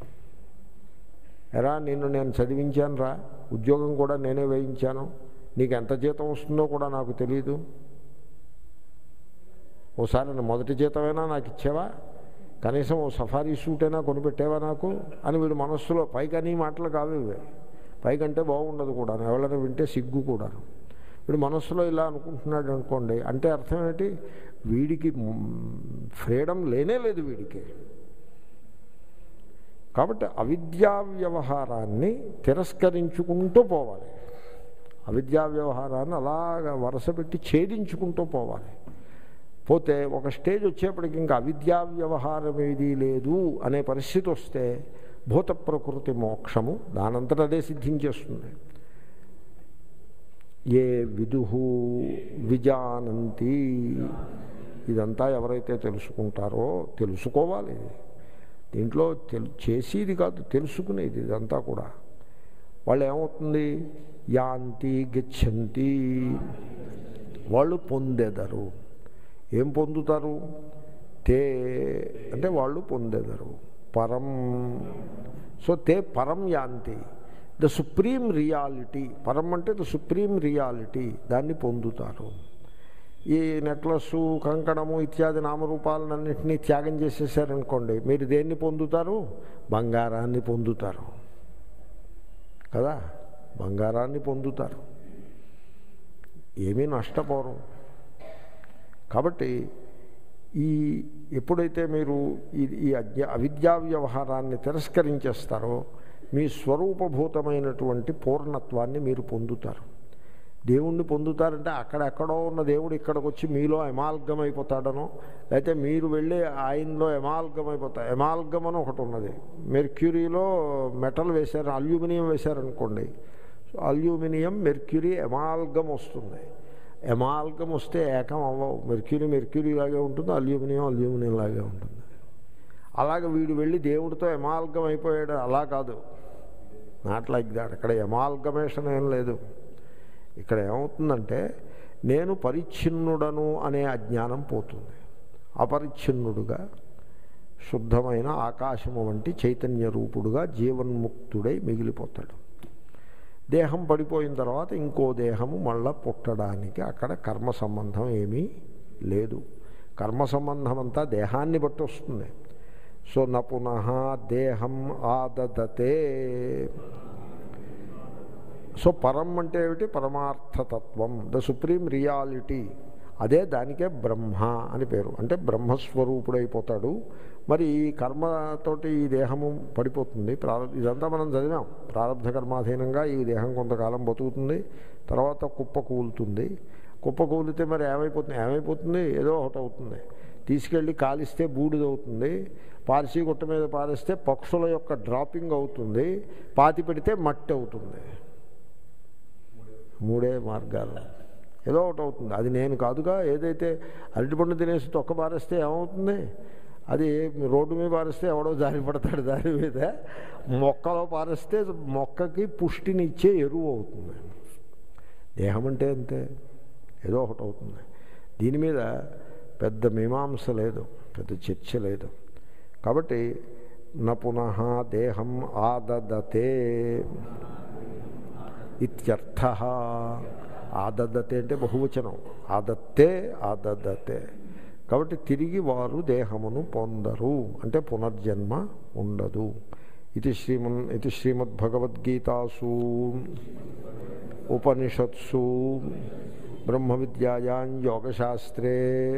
ఎరా నిన్ను నేను చదివించాను రా ఉద్యోగం కూడా నేనే వేయించాను నీకు ఎంత జీతం వస్తుందో కూడా నాకు తెలియదు ఓసారి నా మొదటి జీతమైనా నాకు ఇచ్చావా కనీసం ఓ సఫారీ సూట్ అయినా కొనిపెట్టేవా నాకు అని వీడు మనస్సులో పైకని మాటలు కావు ఇవే పైకంటే బాగుండదు కూడా ఎవరైనా వింటే సిగ్గు కూడా వీడు మనస్సులో ఇలా అనుకుంటున్నాడు అనుకోండి అంటే అర్థం ఏంటి వీడికి ఫ్రీడమ్ లేనే లేదు వీడికి కాబట్టి అవిద్యా వ్యవహారాన్ని తిరస్కరించుకుంటూ పోవాలి అవిద్యా వ్యవహారాన్ని అలాగా వరుస పెట్టి ఛేదించుకుంటూ పోవాలి పోతే ఒక స్టేజ్ వచ్చేప్పటికి ఇంకా అవిద్యా వ్యవహారం ఏదీ లేదు అనే పరిస్థితి వస్తే భూత ప్రకృతి మోక్షము దానంతట అదే సిద్ధించేస్తుంది ఏ విదుహు విజానంతి ఇదంతా ఎవరైతే తెలుసుకుంటారో తెలుసుకోవాలి దీంట్లో తెలు చేసేది కాదు తెలుసుకునేది ఇదంతా కూడా వాళ్ళు ఏమవుతుంది యాంతి గచ్చంతి వాళ్ళు పొందెదరు ఏం పొందుతారు తే అంటే వాళ్ళు పొందెదరు పరం సో తే పరం యాంతి ద సుప్రీం రియాలిటీ పరం అంటే ద సుప్రీం రియాలిటీ దాన్ని పొందుతారు ఈ నెక్లెస్ కంకణము ఇత్యాది నామరూపాలన్నింటినీ త్యాగం చేసేసారనుకోండి మీరు దేన్ని పొందుతారు బంగారాన్ని పొందుతారు కదా బంగారాన్ని పొందుతారు ఏమీ నష్టపోరు కాబట్టి ఈ ఎప్పుడైతే మీరు ఈ ఈ అజ్ఞ అవిద్యా వ్యవహారాన్ని తిరస్కరించేస్తారో మీ స్వరూపభూతమైనటువంటి పూర్ణత్వాన్ని మీరు పొందుతారు దేవుణ్ణి పొందుతారంటే అక్కడెక్కడో ఉన్న దేవుడు ఇక్కడికి వచ్చి మీలో ఎమాల్గం అయిపోతాడనో లేకపోతే మీరు వెళ్ళి ఆయనలో ఎమాల్గం అయిపోతా ఎమాల్గం అని ఒకటి ఉన్నది మెర్క్యూరీలో మెటల్ వేశారు అల్యూమినియం వేశారనుకోండి అల్యూమినియం మెర్క్యూరీ ఎమాల్గం వస్తుంది ఎమాల్గం వస్తే ఏకం అవ్వవు మెర్క్యూరీ మెర్క్యూరీ లాగే ఉంటుంది అల్యూమినియం అల్యూమినియం లాగే ఉంటుంది అలాగే వీడు వెళ్ళి దేవుడితో ఎమాల్గం అయిపోయాడు అలా కాదు నాట్ లైక్ దాట్ అక్కడ ఎమాల్గమేషన్ ఏం లేదు ఇక్కడ ఏమవుతుందంటే నేను పరిచ్ఛిన్నుడను అనే అజ్ఞానం పోతుంది అపరిచ్ఛిన్నుడుగా శుద్ధమైన ఆకాశము వంటి చైతన్య రూపుడుగా జీవన్ముక్తుడై మిగిలిపోతాడు దేహం పడిపోయిన తర్వాత ఇంకో దేహము మళ్ళా పుట్టడానికి అక్కడ కర్మ సంబంధం ఏమీ లేదు కర్మ సంబంధం అంతా దేహాన్ని బట్టి వస్తుంది సో న పునః దేహం ఆదదతే సో పరం అంటే ఏమిటి పరమార్థతత్వం ద సుప్రీం రియాలిటీ అదే దానికే బ్రహ్మ అని పేరు అంటే బ్రహ్మస్వరూపుడైపోతాడు మరి ఈ కర్మతోటి ఈ దేహము పడిపోతుంది ప్రారంభ ఇదంతా మనం చదివాం ప్రారంభ కర్మాధీనంగా ఈ దేహం కొంతకాలం బతుకుతుంది తర్వాత కుప్ప కూలుతుంది కుప్ప కూలితే మరి ఏమైపోతుంది ఏమైపోతుంది ఏదో ఒకటి అవుతుంది తీసుకెళ్ళి కాలిస్తే బూడిదవుతుంది పార్సీ గుట్ట మీద పారేస్తే పక్షుల యొక్క డ్రాపింగ్ అవుతుంది పాతి పెడితే మట్టి అవుతుంది మూడే మార్గాలు ఏదో ఒకటి అవుతుంది అది నేను కాదుగా ఏదైతే అరటిపండు తినేసి తొక్క పారేస్తే ఏమవుతుంది అది రోడ్డు మీద పారేస్తే ఎవడో జారి పడతాడు దాని మీద మొక్కలో పారేస్తే మొక్కకి పుష్టినిచ్చే ఎరువు అవుతుంది దేహం అంటే అంతే ఏదో ఒకటి అవుతుంది దీని మీద పెద్ద మీమాంస లేదు పెద్ద చర్చ లేదు కాబట్టి న పునః దేహం ఆదదతే ఇత్యర్థ ఆదద్దతే అంటే బహువచనం ఆదత్తే ఆదద్దతే కాబట్టి తిరిగి వారు దేహమును పొందరు అంటే పునర్జన్మ ఉండదు ఇది శ్రీమన్ ఇది శ్రీమద్భగవద్గీతాసు ఉపనిషత్సు బ్రహ్మ విద్యాయాం యోగశాస్త్రే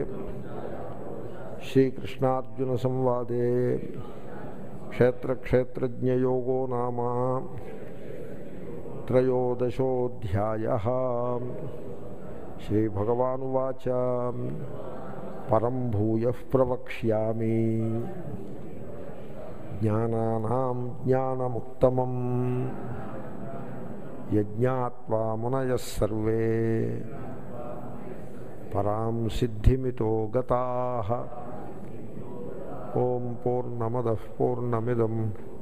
శ్రీకృష్ణార్జున సంవాదే క్షేత్రక్షేత్రజ్ఞయోగో నామ త్రయోదశోధ్యాయ శ్రీభగవానువాచ పరం భూయ ప్రవక్ష్యామి జ్ఞానానాం జ్ఞానముత్తమం యజ్ఞాత్వా మునయ సర్వే పరాం సిద్ధిమితో గతా ఓం పూర్ణమద పూర్ణమిదం